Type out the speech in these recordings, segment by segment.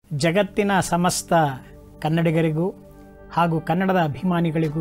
ಜಗತ್ತಿನ ಸಮಸ್ತ ಕನ್ನಡಿಗರಿಗೂ ಹಾಗೂ ಕನ್ನಡದ ಅಭಿಮಾನಿಗಳಿಗೂ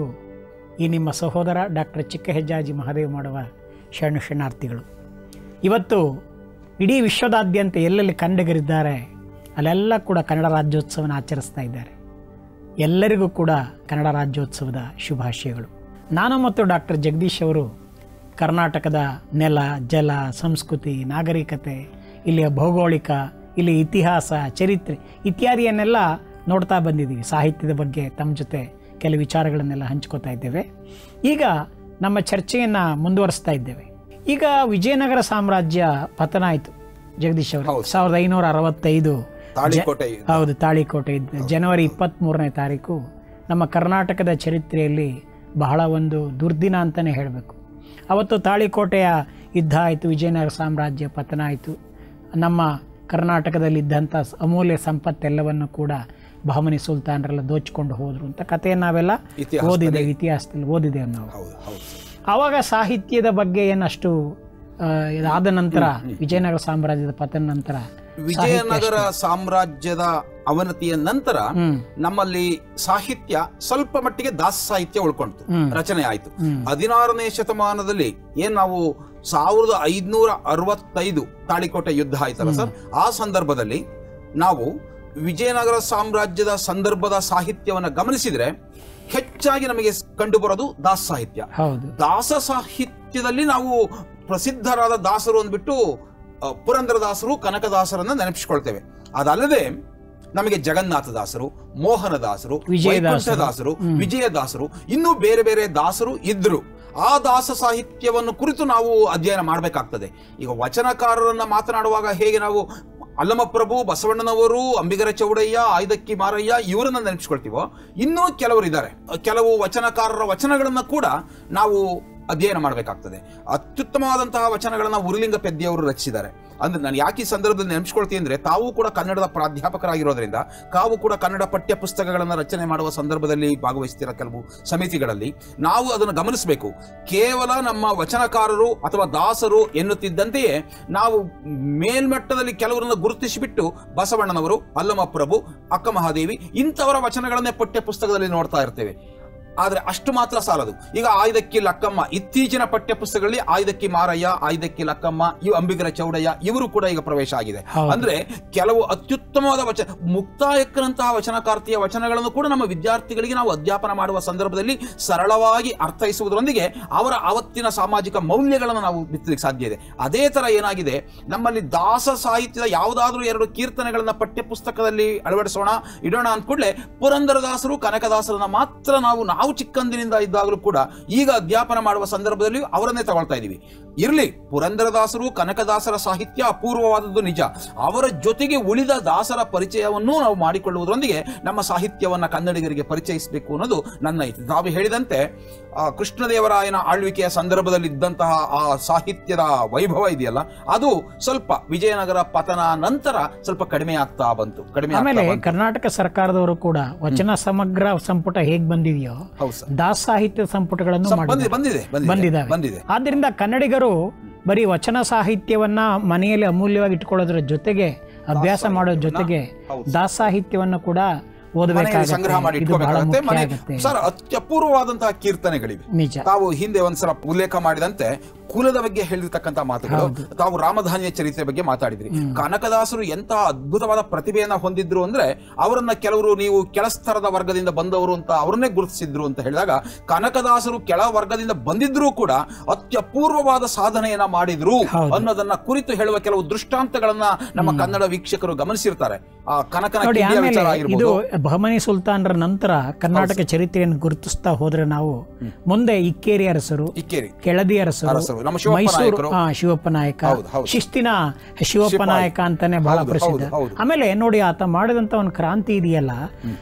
ಈ ನಿಮ್ಮ ಸಹೋದರ ಡಾಕ್ಟರ್ ಚಿಕ್ಕ ಹೆಜ್ಜಾಜಿ ಮಹಾದೇವ್ ಮಾಡುವ ಶರಣು ಶರಣಾರ್ಥಿಗಳು ಇವತ್ತು ಇಡೀ ವಿಶ್ವದಾದ್ಯಂತ ಎಲ್ಲೆಲ್ಲಿ ಕನ್ನಡಿಗರಿದ್ದಾರೆ ಅಲ್ಲೆಲ್ಲ ಕೂಡ ಕನ್ನಡ ರಾಜ್ಯೋತ್ಸವನ ಆಚರಿಸ್ತಾ ಇದ್ದಾರೆ ಎಲ್ಲರಿಗೂ ಕೂಡ ಕನ್ನಡ ರಾಜ್ಯೋತ್ಸವದ ಶುಭಾಶಯಗಳು ನಾನು ಮತ್ತು ಡಾಕ್ಟರ್ ಜಗದೀಶ್ ಅವರು ಕರ್ನಾಟಕದ ನೆಲ ಜಲ ಸಂಸ್ಕೃತಿ ನಾಗರಿಕತೆ ಇಲ್ಲಿಯ ಭೌಗೋಳಿಕ ಇಲ್ಲಿ ಇತಿಹಾಸ ಚರಿತ್ರೆ ಇತ್ಯಾದಿಯನ್ನೆಲ್ಲ ನೋಡ್ತಾ ಬಂದಿದ್ದೀವಿ ಸಾಹಿತ್ಯದ ಬಗ್ಗೆ ತಮ್ಮ ಜೊತೆ ಕೆಲವು ವಿಚಾರಗಳನ್ನೆಲ್ಲ ಹಂಚ್ಕೋತಾ ಇದ್ದೇವೆ ಈಗ ನಮ್ಮ ಚರ್ಚೆಯನ್ನು ಮುಂದುವರಿಸ್ತಾ ಇದ್ದೇವೆ ಈಗ ವಿಜಯನಗರ ಸಾಮ್ರಾಜ್ಯ ಪತನ ಆಯಿತು ಜಗದೀಶ್ ಅವರು ಸಾವಿರದ ಐನೂರ ಅರವತ್ತೈದು ತಾಳಿಕೋಟೆ ಹೌದು ತಾಳಿಕೋಟೆ ಇದ್ದ ಜನವರಿ ಇಪ್ಪತ್ತ್ಮೂರನೇ ತಾರೀಕು ನಮ್ಮ ಕರ್ನಾಟಕದ ಚರಿತ್ರೆಯಲ್ಲಿ ಬಹಳ ಒಂದು ದುರ್ದಿನ ಅಂತಲೇ ಹೇಳಬೇಕು ಅವತ್ತು ತಾಳಿಕೋಟೆಯ ಯುದ್ಧ ಆಯಿತು ವಿಜಯನಗರ ಸಾಮ್ರಾಜ್ಯ ಪತನ ಆಯಿತು ನಮ್ಮ ಕರ್ನಾಟಕದಲ್ಲಿದ್ದಂಥ ಸ- ಅಮೂಲ್ಯ ಸಂಪತ್ತೆಲ್ಲವನ್ನು ಕೂಡ ಬಹಮನಿ ಸುಲ್ತಾನರೆಲ್ಲ ದೋಚಿಕೊಂಡು ಹೋದರು ಅಂತ ಕಥೆಯನ್ನು ನಾವೆಲ್ಲ ಇತಿಹಾಸದಲ್ಲಿ- ಓದಿದ್ದೇವೆ ಇತಿಹಾಸದಲ್ಲಿ ಓದಿದ್ದೇವೆ ನಾವು ಹೌದು ಹೌದು ಆವಾಗ ಸಾಹಿತ್ಯದ ಬಗ್ಗೆ ಏನಷ್ಟು ಆ, ಇದಾದ ನಂತರ ವಿಜಯನಗರ ಸಾಮ್ರಾಜ್ಯದ ಪತನ ನಂತರ ವಿಜಯನಗರ ಸಾಮ್ರಾಜ್ಯದ ಅವನತಿಯ ನಂತರ ಹ್ಮ್ ನಮ್ಮಲ್ಲಿ ಸಾಹಿತ್ಯ ಸ್ವಲ್ಪ ಮಟ್ಟಿಗೆ ದಾಸ ಸಾಹಿತ್ಯ ಉಳ್ಕೊಂತು ಹ್ಮ್. ರಚನೆ ಆಯ್ತು ಹ್ಮ್. ಹದಿನಾರನೇ ಶತಮಾನದಲ್ಲಿ ಏನ್ ನಾವು ಸಾವಿರದ ಐದ್ನೂರ ಅರವತ್ತೈದು ತಾಳಿಕೋಟೆ ಯುದ್ಧ ಆಯ್ತಲ್ಲ ಸರ್ ಆ ಸಂದರ್ಭದಲ್ಲಿ ನಾವು ವಿಜಯನಗರ ಸಾಮ್ರಾಜ್ಯದ ಸಂದರ್ಭದ ಸಾಹಿತ್ಯವನ್ನ ಗಮನಿಸಿದ್ರೆ ಹೆಚ್ಚಾಗಿ ನಮಗೆ ಕಂಡು ಬರೋದು ದಾಸ ಸಾಹಿತ್ಯ ಹೌದು ದಾಸ ಸಾಹಿತ್ಯದಲ್ಲಿ ನಾವು ಪ್ರಸಿದ್ಧರಾದ ದಾಸರು ಅಂದ್ಬಿಟ್ಟು ಅ, ಪುರಂದರದಾಸರು ಕನಕದಾಸರನ್ನ ನೆನಪಿಸ್ಕೊಳ್ತೇವೆ ಅದಲ್ಲದೆ ನಮಗೆ ಜಗನ್ನಾಥ ದಾಸರು ಮೋಹನ ದಾಸರು ವಿಜಯದಾಸರು. ದಾಸರು ವಿಜಯದಾಸರು ಇನ್ನೂ ಬೇರೆ ಬೇರೆ ದಾಸರು ಇದ್ರು ಆ ದಾಸ ಸಾಹಿತ್ಯವನ್ನು ಕುರಿತು ನಾವು ಅಧ್ಯಯನ ಮಾಡಬೇಕಾಗ್ತದೆ ಈಗ ವಚನಕಾರರನ್ನ ಮಾತನಾಡುವಾಗ ಹೇಗೆ ನಾವು ಅಲ್ಲಮಪ್ರಭು ಬಸವಣ್ಣನವರು ಅಂಬಿಗರ ಚೌಡಯ್ಯ ಆಯ್ದಕ್ಕಿ ಮಾರಯ್ಯ ಇವರನ್ನ ನೆನಪಿಸ್ಕೊಳ್ತೀವೋ ಇನ್ನೂ ಕೆಲವರು ಇದ್ದಾರೆ ಕೆಲವು ವಚನಕಾರರ ವಚನಗಳನ್ನ ಕೂಡ ನಾವು ಅಧ್ಯಯನ ಮಾಡಬೇಕಾಗ್ತದೆ ಅತ್ಯುತ್ತಮವಾದಂತಹ ವಚನಗಳನ್ನ ಉರುಲಿಂಗ ಪೆದ್ದಿಯವರು ರಚಿಸಿದ್ದಾರೆ ಅಂದ್ರೆ ನಾನು ಯಾಕೆ ಈ ಸಂದರ್ಭದಲ್ಲಿ ನೆನಪಿಸ್ಕೊಳ್ತೀನಿ ಅಂದ್ರೆ ತಾವು ಕೂಡ ಕನ್ನಡದ ಪ್ರಾಧ್ಯಾಪಕರಾಗಿರೋದ್ರಿಂದ ತಾವು ಕೂಡ ಕನ್ನಡ ಪಠ್ಯ ಪುಸ್ತಕಗಳನ್ನು ರಚನೆ ಮಾಡುವ ಸಂದರ್ಭದಲ್ಲಿ ಭಾಗವಹಿಸ್ತಿರೋ ಕೆಲವು ಸಮಿತಿಗಳಲ್ಲಿ ನಾವು ಅದನ್ನು ಗಮನಿಸಬೇಕು ಕೇವಲ ನಮ್ಮ ವಚನಕಾರರು ಅಥವಾ ದಾಸರು ಎನ್ನುತ್ತಿದ್ದಂತೆಯೇ ನಾವು ಮೇಲ್ಮಟ್ಟದಲ್ಲಿ ಕೆಲವರನ್ನು ಗುರುತಿಸಿಬಿಟ್ಟು ಬಸವಣ್ಣನವರು ಅಲ್ಲಮಪ್ರಭು ಅಕ್ಕ ಮಹಾದೇವಿ ಇಂಥವರ ವಚನಗಳನ್ನೇ ಪಠ್ಯ ಪುಸ್ತಕದಲ್ಲಿ ನೋಡ್ತಾ ಇರ್ತೇವೆ ಆದ್ರೆ ಅಷ್ಟು ಮಾತ್ರ ಸಾಲದು ಈಗ ಆಯ್ದಕ್ಕಿ ಲಕ್ಕಮ್ಮ ಇತ್ತೀಚಿನ ಪಠ್ಯ ಪುಸ್ತಕಗಳಲ್ಲಿ ಆಯ್ದಕ್ಕಿ ಮಾರಯ್ಯ ಆಯ್ದಕ್ಕಿ ಲಕ್ಕಮ್ಮ ಇವು ಅಂಬಿಗರ ಚೌಡಯ್ಯ ಇವರು ಕೂಡ ಈಗ ಪ್ರವೇಶ ಆಗಿದೆ ಹೌದು. ಅಂದ್ರೆ ಕೆಲವು ಅತ್ಯುತ್ತಮವಾದ ವಚನ ಮುಕ್ತಾಯಕ್ಕನಂತಹ ವಚನಕಾರ್ತಿಯ ವಚನಗಳನ್ನು ಕೂಡ ನಮ್ಮ ವಿದ್ಯಾರ್ಥಿಗಳಿಗೆ ನಾವು ಅಧ್ಯಾಪನ ಮಾಡುವ ಸಂದರ್ಭದಲ್ಲಿ ಸರಳವಾಗಿ ಅರ್ಥೈಸುವುದರೊಂದಿಗೆ ಅವರ ಆವತ್ತಿನ ಸಾಮಾಜಿಕ ಮೌಲ್ಯಗಳನ್ನು ನಾವು ಬಿತ್ತಲಿಕ್ಕೆ ಸಾಧ್ಯ ಇದೆ ಅದೇ ತರ ಏನಾಗಿದೆ ನಮ್ಮಲ್ಲಿ ದಾಸ ಸಾಹಿತ್ಯದ ಯಾವುದಾದ್ರೂ ಎರಡು ಕೀರ್ತನೆಗಳನ್ನ ಪಠ್ಯ ಪುಸ್ತಕದಲ್ಲಿ ಅಳವಡಿಸೋಣ ಇಡೋಣ ಅಂದ್ಕೂಡ್ಲೆ ಪುರಂದರದಾಸರು ಕನಕದಾಸರನ್ನ ಮಾತ್ರ ನಾವು ನಾವು ಚಿಕ್ಕಂದಿನಿಂದ ಇದ್ದಾಗಲೂ ಕೂಡ ಈಗ ಅಧ್ಯಾಪನ ಮಾಡುವ ಸಂದರ್ಭದಲ್ಲಿ ಅವರನ್ನೇ ತಗೊಳ್ತಾ ಇದ್ದೀವಿ ಇರಲಿ ಪುರಂದರದಾಸರು ಕನಕದಾಸರ ಸಾಹಿತ್ಯ ಅಪೂರ್ವವಾದದ್ದು ನಿಜ ಅವರ ಜೊತೆಗೆ ಉಳಿದ ದಾಸರ ಪರಿಚಯವನ್ನೂ ನಾವು ಮಾಡಿಕೊಳ್ಳುವುದರೊಂದಿಗೆ ನಮ್ಮ ಸಾಹಿತ್ಯವನ್ನ ಕನ್ನಡಿಗರಿಗೆ ಪರಿಚಯಿಸಬೇಕು ಅನ್ನೋದು ನನ್ನ ಇಚ್ಛೆ ತಾವು ಹೇಳಿದಂತೆ ಆ, ಕೃಷ್ಣದೇವರಾಯನ ಆಳ್ವಿಕೆಯ ಸಂದರ್ಭದಲ್ಲಿ ಇದ್ದಂತಹ ಆ ಸಾಹಿತ್ಯದ ವೈಭವ ಇದೆಯಲ್ಲ ಅದು ಸ್ವಲ್ಪ ವಿಜಯನಗರ ಪತನ ನಂತರ ಸ್ವಲ್ಪ ಕಡಿಮೆ ಆಗ್ತಾ ಬಂತು ಕಡಿಮೆ ಆಗ್ತಾ ಆಮೇಲೆ ಬಂತು. ಕರ್ನಾಟಕ ಸರ್ಕಾರದವರು ಕೂಡ ವಚನ ಸಮಗ್ರ ಸಂಪುಟ ಹೇಗ್ ಬಂದಿದೆಯೋ ಹೌದು ಸರ್ ದಾಸ ಸಾಹಿತ್ಯ ಸಂಪುಟಗಳನ್ನು ಸ- ಮಾಡಿದ್ದಾರೆ. ಬಂದಿದೆ ಬಂದಿದೆ ಬಂದಿದ್ದಾವೆ ಬಂದಿದೆ ಆದ್ದರಿಂದ ಕನ್ನಡಿಗರು ಬರೀ ವಚನ ಸಾಹಿತ್ಯವನ್ನ ಮನೆಯಲ್ಲಿ ಅಮೂಲ್ಯವಾಗಿ ಇಟ್ಕೊಳ್ಳೋದ್ರ ಜೊತೆಗೆ ಅಭ್ಯಾಸ ಮಾಡೋ ಜೊತೆಗೆ ಹೌದು. ದಾಸ ಸಾಹಿತ್ಯವನ್ನ ಕೂಡ ಮನೆಯಲ್ಲಿ ಸಂಗ್ರಹ ಮಾಡಿ ಓದಬೇಕಾಗುತ್ತೆ ಇದು ಬಹಳ ಇಟ್ಕೋಬೇಕಾಗತ್ತೆ ಮುಖ್ಯ ಮನೆ ಆಗುತ್ತೆ ಸರ್ ಅತ್ಯಪೂರ್ವವಾದಂತಹ ಕೀರ್ತನೆಗಳಿವೆ ನಿಜ ತಾವು ಹಿಂದೆ ಒಂದ್ಸಲ ಉಲ್ಲೇಖ ಮಾಡಿದಂತೆ ಕುಲದ ಬಗ್ಗೆ ಹೇಳಿರ್ತಕ್ಕಂಥ ಮಾತುಗಳು ತಾವು ರಾಮಧಾನ್ಯ ಚರಿತ್ರೆ ಬಗ್ಗೆ ಮಾತಾಡಿದ್ರಿ ಕನಕದಾಸರು ಎಂತ ಅದ್ಭುತವಾದ ಪ್ರತಿಭೆಯನ್ನ ಹೊಂದಿದ್ರು ಅಂದ್ರೆ ಅವರನ್ನ ಕೆಲವರು ನೀವು ಕೆಳಸ್ತರದ ವರ್ಗದಿಂದ ಬಂದವರು ಅಂತ ಅವ್ರನ್ನೇ ಗುರುತಿಸಿದ್ರು ಅಂತ ಹೇಳಿದಾಗ ಕನಕದಾಸರು ಕೆಳ ವರ್ಗದಿಂದ ಬಂದಿದ್ರೂ ಕೂಡ ಅತ್ಯಪೂರ್ವವಾದ ಸಾಧನೆಯನ್ನ ಮಾಡಿದ್ರು ಹೌದು. ಅನ್ನೋದನ್ನ ಕುರಿತು ಹೇಳುವ ಕೆಲವು ದೃಷ್ಟಾಂತಗಳನ್ನ ನಮ್ಮ ಕನ್ನಡ ವೀಕ್ಷಕರು ಗಮನಿಸಿರ್ತಾರೆ ಆ ಕನಕನ ನೋಡಿ ಕಿಂಡಿಯ ಆಮೇಲೆ ವಿಚಾರ ಇದು ಆಗಿರ್ಬೋದು ಬಹಮನಿ ಸುಲ್ತಾನರ ನಂತರ ಕರ್ನಾಟಕ ಚರಿತ್ರೆಯನ್ನು ಗುರುತಿಸ್ತಾ ಹೋದ್ರೆ ನಾವು ಮುಂದೆ ಇಕ್ಕೇರಿ ಅರಸರು ಇಕ್ಕೇರಿ ಕೆಳದಿ ಅರಸರು ಅರಸರು, ನಮ್ಮ ಶಿವಪ್ಪ ಮೈಸೂರು ನಾಯಕರು. ಹಾ, ಶಿವಪ್ಪ ನಾಯಕ ಹೌದು, ಹೌದು. ಶಿಸ್ತಿನ ಶಿವಪ್ಪ ಶಿಪಾಯಿ. ನಾಯಕ ಅಂತಾನೆ ಬಹಳ ಹೌದು, ಪ್ರಸಿದ್ಧ ಹೌದು, ಹೌದು. ಆಮೇಲೆ ನೋಡಿ ಆತ ಮಾಡಿದಂತ ಒಂದು ಕ್ರಾಂತಿ ಇದೆಯಲ್ಲ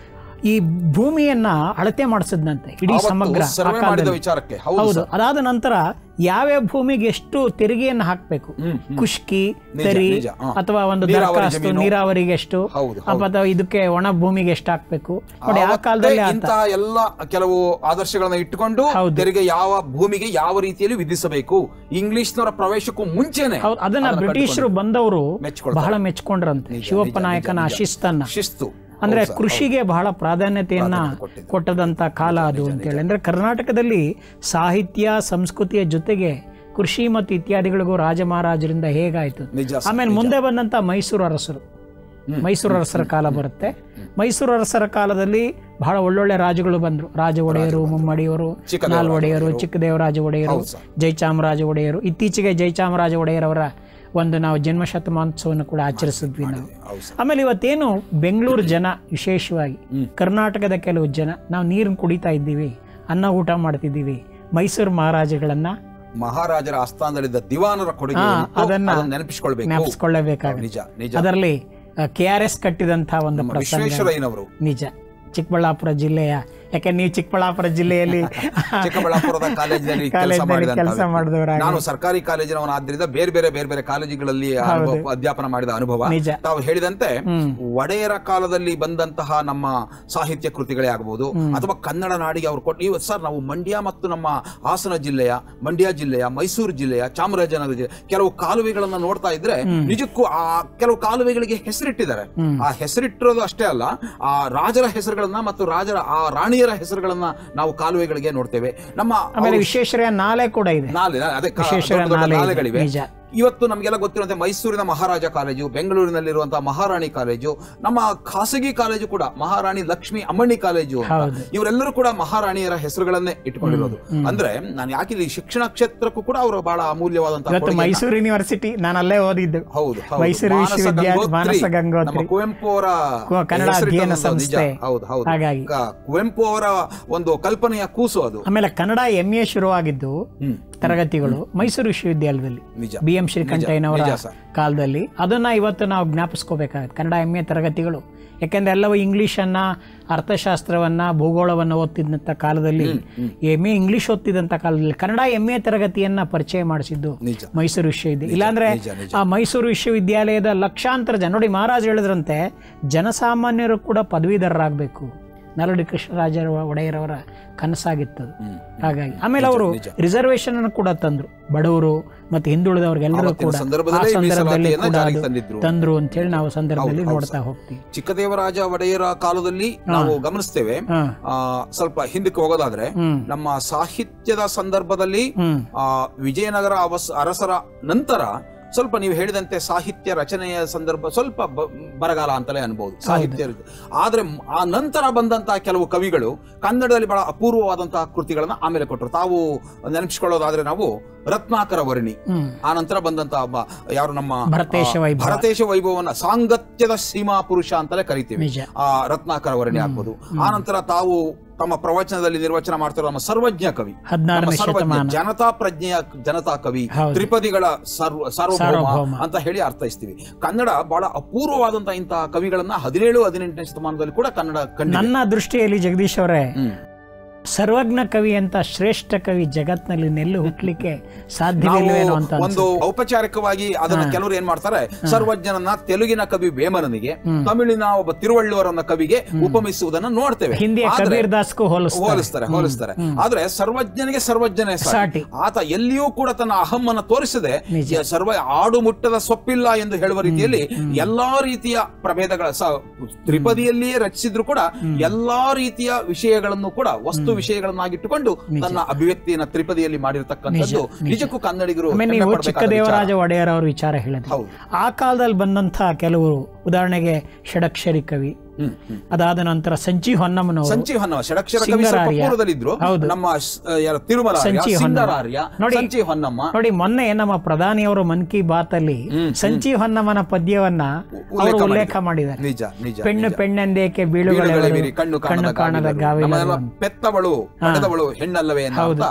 ಈ ಭೂಮಿಯನ್ನ ಅಳತೆ ಮಾಡಿಸಿದ್ನಂತೆ ಇಡೀ ಆವತ್ತು ಸಮಗ್ರ ಆ ಸರ್ವೆ ಮಾಡಿದ ಕಾಲದಲ್ಲಿ. ವಿಚಾರಕ್ಕೆ ಹೌದು ಹೌದು ಅದಾದ ನಂತರ ಯಾವ್ಯಾವ ಭೂಮಿಗೆ ಎಷ್ಟು ತೆರಿಗೆಯನ್ನು ಹಾಕಬೇಕು ಹ್ಮ್, ಹ್ಮ್. ಕುಷ್ಕಿ ನಿಜ, ತರಿ ನಿಜ, ಹಾ. ಅಥವಾ ಒಂದು ನೀರಾವರಿ ದರಖಾಸ್ತು ಜಮೀನು. ನೀರಾವರಿಗೆ ಎಷ್ಟು ಹೌದು, ಅಥವಾ ಇದಕ್ಕೆ ಒಣ ಭೂಮಿಗೆ ಎಷ್ಟು ಹಾಕ್ಬೇಕು ನೋಡಿ ಆ ಆವತ್ತೇ ಕಾಲದಲ್ಲಿ ಆತ ಇಂತಹ ಎಲ್ಲ ಕೆಲವು ಆದರ್ಶಗಳನ್ನ ಇಟ್ಟುಕೊಂಡು ಹೌದು. ತೆರಿಗೆ ಯಾವ ಭೂಮಿಗೆ ಯಾವ ರೀತಿಯಲ್ಲಿ ವಿಧಿಸಬೇಕು ಇಂಗ್ಲಿಷ್ನವರ ಪ್ರವೇಶಕ್ಕೂ ಮುಂಚೆನೆ ಹೌದು ಅದನ್ನ ಬ್ರಿಟಿಷರು ಬಂದವರು ಮೆಚ್ಕೊಳ್ತಾರೆ. ಬಹಳ ಮೆಚ್ಕೊಂಡ್ರಂತೆ ಶಿವಪ್ಪ ನಿಜ, ನಾಯಕನ ನಿಜ. ಶಿಸ್ತನ್ನ ಶಿಸ್ತು ಅಂದ್ರೆ ಹೌದು ಸರ್, ಕೃಷಿಗೆ ಬಹಳ ಪ್ರಾಧಾನ್ಯತೆಯನ್ನ ಪ್ರಾಧಾನ್ಯತೆ ಕೊಟ್ಟಿದ್ದು. ಕೊಟ್ಟದಂತ ಕಾಲ ಅದು ಅಂತೇಳಿ ಅಂದ್ರೆ ಕರ್ನಾಟಕದಲ್ಲಿ ಸಾಹಿತ್ಯ ಸಂಸ್ಕೃತಿಯ ಜೊತೆಗೆ ಕೃಷಿ ಮತ್ತು ಇತ್ಯಾದಿಗಳಿಗೂ ರಾಜ ಮಹಾರಾಜರಿಂದ ಹೇಗಾಯ್ತು ನಿಜ ಸರ್, ಆಮೇಲೆ ಮುಂದೆ ಬಂದಂತ ಮೈಸೂರು ಅರಸರು ಮೈಸೂರು ಅರಸರ ಕಾಲ ಬರುತ್ತೆ ಮೈಸೂರು ಅರಸರ ಕಾಲದಲ್ಲಿ ಬಹಳ ಒಳ್ಳೊಳ್ಳೆ ರಾಜಗಳು ಬಂದ್ರು ರಾಜ ಒಡೆಯರು ಮುಮ್ಮಡಿಯವರು ಚಿಕ್ಕದೇವರಾಜ ನಾಲ್ ಒಡೆಯರು ಚಿಕ್ಕದೇವರಾಜ ಒಡೆಯರು ಹೌದು ಸರ್. ಜಯಚಾಮರಾಜ ಒಡೆಯರು ಇತ್ತೀಚೆಗೆ ಜಯಚಾಮರಾಜ ಒಡೆಯರವರ ಒಂದು ನಾವು ಜನ್ಮ ಶತಮಾನೋತ್ಸವವನ್ನು ಕೂಡ ಆಚರಿಸಿದ್ವಿ ನಾವು ಹೌದು ಸರ್. ಆಮೇಲೆ ಇವತ್ತೇನು ಬೆಂಗಳೂರು ಜನ ವಿಶೇಷವಾಗಿ ಕರ್ನಾಟಕದ ಕೆಲವು ಜನ ನಾವು ನೀರನ್ನು ಕುಡಿತಾ ಇದ್ದೀವಿ ಅನ್ನ ಊಟ ಮಾಡ್ತಿದ್ದೀವಿ ಮೈಸೂರು ಮಹಾರಾಜಗಳನ್ನ ಮಹಾರಾಜರ ಆಸ್ಥಾನದಲ್ಲಿದ್ದ ದಿವಾನರ ಕೊಡುಗೆ ಹಾ, ಏನಿತ್ತು, ಅದನ್ನ ಅದನ್ನ ನೆನಪಿಸಿಕೊಳ್ಬೇಕು ಜ್ಞಾಪಿಸ್ಕೊಳ್ಳೇಬೇಕಾಗುತ್ತೆ ನಿಜ ನಿಜ ಅದರಲ್ಲಿ ಕೆ ಆರ್ ಎಸ್ ಕಟ್ಟಿದಂತಹ ಒಂದು ನಮ್ಮ ಪ್ರಸಂಗ ವಿಶ್ವೇಶ್ವರಯ್ಯನವರು ನಿಜ ಚಿಕ್ಕಬಳ್ಳಾಪುರ ಜಿಲ್ಲೆಯ ಯಾಕೆ ನೀವು ಚಿಕ್ಕಬಳ್ಳಾಪುರ ಜಿಲ್ಲೆಯಲ್ಲಿ ಚಿಕ್ಕಬಳ್ಳಾಪುರದ ಕಾಲೇಜಿನಲ್ಲಿ ಕೆಲಸ ಕಾಲೇಜಿನಲ್ಲಿ ಮಾಡಿದಂತ ಕೆಲಸ ವ್ಯಕ್ತಿ. ಮಾಡಿದವರಾಗಿ ನಾನು ಸರ್ಕಾರಿ ಕಾಲೇಜಿನವನಾದ್ರಿಂದ ಬೇರೆ ಬೇರೆ ಬೇರೆ ಬೇರೆ ಕಾಲೇಜುಗಳಲ್ಲಿ ಅನುಭವ- ಅಧ್ಯಾಪನ ಮಾಡಿದ ಅನುಭವ ನಿಜ. ತಾವು ಹೇಳಿದಂತೆ ಒಡೆಯರ ಕಾಲದಲ್ಲಿ ಬಂದಂತಹ ನಮ್ಮ ಸಾಹಿತ್ಯ ಕೃತಿಗಳೇ ಆಗಬಹುದು ಅಥವಾ ಕನ್ನಡ ನಾಡಿಗೆ ಅವರು ಕೊಟ್ಟು ಇವತ್ತು ಸರ್ ನಾವು ಮಂಡ್ಯ ಮತ್ತು ನಮ್ಮ ಹಾಸನ ಜಿಲ್ಲೆಯ ಮಂಡ್ಯ ಜಿಲ್ಲೆಯ ಮೈಸೂರು ಜಿಲ್ಲೆಯ ಚಾಮರಾಜನಗರ ಜಿಲ್ಲೆ ಕೆಲವು ಕಾಲುವೆಗಳನ್ನ ನೋಡ್ತಾ ಇದ್ರೆ ನಿಜಕ್ಕೂ ಆ ಕೆಲವು ಕಾಲುವೆಗಳಿಗೆ ಹೆಸರಿಟ್ಟಿದ್ದಾರೆ ಆ ಹೆಸರಿಟ್ಟಿರೋದು ಅಷ್ಟೇ ಅಲ್ಲ ಆ ರಾಜರ ಹೆಸರುಗಳನ್ನ ಮತ್ತು ರಾಜರ ಆ ರಾಣಿಯರ ಹೆಸರುಗಳನ್ನ ನಾವು ಕಾಲುವೆಗಳಿಗೆ ನೋಡ್ತೇವೆ ನಮ್ಮ ಆಮೇಲೆ ವಿಶ್ವೇಶ್ವರಯ್ಯ ನಾಲೆ ಕೂಡ ಇದೆ ನಾಲೆ ಅದೇ ಕಾ- ವಿಶ್ವೇಶ್ವರ ದೊಡ್ಡ ದೊಡ್ಡ ನಾಲೆ ಇದೆ. ನಾಲೆಗಳಿವೆ ನಿಜ. ಇವತ್ತು ನಮಗೆಲ್ಲ ಗೊತ್ತಿರುವಂತೆ ಮೈಸೂರಿನ ಮಹಾರಾಜ ಕಾಲೇಜು ಬೆಂಗಳೂರಿನಲ್ಲಿರುವಂತಹ ಮಹಾರಾಣಿ ಕಾಲೇಜು ನಮ್ಮ ಖಾಸಗಿ ಕಾಲೇಜು ಕೂಡ ಮಹಾರಾಣಿ ಲಕ್ಷ್ಮಿ ಅಮ್ಮಣ್ಣಿ ಕಾಲೇಜು ಅಂತ. ಹೌದು. ಇವರೆಲ್ಲರೂ ಕೂಡ ಮಹಾರಾಣಿಯರ ಹೆಸರುಗಳನ್ನೇ ಇಟ್ಕೊಂಡಿರೋದು ಅಂದ್ರೆ ನಾನು ಯಾಕೆ ಇಲ್ಲಿ ಶಿಕ್ಷಣ ಕ್ಷೇತ್ರಕ್ಕೂ ಕೂಡ ಅವರು ಬಹಳ ಅಮೂಲ್ಯವಾದಂತಹ ಇವತ್ತು ಕೊಡುಗೆಯನ್ನ- ಮೈಸೂರು ಯೂನಿವರ್ಸಿಟಿ ನಾನು ಅಲ್ಲೇ ಓದಿದ್ದು ಹೌದು ಹೌದು. ಮೈಸೂರು ಮಾನಸ ವಿಶ್ವವಿದ್ಯಾಲಯ ಗಂಗೋತ್ರಿ, ಮಾನಸ ಗಂಗೋತ್ರಿ ನಮ್ಮ ಕುವೆಂಪು ಅವರ ಕು- ಕನ್ನಡ ಹೆಸರಿಟ್ಟಂತಹ ಅಧ್ಯಯನ ನಿಜ. ಸಂಸ್ಥೆ. ಹೌದು ಹೌದು ಹಾಗಾಗಿ. ಕ- ಕುವೆಂಪು ಅವರ ಒಂದು ಕಲ್ಪನೆಯ ಕೂಸು ಅದು ಆಮೇಲೆ ಕನ್ನಡ ಎಂ ಎ ಶುರುವಾಗಿದ್ದು ಹ್ಮ್ ತರಗತಿಗಳು ಮೈಸೂರು ವಿಶ್ವವಿದ್ಯಾಲಯದಲ್ಲಿ ನಿಜ ಬಿ ಎಂ ಶ್ರೀಕಂಠಯ್ಯನವರ ನಿಜ ಸರ್. ಕಾಲದಲ್ಲಿ ಅದನ್ನ ಇವತ್ತು ನಾವು ಜ್ಞಾಪಿಸ್ಕೋಬೇಕಾಗುತ್ತೆ ಕನ್ನಡ ಎಂ ಎ ತರಗತಿಗಳು ಯಾಕೆಂದ್ರೆ ಎಲ್ಲವೂ ಇಂಗ್ಲಿಷನ್ನ ಅರ್ಥಶಾಸ್ತ್ರವನ್ನ ಭೂಗೋಳವನ್ನ ಓದ್ತಿದ್ದಂಥ ಕಾಲದಲ್ಲಿ ಎಂ ಎ ಇಂಗ್ಲಿಷ್ ಓದ್ತಿದ್ದಂಥ ಕಾಲದಲ್ಲಿ ಕನ್ನಡ ಎಂ ಎ ತರಗತಿಯನ್ನ ಪರಿಚಯ ಮಾಡಿಸಿದ್ದು ನಿಜ ಮೈಸೂರು ವಿಶ್ವವಿದ್ಯಾಲಯ ಇಲ್ಲಾಂದ್ರೆ ನಿಜ, ನಿಜ. ಆ ಮೈಸೂರು ವಿಶ್ವವಿದ್ಯಾಲಯದ ಲಕ್ಷಾಂತರ ಜನ ನೋಡಿ ಮಹಾರಾಜ್ ಹೇಳಿದ್ರಂತೆ ಜನಸಾಮಾನ್ಯರು ಕೂಡ ಪದವೀಧರರಾಗಬೇಕು ನರಡಿ ಕೃಷ್ಣರಾಜ ಒಡೆಯರವರ ಕನಸಾಗಿತ್ತು ಅದು. ಹಾಗಾಗಿ ಆಮೇಲೆ ಅವರು ರಿಸರ್ವೇಶನ್ ಅನ್ನು ಕೂಡ ತಂದ್ರು ಬಡವರು ಮತ್ತೆ ಹಿಂದುಳಿದವ್ರಿಗೆಲ್ಲರೂ ಆವತ್ತಿನ ಕೂಡ ಆ ಸಂದರ್ಭದಲ್ಲೇ ಈ ಸಂದರ್ಭದಲ್ಲಿ ಮೀಸಲಾತಿಯನ್ನ ಕೂಡ ಜಾರಿಗೆ ಅದು ತಂದಿದ್ರು. ತಂದ್ರು ಅಂತ ಹೇಳಿ ನಾವು ಸಂದರ್ಭದಲ್ಲಿ ಹೌದು ನೋಡ್ತಾ ಸರ್. ಹೋಗ್ತೀವಿ ಚಿಕ್ಕದೇವರಾಜ ಒಡೆಯರ ಕಾಲದಲ್ಲಿ ನಾವು ಗಮನಿಸ್ತೇವೆ ಹಾ ಆ, ಸ್ವಲ್ಪ ಹಿಂದಕ್ಕೆ ಹೋಗೋದಾದ್ರೆ ಹ್ಮ್ ನಮ್ಮ ಸಾಹಿತ್ಯದ ಸಂದರ್ಭದಲ್ಲಿ ಹ್ಮ್ ಆ, ವಿಜಯನಗರ ಅವಸ್ ಅರಸರ ನಂತರ ಸ್ವಲ್ಪ ನೀವು ಹೇಳಿದಂತೆ ಸಾಹಿತ್ಯ ರಚನೆಯ ಸಂದರ್ಭ ಸ್ವಲ್ಪ ಬ- ಬರಗಾಲ ಅಂತಲೇ ಅನ್ಬಹುದು ಸಾಹಿತ್ಯ ಆದ್ರೆ ಮ್- ಆ ನಂತರ ಬಂದಂತಹ ಕೆಲವು ಕವಿಗಳು ಕನ್ನಡದಲ್ಲಿ ಬಹಳ ಅಪೂರ್ವವಾದಂತಹ ಕೃತಿಗಳನ್ನ ಆಮೇಲೆ ಕೊಟ್ಟರು ತಾವು ನೆನಪಿಸ್ಕೊಳ್ಳೋದಾದ್ರೆ ನಾವು ರತ್ನಾಕರ ವರ್ಣಿ ಹ್ಮ್ ಆ ನಂತರ ಬಂದಂತಹ ಬ- ಯಾರು ನಮ್ಮ ಭರತೇಶ ಆ, ವೈಭವ. ಭರತೇಶ ವೈಭವನ ಸಾಂಗತ್ಯದ ಸೀಮಾ ಪುರುಷ ಅಂತಲೇ ಕರಿತೀವಿ ನಿಜ ಆ ರತ್ನಾಕರ ವರ್ಣಿ ಆಗ್ಬೋದು ಆ ನಂತರ ತಾವು ತಮ್ಮ ಪ್ರವಚನದಲ್ಲಿ ನಿರ್ವಚನ ಮಾಡ್ತಿರೋ ನಮ್ಮ ಸರ್ವಜ್ಞ ಕವಿ ಹದಿನಾರನೇ ನಮ್ಮ ಸರ್ವಜ್ಞ ಶತಮಾನ ಜನತಾ ಪ್ರಜ್ಞೆಯ ಜನತಾ ಕವಿ ಹೌದು. ತ್ರಿಪದಿಗಳ ಸರ್ವ ಸಾರ್ವಭೌಮ ಸಾರ್ವಭೌಮ. ಅಂತ ಹೇಳಿ ಅರ್ಥೈಸ್ತೀವಿ ಕನ್ನಡ ಬಹಳ ಅಪೂರ್ವವಾದಂತಹ ಇಂತಹ ಕವಿಗಳನ್ನ ಹದಿನೇಳು ಹದಿನೆಂಟನೇ ಶತಮಾನದಲ್ಲಿ ಕೂಡ ಕನ್ನಡ ಕಂಡಿದೆ ನನ್ನ ದೃಷ್ಟಿಯಲ್ಲಿ ಜಗದೀಶ್ ಅವರೇ ಹ್ಮ್. ಸರ್ವಜ್ಞ ಕವಿ ಅಂತ ಶ್ರೇಷ್ಠ ಕವಿ ಜಗತ್ನಲ್ಲಿ ನೆಲ್ಲು ಹುಟ್ಲಿಕ್ಕೆ ಸಾಧ್ಯವಿಲ್ವೇನೋ ಅಂತ ನಾವು ಅನ್ಸುತ್ತೆ. ಒಂದು ಔಪಚಾರಿಕವಾಗಿ ಅದನ್ನ ಕೆಲವರು ಏನ್ ಮಾಡ್ತಾರೆ ಸರ್ವಜ್ಞನನ್ನ ತೆಲುಗಿನ ಕವಿ ವೇಮನನಿಗೆ ತಮಿಳಿನ ಒಬ್ಬ ತಿರುವಳ್ಳುವರನ್ನ ಕವಿಗೆ ಉಪಮಿಸುವುದನ್ನ ನೋಡ್ತೇವೆ ಹಿಂದಿಯ ಆದ್ರೆ- ಕಬೀರ್ ದಾಸ್ಗೂ ಹೋಲಿಸ್ತಾರೆ ಹೋಲಿಸ್ತಾರೆ ಹೋಲಿಸ್ತಾರೆ ಆದ್ರೆ ಸರ್ವಜ್ಞನಿಗೆ ಸರ್ವಜ್ಞನೇ ಸಾಟಿ. ಸಾಟಿ. ಆತ ಎಲ್ಲಿಯೂ ಕೂಡ ತನ್ನ ಅಹಮ್ಮನ್ನ ತೋರಿಸದೆ ನಿಜ. ಯ- ಸರ್ವ ಆಡು ಮುಟ್ಟದ ಸೊಪ್ಪಿಲ್ಲ ಎಂದು ಹೇಳುವ ರೀತಿಯಲ್ಲಿ ಎಲ್ಲಾ ರೀತಿಯ ಪ್ರಭೇದಗಳ ಸ- ತ್ರಿಪದಿಯಲ್ಲಿಯೇ ರಚಿಸಿದ್ರು ಕೂಡ ಎಲ್ಲಾ ರೀತಿಯ ವಿಷಯಗಳನ್ನು ಕೂಡ ವಸ್ತು ವಿಷಯಗಳನ್ನಾಗಿಟ್ಟುಕೊಂಡು ತನ್ನ ಅಭಿವ್ಯಕ್ತಿಯನ್ನ ತ್ರಿಪದಿಯಲ್ಲಿ ಮಾಡಿರ್ತಕ್ಕಂಥದ್ದು ನಿಜಕ್ಕೂ ಕನ್ನಡಿಗರು ಆಮೇಲೆ ಹೆಮ್ಮೆ ನೀವು ಪಡ್ಬೇಕಾದ ಚಿಕ್ಕದೇವರಾಜ ಒಡೆಯರ್ ಅವ್ರ ವಿಚಾರ ಹೇಳಿದ್ರು ಹೌದು. ಆ ಕಾಲದಲ್ಲಿ ಬಂದಂಥ ಕೆಲವು ಉದಾಹರಣೆಗೆ ಷಡಕ್ಷರಿ ಕವಿ ಹ್ಮ್, ಹ್ಮ್. ಅದಾದ ನಂತರ ಸಂಚಿ ಹೊನ್ನಮ್ಮನವರು ಸಂಚಿ ಹೊನ್ನವ ಷಡಕ್ಷರ ಕವಿ ಸ್ವಲ್ಪ ಸಿಂಗರಾರ್ಯ. ಪೂರ್ವದಲ್ಲಿದ್ರು ಹೌದು. ನಮ್ಮ ಸ್- ಯಾರು ತಿರುಮಲ ಸಂಚಿ ಹೊನ್ನವ. ಸಿಂಗರಾರ್ಯ ನೋಡಿ. ಸಂಚಿ ಹೊನ್ನಮ್ಮ ನೋಡಿ ಮೊನ್ನೆ ನಮ್ಮ ಪ್ರಧಾನಿಯವರು ಮನ್ ಕಿ ಬಾತ್ ಅಲ್ಲಿ ಸಂಚಿ ಹೊನ್ನಮ್ಮನ ಪದ್ಯವನ್ನ ಅವರು ಉಲ್ಲೇಖ ಮಾಡಿದ್ದಾರೆ ನಿಜ ನಿಜ ಪೆಣ್ಣು ಪೆಣ್ಣೆಂದೇಕೆ ಬೀಳುಗಳೆವಿರಿ, ಬೀಳುಗಳೆವರು ಕಣ್ಣು ಕಣ್ಣು ಕಾಣದ ಕಾಣದ ಗಾವಿಲರು ನಮ್ಮೆಲ್ಲ ಪೆತ್ತವಳು ಪಡೆದವಳು ಹೆಣ್ಣಲ್ಲವೇ ಅಂತ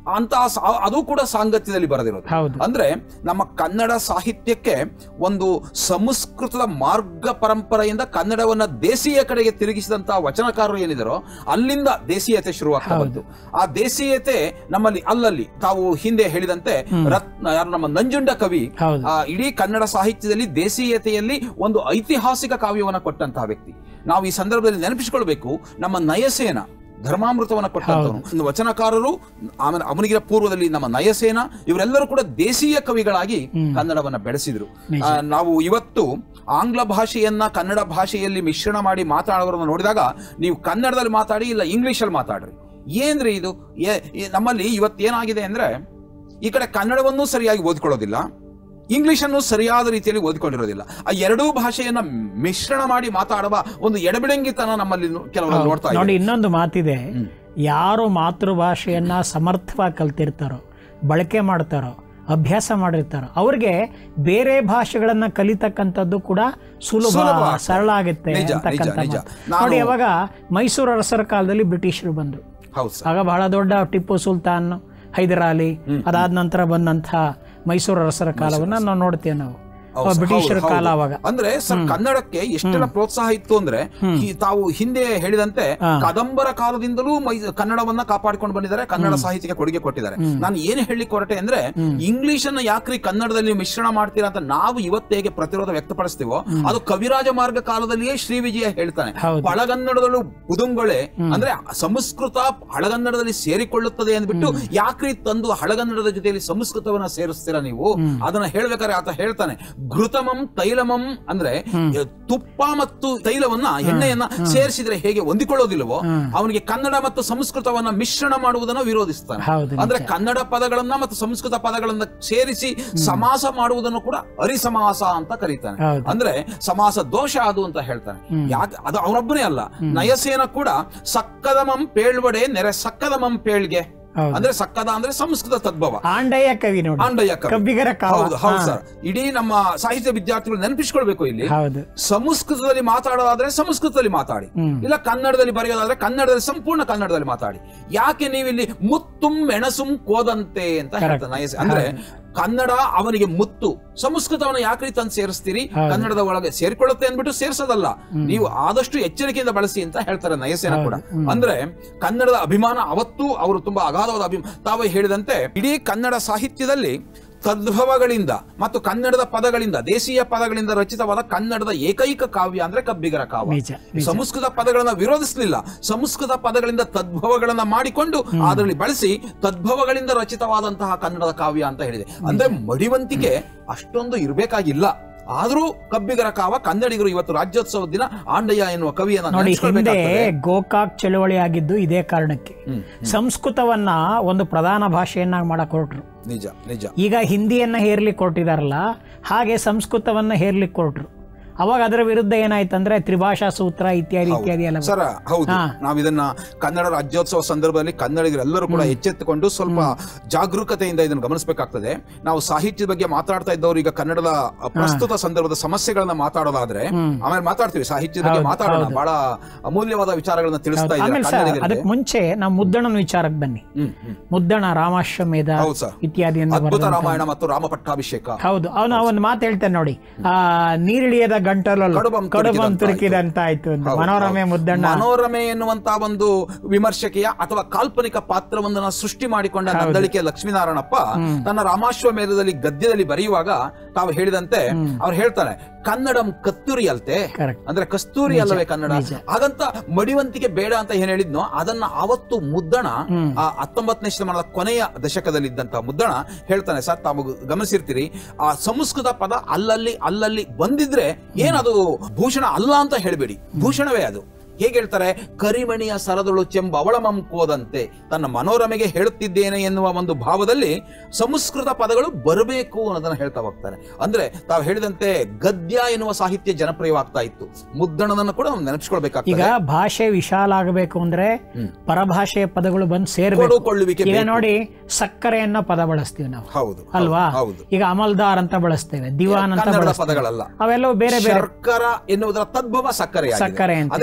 ಅಂತ ಸಾ- ಅದು ಕೂಡ ಸಾಂಗತ್ಯದಲ್ಲಿ ಬರೆದಿರೋದು ಹೌದು ಅಂದ್ರೆ ನಮ್ಮ ಕನ್ನಡ ಸಾಹಿತ್ಯಕ್ಕೆ ಒಂದು ಸಂಸ್ಕೃತದ ಮಾರ್ಗ ಪರಂಪರೆಯಿಂದ ಕನ್ನಡವನ್ನ ದೇಸೀಯ ಕಡೆಗೆ ತಿರುಗಿಸಿದಂತಹ ವಚನಕಾರರು ಏನಿದಾರೋ ಅಲ್ಲಿಂದ ದೇಸೀಯತೆ ಶುರುವಾಗ್ತಾ ಬಂತು ಆ ದೇಸೀಯತೆ ನಮ್ಮಲ್ಲಿ ಅಲ್ಲಲ್ಲಿ ತಾವು ಹಿಂದೆ ಹೇಳಿದಂತೆ ರತ್ನ ಯಾರು ನಮ್ಮ ನಂಜುಂಡ ಕವಿ ಹೌದು ಆ ಇಡೀ ಕನ್ನಡ ಸಾಹಿತ್ಯದಲ್ಲಿ ದೇಸೀಯತೆಯಲ್ಲಿ ಒಂದು ಐತಿಹಾಸಿಕ ಕಾವ್ಯವನ್ನ ಕೊಟ್ಟಂತಹ ವ್ಯಕ್ತಿ ನಾವು ಈ ಸಂದರ್ಭದಲ್ಲಿ ನೆನಪಿಸಿಕೊಳ್ಬೇಕು ನಮ್ಮ ನಯಸೇನ ಧರ್ಮಾಮೃತವನ್ನ ಕೊಟ್ಟಂತವನು ಒಂದು ವಚನಕಾರರು ಆಮೇಲೆ ಅವನಿಗಿನ ಪೂರ್ವದಲ್ಲಿ ನಮ್ಮ ನಯಸೇನ ಇವರೆಲ್ಲರೂ ಕೂಡ ದೇಸೀಯ ಕವಿಗಳಾಗಿ ಕನ್ನಡವನ್ನ ಬೆಳೆಸಿದ್ರು ನಿಜ. ಆ, ನಾವು ಇವತ್ತು ಆಂಗ್ಲ ಭಾಷೆಯನ್ನ ಕನ್ನಡ ಭಾಷೆಯಲ್ಲಿ ಮಿಶ್ರಣ ಮಾಡಿ ಮಾತಾಡೋರನ್ನ ನೋಡಿದಾಗ ನೀವು ಕನ್ನಡದಲ್ಲಿ ಮಾತಾಡಿ ಇಲ್ಲ ಇಂಗ್ಲಿಷಲ್ಲಿ ಮಾತಾಡ್ರಿ ಏನ್ರಿ ಇದು ಏ- ಏ- ನಮ್ಮಲ್ಲಿ ಇವತ್ತೇನಾಗಿದೆ ಅಂದ್ರೆ ಈ ಕಡೆ ಕನ್ನಡವನ್ನು ಸರಿಯಾಗಿ ಓದ್ಕೊಳ್ಳೋದಿಲ್ಲ ಇಂಗ್ಲಿಷನ್ನು ಸರಿಯಾದ ರೀತಿಯಲ್ಲಿ ಓದ್ಕೊಂಡಿರೋದಿಲ್ಲ ಆ ಎರಡೂ ಭಾಷೆಯನ್ನ ಮಿಶ್ರಣ ಮಾಡಿ ಮಾತಾಡುವ ಒಂದು ಎಡಬಿಡಂಗಿತನ ನಮ್ಮಲ್ಲಿ ನು- ಕೆಲವರು ನೋಡ್ತಾ ನೋಡಿ ಇದ್ದಾರೆ ಇನ್ನೊಂದು ಮಾತಿದೆ ಯಾರು ಮಾತೃಭಾಷೆಯನ್ನ ಸಮರ್ಥವಾಗಿ ಕಲ್ತಿರ್ತಾರೋ ಬಳಕೆ ಮಾಡ್ತಾರೋ ಅಭ್ಯಾಸ ಮಾಡಿರ್ತಾರೋ ಅವ್ರಿಗೆ ಬೇರೆ ಭಾಷೆಗಳನ್ನ ಕಲಿತಕ್ಕಂಥದ್ದು ಕೂಡ ಸುಲಭ ಸುಲಭ ಆಗ್ತದೆ. ಸರಳ ಆಗುತ್ತೆ ನಿಜ, ಅಂತಕ್ಕಂಥ ನಿಜ, ನಿಜ. ಮಾತು. ನಾನು- ನೋಡಿ ಅವಾಗ ಮೈಸೂರು ಅರಸರ ಕಾಲದಲ್ಲಿ ಬ್ರಿಟಿಷರು ಬಂದರು ಹೌದು ಸರ್ ಆಗ ಬಹಳ ದೊಡ್ಡ ಟಿಪ್ಪು ಸುಲ್ತಾನ್ ಹೈದರಾಲಿ ಅದಾದ ನಂತರ ಬಂದಂಥ ಮೈಸೂರು ಅರಸರ ಕಾಲವನ್ನ ನಾವು ನೋಡ್ತೇವೆ ನಾವು ಹೌದು ಸರ್, ಬ್ರಿಟಿಷರ ಹೌದು, ಕಾಲ ಹೌದು. ಅವಾಗ ಅಂದ್ರೆ ಸರ್ ಕನ್ನಡಕ್ಕೆ ಎಷ್ಟೆಲ್ಲ ಪ್ರೋತ್ಸಾಹ ಇತ್ತು ಅಂದ್ರೆ ಈ ತಾವು ಹಿಂದೆ ಹೇಳಿದಂತೆ ಕದಂಬರ ಕಾಲದಿಂದಲೂ ಮೈ ಕನ್ನಡವನ್ನ ಕಾಪಾಡಿಕೊಂಡು ಬಂದಿದ್ದಾರೆ ಕನ್ನಡ ಸಾಹಿತ್ಯಕ್ಕೆ ಕೊಡುಗೆ ಕೊಟ್ಟಿದ್ದಾರೆ ನಾನು ಏನು ಹೇಳಲಿಕ್ಕೆ ಹೊರಟೆ ಅಂದ್ರೆ ಇಂಗ್ಲಿಷ್ ಅನ್ನ ಯಾಕ್ರಿ ಕನ್ನಡದಲ್ಲಿ ನೀವು ಮಿಶ್ರಣ ಮಾಡ್ತೀರಾ ಅಂತ ನಾವು ಇವತ್ತು ಹೇಗೆ ಪ್ರತಿರೋಧ ವ್ಯಕ್ತಪಡಿಸ್ತೀವೋ ಅದು ಕವಿರಾಜ ಮಾರ್ಗ ಕಾಲದಲ್ಲಿಯೇ ಶ್ರೀ ವಿಜಯ ಹೇಳ್ತಾನೆ ಹೌದು. ಹಳಗನ್ನಡದಲ್ಲೂ ಪುದುಂಗೊಳೆ ಅಂದ್ರೆ ಸಂಸ್ಕೃತ ಹಳಗನ್ನಡದಲ್ಲಿ ಸೇರಿಕೊಳ್ಳುತ್ತದೆ ಅಂದ್ಬಿಟ್ಟು ಯಾಕ್ರಿ ತಂದು ಹಳಗನ್ನಡದ ಜೊತೆಯಲ್ಲಿ ಸಂಸ್ಕೃತವನ್ನ ಸೇರಿಸ್ತೀರಾ ನೀವು ಅದನ್ನ ಹೇಳ್ಬೇಕಾದ್ರೆ ಆತ ಹೇಳ್ತಾನೆ ಘೃತಮಂ ತೈಲಮಂ ಅಂದ್ರೆ ತುಪ್ಪ ಮತ್ತು ತೈಲವನ್ನ ಎಣ್ಣೆಯನ್ನ ಸೇರಿಸಿದ್ರೆ ಹೇಗೆ ಹೊಂದಿಕೊಳ್ಳೋದಿಲ್ವೋ ಅವನಿಗೆ ಕನ್ನಡ ಮತ್ತು ಸಂಸ್ಕೃತವನ್ನ ಮಿಶ್ರಣ ಮಾಡುವುದನ್ನು ವಿರೋಧಿಸ್ತಾನೆ ಹೌದು ಅಂದ್ರೆ ಕನ್ನಡ ಪದಗಳನ್ನ ಮತ್ತು ಸಂಸ್ಕೃತ ಪದಗಳನ್ನ ಸೇರಿಸಿ ಸಮಾಸ ಮಾಡುವುದನ್ನು ಕೂಡ ಅರಿಸಮಾಸ ಅಂತ ಕರೀತಾನೆ ಹೌದು. ಅಂದ್ರೆ ಸಮಾಸ ದೋಷ ಅದು ಅಂತ ಹೇಳ್ತಾನೆ ಯಾಕೆ ಅದು ಅವನೊಬ್ಬನೇ ಅಲ್ಲ ನಯಸೇನ ಕೂಡ ಸಕ್ಕದಮಂ ಪೇಳ್ವಡೆ ನೆರೆ ಸಕ್ಕದಮಂ ಪೇಳ್ಗೆ ಹೌದು. ಅಂದ್ರೆ ಸಕ್ಕದ ಅಂದ್ರೆ ಸಂಸ್ಕೃತ ತದ್ಭವ ಆಂಡಯ್ಯ ಕವಿ ನೋಡಿ ಆಂಡಯ್ಯ ಕವಿ. ಕಬ್ಬಿಗರ ಕಾವ ಹೌದು ಹೌದು ಸರ್ ಇಡೀ ನಮ್ಮ ಸಾಹಿತ್ಯ ವಿದ್ಯಾರ್ಥಿಗಳು ನೆನಪಿಸ್ಕೊಳ್ಬೇಕು ಇಲ್ಲಿ ಹೌದು ಸಂಸ್ಕೃತದಲ್ಲಿ ಮಾತಾಡೋದಾದ್ರೆ ಸಂಸ್ಕೃತದಲ್ಲಿ ಮಾತಾಡಿ ಇಲ್ಲ ಕನ್ನಡದಲ್ಲಿ ಬರೆಯೋದಾದ್ರೆ ಕನ್ನಡದಲ್ಲಿ ಸಂಪೂರ್ಣ ಕನ್ನಡದಲ್ಲಿ ಮಾತಾಡಿ ಯಾಕೆ ನೀವಿಲ್ಲಿ ಮುತ್ತುಂ ಮೆಣಸುಂ ಕೋದಂತೆ ಅಂತ ಹೇಳ್ತಾನೆ ನಯಸ. ಅಂದ್ರೆ ಕನ್ನಡ ಅವನಿಗೆ ಮುತ್ತು ಸಂಸ್ಕೃತವನ್ನು ಯಾಕ್ರಿ ತಂದು ಸೇರಿಸ್ತೀರಿ ಕನ್ನಡದ ಒಳಗೆ ಸೇರ್ಕೊಳ್ಳುತ್ತೆ ಅಂದ್ಬಿಟ್ಟು ಸೇರ್ಸೋದಲ್ಲ ನೀವು ಆದಷ್ಟು ಎಚ್ಚರಿಕೆಯಿಂದ ಬಳಸಿ ಅಂತ ಹೇಳ್ತಾರೆ ನಯಸೇನ ಕೂಡ ಅಂದ್ರೆ ಕನ್ನಡದ ಅಭಿಮಾನ ಅವತ್ತು ಅವರು ತುಂಬಾ ಅಗಾಧವಾದ ಅಭಿಮಾನ ತಾವೇ ಹೇಳಿದಂತೆ ಇಡೀ ಕನ್ನಡ ಸಾಹಿತ್ಯದಲ್ಲಿ ತದ್ಭವಗಳಿಂದ ಮತ್ತು ಕನ್ನಡದ ಪದಗಳಿಂದ ದೇಶೀಯ ಪದಗಳಿಂದ ರಚಿತವಾದ ಕನ್ನಡದ ಏಕೈಕ ಕಾವ್ಯ ಅಂದ್ರೆ ಕಬ್ಬಿಗರ ಕಾವ್ಯ ನಿಜ ನಿಜ ಸಂಸ್ಕೃತ ಪದಗಳನ್ನ ವಿರೋಧಿಸಲಿಲ್ಲ ಸಂಸ್ಕೃತ ಪದಗಳಿಂದ ತದ್ಭವಗಳನ್ನ ಮಾಡಿಕೊಂಡು ಅದರಲ್ಲಿ ಬಳಸಿ ತದ್ಭವಗಳಿಂದ ರಚಿತವಾದಂತಹ ಕನ್ನಡದ ಕಾವ್ಯ ಅಂತ ಹೇಳಿದೆ ಅಂದ್ರೆ ಮಡಿವಂತಿಕೆ ಅಷ್ಟೊಂದು ಇರಬೇಕಾಗಿಲ್ಲ ಆದ್ರೂ ಕಬ್ಬಿಗರ ಕಾವ ಕನ್ನಡಿಗರು ಇವತ್ತು ರಾಜ್ಯೋತ್ಸವದ ದಿನ ಆಂಡಯ್ಯ ಎನ್ನುವ ಕವಿಯನ್ನ ನೋಡಿ ಹಿಂದೆ ನೆನೆಸ್ಕೊಳ್ಬೇಕಾಗ್ತದೆ. ಗೋಕಾಕ್ ಚಳವಳಿ ಆಗಿದ್ದು ಇದೇ ಕಾರಣಕ್ಕೆ ಸಂಸ್ಕೃತವನ್ನ ಒಂದು ಪ್ರಧಾನ ಭಾಷೆಯನ್ನಾಗಿ ಮಾಡಕ್ ಹೊರಟ್ರು ನಿಜ ನಿಜ ಈಗ ಹಿಂದಿಯನ್ನ ಹೇರ್ಲಿಕ್ಕೆ ಕೊಟ್ಟಿದಾರಲ್ಲ ಹಾಗೆ ಸಂಸ್ಕೃತವನ್ನ ಹೇರ್ಲಿಕ್ಕೆ ಕೊಟ್ರು ಅವಾಗ ಅದರ ವಿರುದ್ಧ ಏನಾಯ್ತಂದ್ರೆ ತ್ರಿಭಾಷಾ ಸೂತ್ರ ಇತ್ಯಾದಿ ಇತ್ಯಾದಿ ಎಲ್ಲ ಸರ ಹೌದು ನಾವ್ ಇದನ್ನ ಕನ್ನಡ ರಾಜ್ಯೋತ್ಸವ ಸಂದರ್ಭದಲ್ಲಿ ಕನ್ನಡಿಗರೆಲ್ಲರೂ ಕೂಡ ಎಚ್ಚೆತ್ತುಕೊಂಡು ಸ್ವಲ್ಪ ಜಾಗರೂಕತೆಯಿಂದ ಇದನ್ನು ಗಮನಿಸಬೇಕಾಗ್ತದೆ ನಾವು ಸಾಹಿತ್ಯದ ಬಗ್ಗೆ ಮಾತಾಡ್ತಾ ಇದ್ದವರು ಈಗ ಕನ್ನಡದ ಪ್ರಸ್ತುತ ಸಂದರ್ಭದ ಸಮಸ್ಯೆಗಳನ್ನ ಮಾತಾಡೋದಾದ್ರೆ ಆಮೇಲೆ ಮಾತಾಡ್ತೀವಿ ಸಾಹಿತ್ಯದ ಬಗ್ಗೆ ಮಾತಾಡೋಣ ಬಹಳ ಅಮೂಲ್ಯವಾದ ವಿಚಾರಗಳನ್ನ ತಿಳಿಸ್ತಾ ಇದ್ದಾರೆ ಆಮೇಲೆ ಸರ್ ಕನ್ನಡಿಗರಿಗೆ ಅದಕ್ಕೆ ಮುಂಚೆ ನಾವು ಮುದ್ದಣನ ವಿಚಾರಕ್ಕೆ ಬನ್ನಿ ಹ್ಮ್ ಹ್ಮ್ ಮುದ್ದಣ ರಾಮಾಶ್ವಮೇಧ ಹೌದು ಸರ್ ಇತ್ಯಾದಿಯನ್ನು ಅದ್ಭುತ ರಾಮಾಯಣ ಮತ್ತು ರಾಮ ಪಟ್ಟಾಭಿಷೇಕ ಹೌದು ಅವನು ಒಂದು ಮಾತು ಹೇಳ್ತಾನೆ ನೋಡಿ ಆ ನೀರಿಳಿಯದ ಗಂಟಲಲ್ಲಿ ಕಡುಬಂ ಕಡುಬಂ ತುರುಕಿದಂತಾಯ್ತು. ತುರುಕಿದಂತ ಆಯ್ತು ಅಂತ ಮನೋರಮೆ ಮುದ್ದಣ್ಣ ಮನೋರಮೆ ಎನ್ನುವಂತ ಒಂದು ವಿಮರ್ಶಕೆಯ ಅಥವಾ ಕಾಲ್ಪನಿಕ ಪಾತ್ರವೊಂದನ್ನ ಸೃಷ್ಟಿ ಮಾಡಿಕೊಂಡ ನಂದಳಿಕೆ ಲಕ್ಷ್ಮೀನಾರಾಯಣಪ್ಪ ತನ್ನ ರಾಮಾಶ್ವಮೇಧದಲ್ಲಿ ಗದ್ಯದಲ್ಲಿ ಬರೆಯುವಾಗ ತಾವು ಹೇಳಿದಂತೆ ಅವ್ರು ಹೇಳ್ತಾರೆ ಕನ್ನಡಂ ಕತ್ತೂರಿ ಅಲ್ತೆ Correct. ಅಂದ್ರೆ ಕಸ್ತೂರಿ ಅಲ್ಲವೇ ಕನ್ನಡ ಹಾಗಂತ ಮಡಿವಂತಿಕೆ ಬೇಡ ಅಂತ ಏನ್ ಹೇಳಿದ್ನೋ ಅದನ್ನ ಅವತ್ತು ಮುದ್ದಣ ಆ ಹತ್ತೊಂಬತ್ತನೇ ಶತಮಾನದ ಕೊನೆಯ ದಶಕದಲ್ಲಿ ಇದ್ದಂತ ಮುದ್ದಣ ಹೇಳ್ತಾನೆ ಸರ್ ತಾವು ಗಮನಿಸಿರ್ತೀರಿ ಆ ಸಂಸ್ಕೃತ ಪದ ಅಲ್ಲಲ್ಲಿ ಅಲ್ಲಲ್ಲಿ ಬಂದಿದ್ರೆ ಏನದು ಭೂಷಣ ಅಲ್ಲ ಅಂತ ಹೇಳ್ಬೇಡಿ ಭೂಷಣವೇ ಅದು ಹೇಗೆ ಹೇಳ್ತಾರೆ ಕರಿಮಣಿಯ ಸರದೊಳು ಚೆಂಬ ಅವಳಮಂ ಕೋದಂತೆ ತನ್ನ ಮನೋರಮೆಗೆ ಹೇಳುತ್ತಿದ್ದೇನೆ ಎನ್ನುವ ಒಂದು ಭಾವದಲ್ಲಿ ಸಂಸ್ಕೃತ ಪದಗಳು ಬರಬೇಕು ಅನ್ನೋದನ್ನ ಹೇಳ್ತಾ ಹೋಗ್ತಾರೆ ಅಂದ್ರೆ ತಾವು ಹೇಳಿದಂತೆ ಗದ್ಯ ಎನ್ನುವ ಸಾಹಿತ್ಯ ಜನಪ್ರಿಯವಾಗ್ತಾ ಇತ್ತು ಮುದ್ದಣನನ್ನು ಕೂಡ ನಾವು ಈಗ ನೆನಪಿಸ್ಕೊಳ್ಬೇಕಾಗ್ತದೆ ಭಾಷೆ ವಿಶಾಲ ಆಗಬೇಕು ಅಂದ್ರೆ ಪರಭಾಷೆಯ ಪದಗಳು ಬಂದು ಸೇರ್ಬೇಕು ಕೊಡುಕೊಳ್ಳುವಿಕೆ ಈಗ ಬೇಕು. ನೋಡಿ ಸಕ್ಕರೆ ಅನ್ನೋ ಪದ ಬಳಸ್ತೀವಿ ನಾವು ಹೌದು ಅಲ್ವಾ ಹೌದು ಈಗ ಅಮಲ್ದಾರ್ ಅಂತ ಬಳಸ್ತೇವೆ ದಿವಾನ್ ಅಂತ ಕನ್ನಡದ ಬಳಸ್ತೇವೆ ಪದಗಳಲ್ಲ ಅವೆಲ್ಲವೂ ಬೇರೆ ಬೇರೆ ಶರ್ಕರ ಎನ್ನುವುದರ ತದ್ಭವ ಸಕ್ಕರೆ ಸಕ್ಕರೆ ಅಂತ. ಅದೇ ತರ ಅರೆ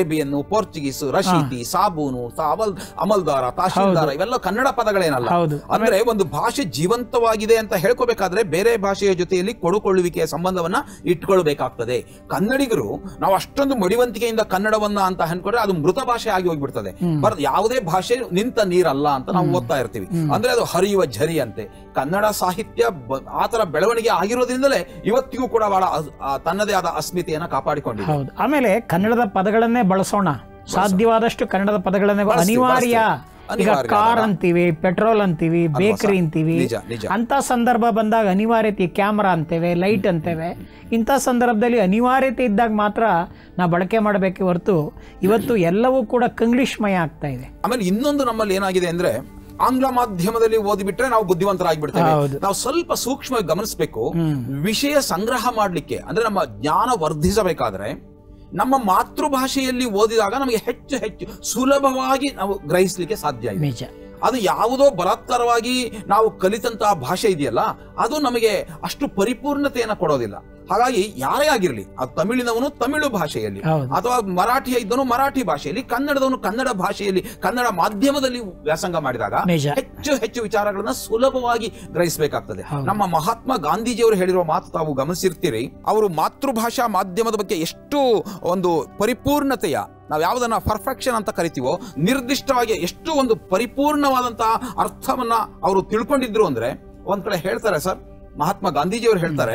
ಅರೇಬಿಯನ್ ಪೋರ್ಚುಗೀಸ್ ರಶೀದಿ ಸಾಬೂನು ಸ- ಅಮಲ್ ಅಮಲ್ದಾರ ತಹಶೀಲ್ದಾರ ಇವೆಲ್ಲ ಕನ್ನಡ ಪದಗಳೇನಲ್ಲ ಹೌದು. ಅಂದ್ರೆ ಒಂದು ಭಾಷೆ ಜೀವಂತವಾಗಿದೆ ಅಂತ ಹೇಳ್ಕೋಬೇಕಾದ್ರೆ ಬೇರೆ ಭಾಷೆಯ ಜೊತೆಯಲ್ಲಿ ಕೊಡುಕೊಳ್ಳುವಿಕೆಯ ಸಂಬಂಧವನ್ನ ಇಟ್ಕೊಳ್ಬೇಕಾಗ್ತದೆ ಕನ್ನಡಿಗರು ನಾವು ಅಷ್ಟೊಂದು ಮಡಿವಂತಿಕೆಯಿಂದ ಕನ್ನಡವನ್ನ ಅಂತ ಅನ್ಕೊಂಡ್ರೆ ಅದು ಮೃತ ಭಾಷೆ ಆಗಿ ಹೋಗ್ಬಿಡ್ತದೆ ಬರ್ ಯಾವುದೇ ಭಾಷೆ ನಿಂತ ನೀರಲ್ಲ ಅಂತ ನಾವು ಓದ್ತಾ ಇರ್ತೀವಿ ಅಂದ್ರೆ ಅದು ಹರಿಯುವ ಝರಿ ಅಂತೆ ಕನ್ನಡ ಸಾಹಿತ್ಯ ಬ- ಆತರ ಬೆಳವಣಿಗೆ ಆಗಿರೋದ್ರಿಂದಲೇ ಇವತ್ತಿಗೂ ಕೂಡ ಬಹಳ ಅಸ್- ಆ ತನ್ನದೇ ಆದ ಅಸ್ಮಿತೆಯನ್ನ ಕಾಪಾಡಿಕೊಂಡಿದೆ ಹೌದು ಆಮೇಲೆ ಕನ್ನಡದ ಪದಗಳನ್ನೇ ಬಳಸೋಣ ಸಾಧ್ಯವಾದಷ್ಟು ಕನ್ನಡದ ಪದಗಳನ್ನೇ ಬ- ಬಳಸ್ತೀವಿ, ಅನಿವಾರ್ಯ ಬಳಸ್ತೀವಿ. ಈಗ ಅನಿವಾರ್ಯ ಕಾರ್ ಅಲ್ವಾ? ಅಂತೀವಿ ಪೆಟ್ರೋಲ್ ಅಂತೀವಿ ಬೇಕರಿ ಅಂತೀವಿ ನಿಜ ನಿಜ ಅಂತ ಸಂದರ್ಭ ಬಂದಾಗ ಅನಿವಾರ್ಯತೆ ಕ್ಯಾಮ್ರಾ ಅಂತೇವೆ ಲೈಟ್ ಅಂತೇವೆ ಇಂಥ ಸಂದರ್ಭದಲ್ಲಿ ಅನಿವಾರ್ಯತೆ ಇದ್ದಾಗ ಮಾತ್ರ ನಾವು ಬಳಕೆ ಮಾಡಬೇಕೆ ಹೊರತು ಇವತ್ತು ಎಲ್ಲವೂ ಕೂಡ ಕಂಗ್ಲೀಷ್ಮಯ ಆಗ್ತಾ ಇದೆ ಆಮೇಲೆ ಇನ್ನೊಂದು ನಮ್ಮಲ್ಲಿ ಏನಾಗಿದೆ ಅಂದ್ರೆ ಆಂಗ್ಲ ಮಾಧ್ಯಮದಲ್ಲಿ ಓದಿಬಿಟ್ರೆ ನಾವು ಬುದ್ಧಿವಂತರಾಗ್ಬಿಡ್ತೇವೆ ಹೌದು. ನಾವು ಸ್ವಲ್ಪ ಸೂಕ್ಷ್ಮವಾಗಿ ಗಮನಿಸಬೇಕು ವಿಷಯ ಸಂಗ್ರಹ ಮಾಡ್ಲಿಕ್ಕೆ ಅಂದ್ರೆ ನಮ್ಮ ಜ್ಞಾನ ವರ್ಧಿಸಬೇಕಾದ್ರೆ ನಮ್ಮ ಮಾತೃಭಾಷೆಯಲ್ಲಿ ಓದಿದಾಗ ನಮಗೆ ಹೆಚ್ಚು ಹೆಚ್ಚು ಸುಲಭವಾಗಿ ನಾವು ಗ್ರಹಿಸಲಿಕ್ಕೆ ಸಾಧ್ಯ ಇದೆ ನಿಜ ಅದು ಯಾವುದೋ ಬಲಾತ್ಕಾರವಾಗಿ ನಾವು ಕಲಿತಂತಹ ಭಾಷೆ ಇದೆಯಲ್ಲ ಅದು ನಮಗೆ ಅಷ್ಟು ಪರಿಪೂರ್ಣತೆಯನ್ನು ಕೊಡೋದಿಲ್ಲ ಹಾಗಾಗಿ ಯಾರೇ ಆಗಿರಲಿ ಅದು ತಮಿಳಿನವನು ತಮಿಳು ಭಾಷೆಯಲ್ಲಿ ಹೌದು. ಅಥವಾ ಮರಾಠಿಯ ಇದ್ದವನು ಮರಾಠಿ ಭಾಷೆಯಲ್ಲಿ ಕನ್ನಡದವನು ಕನ್ನಡ ಭಾಷೆಯಲ್ಲಿ ಕನ್ನಡ ಮಾಧ್ಯಮದಲ್ಲಿ ವ್ಯಾಸಂಗ ಮಾಡಿದಾಗ ನಿಜ. ಹೆಚ್ಚು ಹೆಚ್ಚು ವಿಚಾರಗಳನ್ನ ಸುಲಭವಾಗಿ ಗ್ರಹಿಸಬೇಕಾಗ್ತದೆ ಹೌದು. ನಮ್ಮ ಮಹಾತ್ಮ ಗಾಂಧೀಜಿಯವರು ಹೇಳಿರುವ ಮಾತು ತಾವು ಗಮನಿಸಿರ್ತೀರಿ ಅವರು ಮಾತೃಭಾಷಾ ಮಾಧ್ಯಮದ ಬಗ್ಗೆ ಎಷ್ಟು ಒಂದು ಪರಿಪೂರ್ಣತೆಯ ನಾವು ಯಾವುದನ್ನ ಪರ್ಫೆಕ್ಷನ್ ಅಂತ ಕರಿತೀವೋ ನಿರ್ದಿಷ್ಟವಾಗಿ ಎಷ್ಟು ಒಂದು ಪರಿಪೂರ್ಣವಾದಂತಹ ಅರ್ಥವನ್ನ ಅವರು ತಿಳ್ಕೊಂಡಿದ್ರು ಅಂದ್ರೆ ಒಂದ್ ಕಡೆ ಹೇಳ್ತಾರೆ ಸರ್ ಮಹಾತ್ಮ ಗಾಂಧೀಜಿಯವರು ಹೇಳ್ತಾರೆ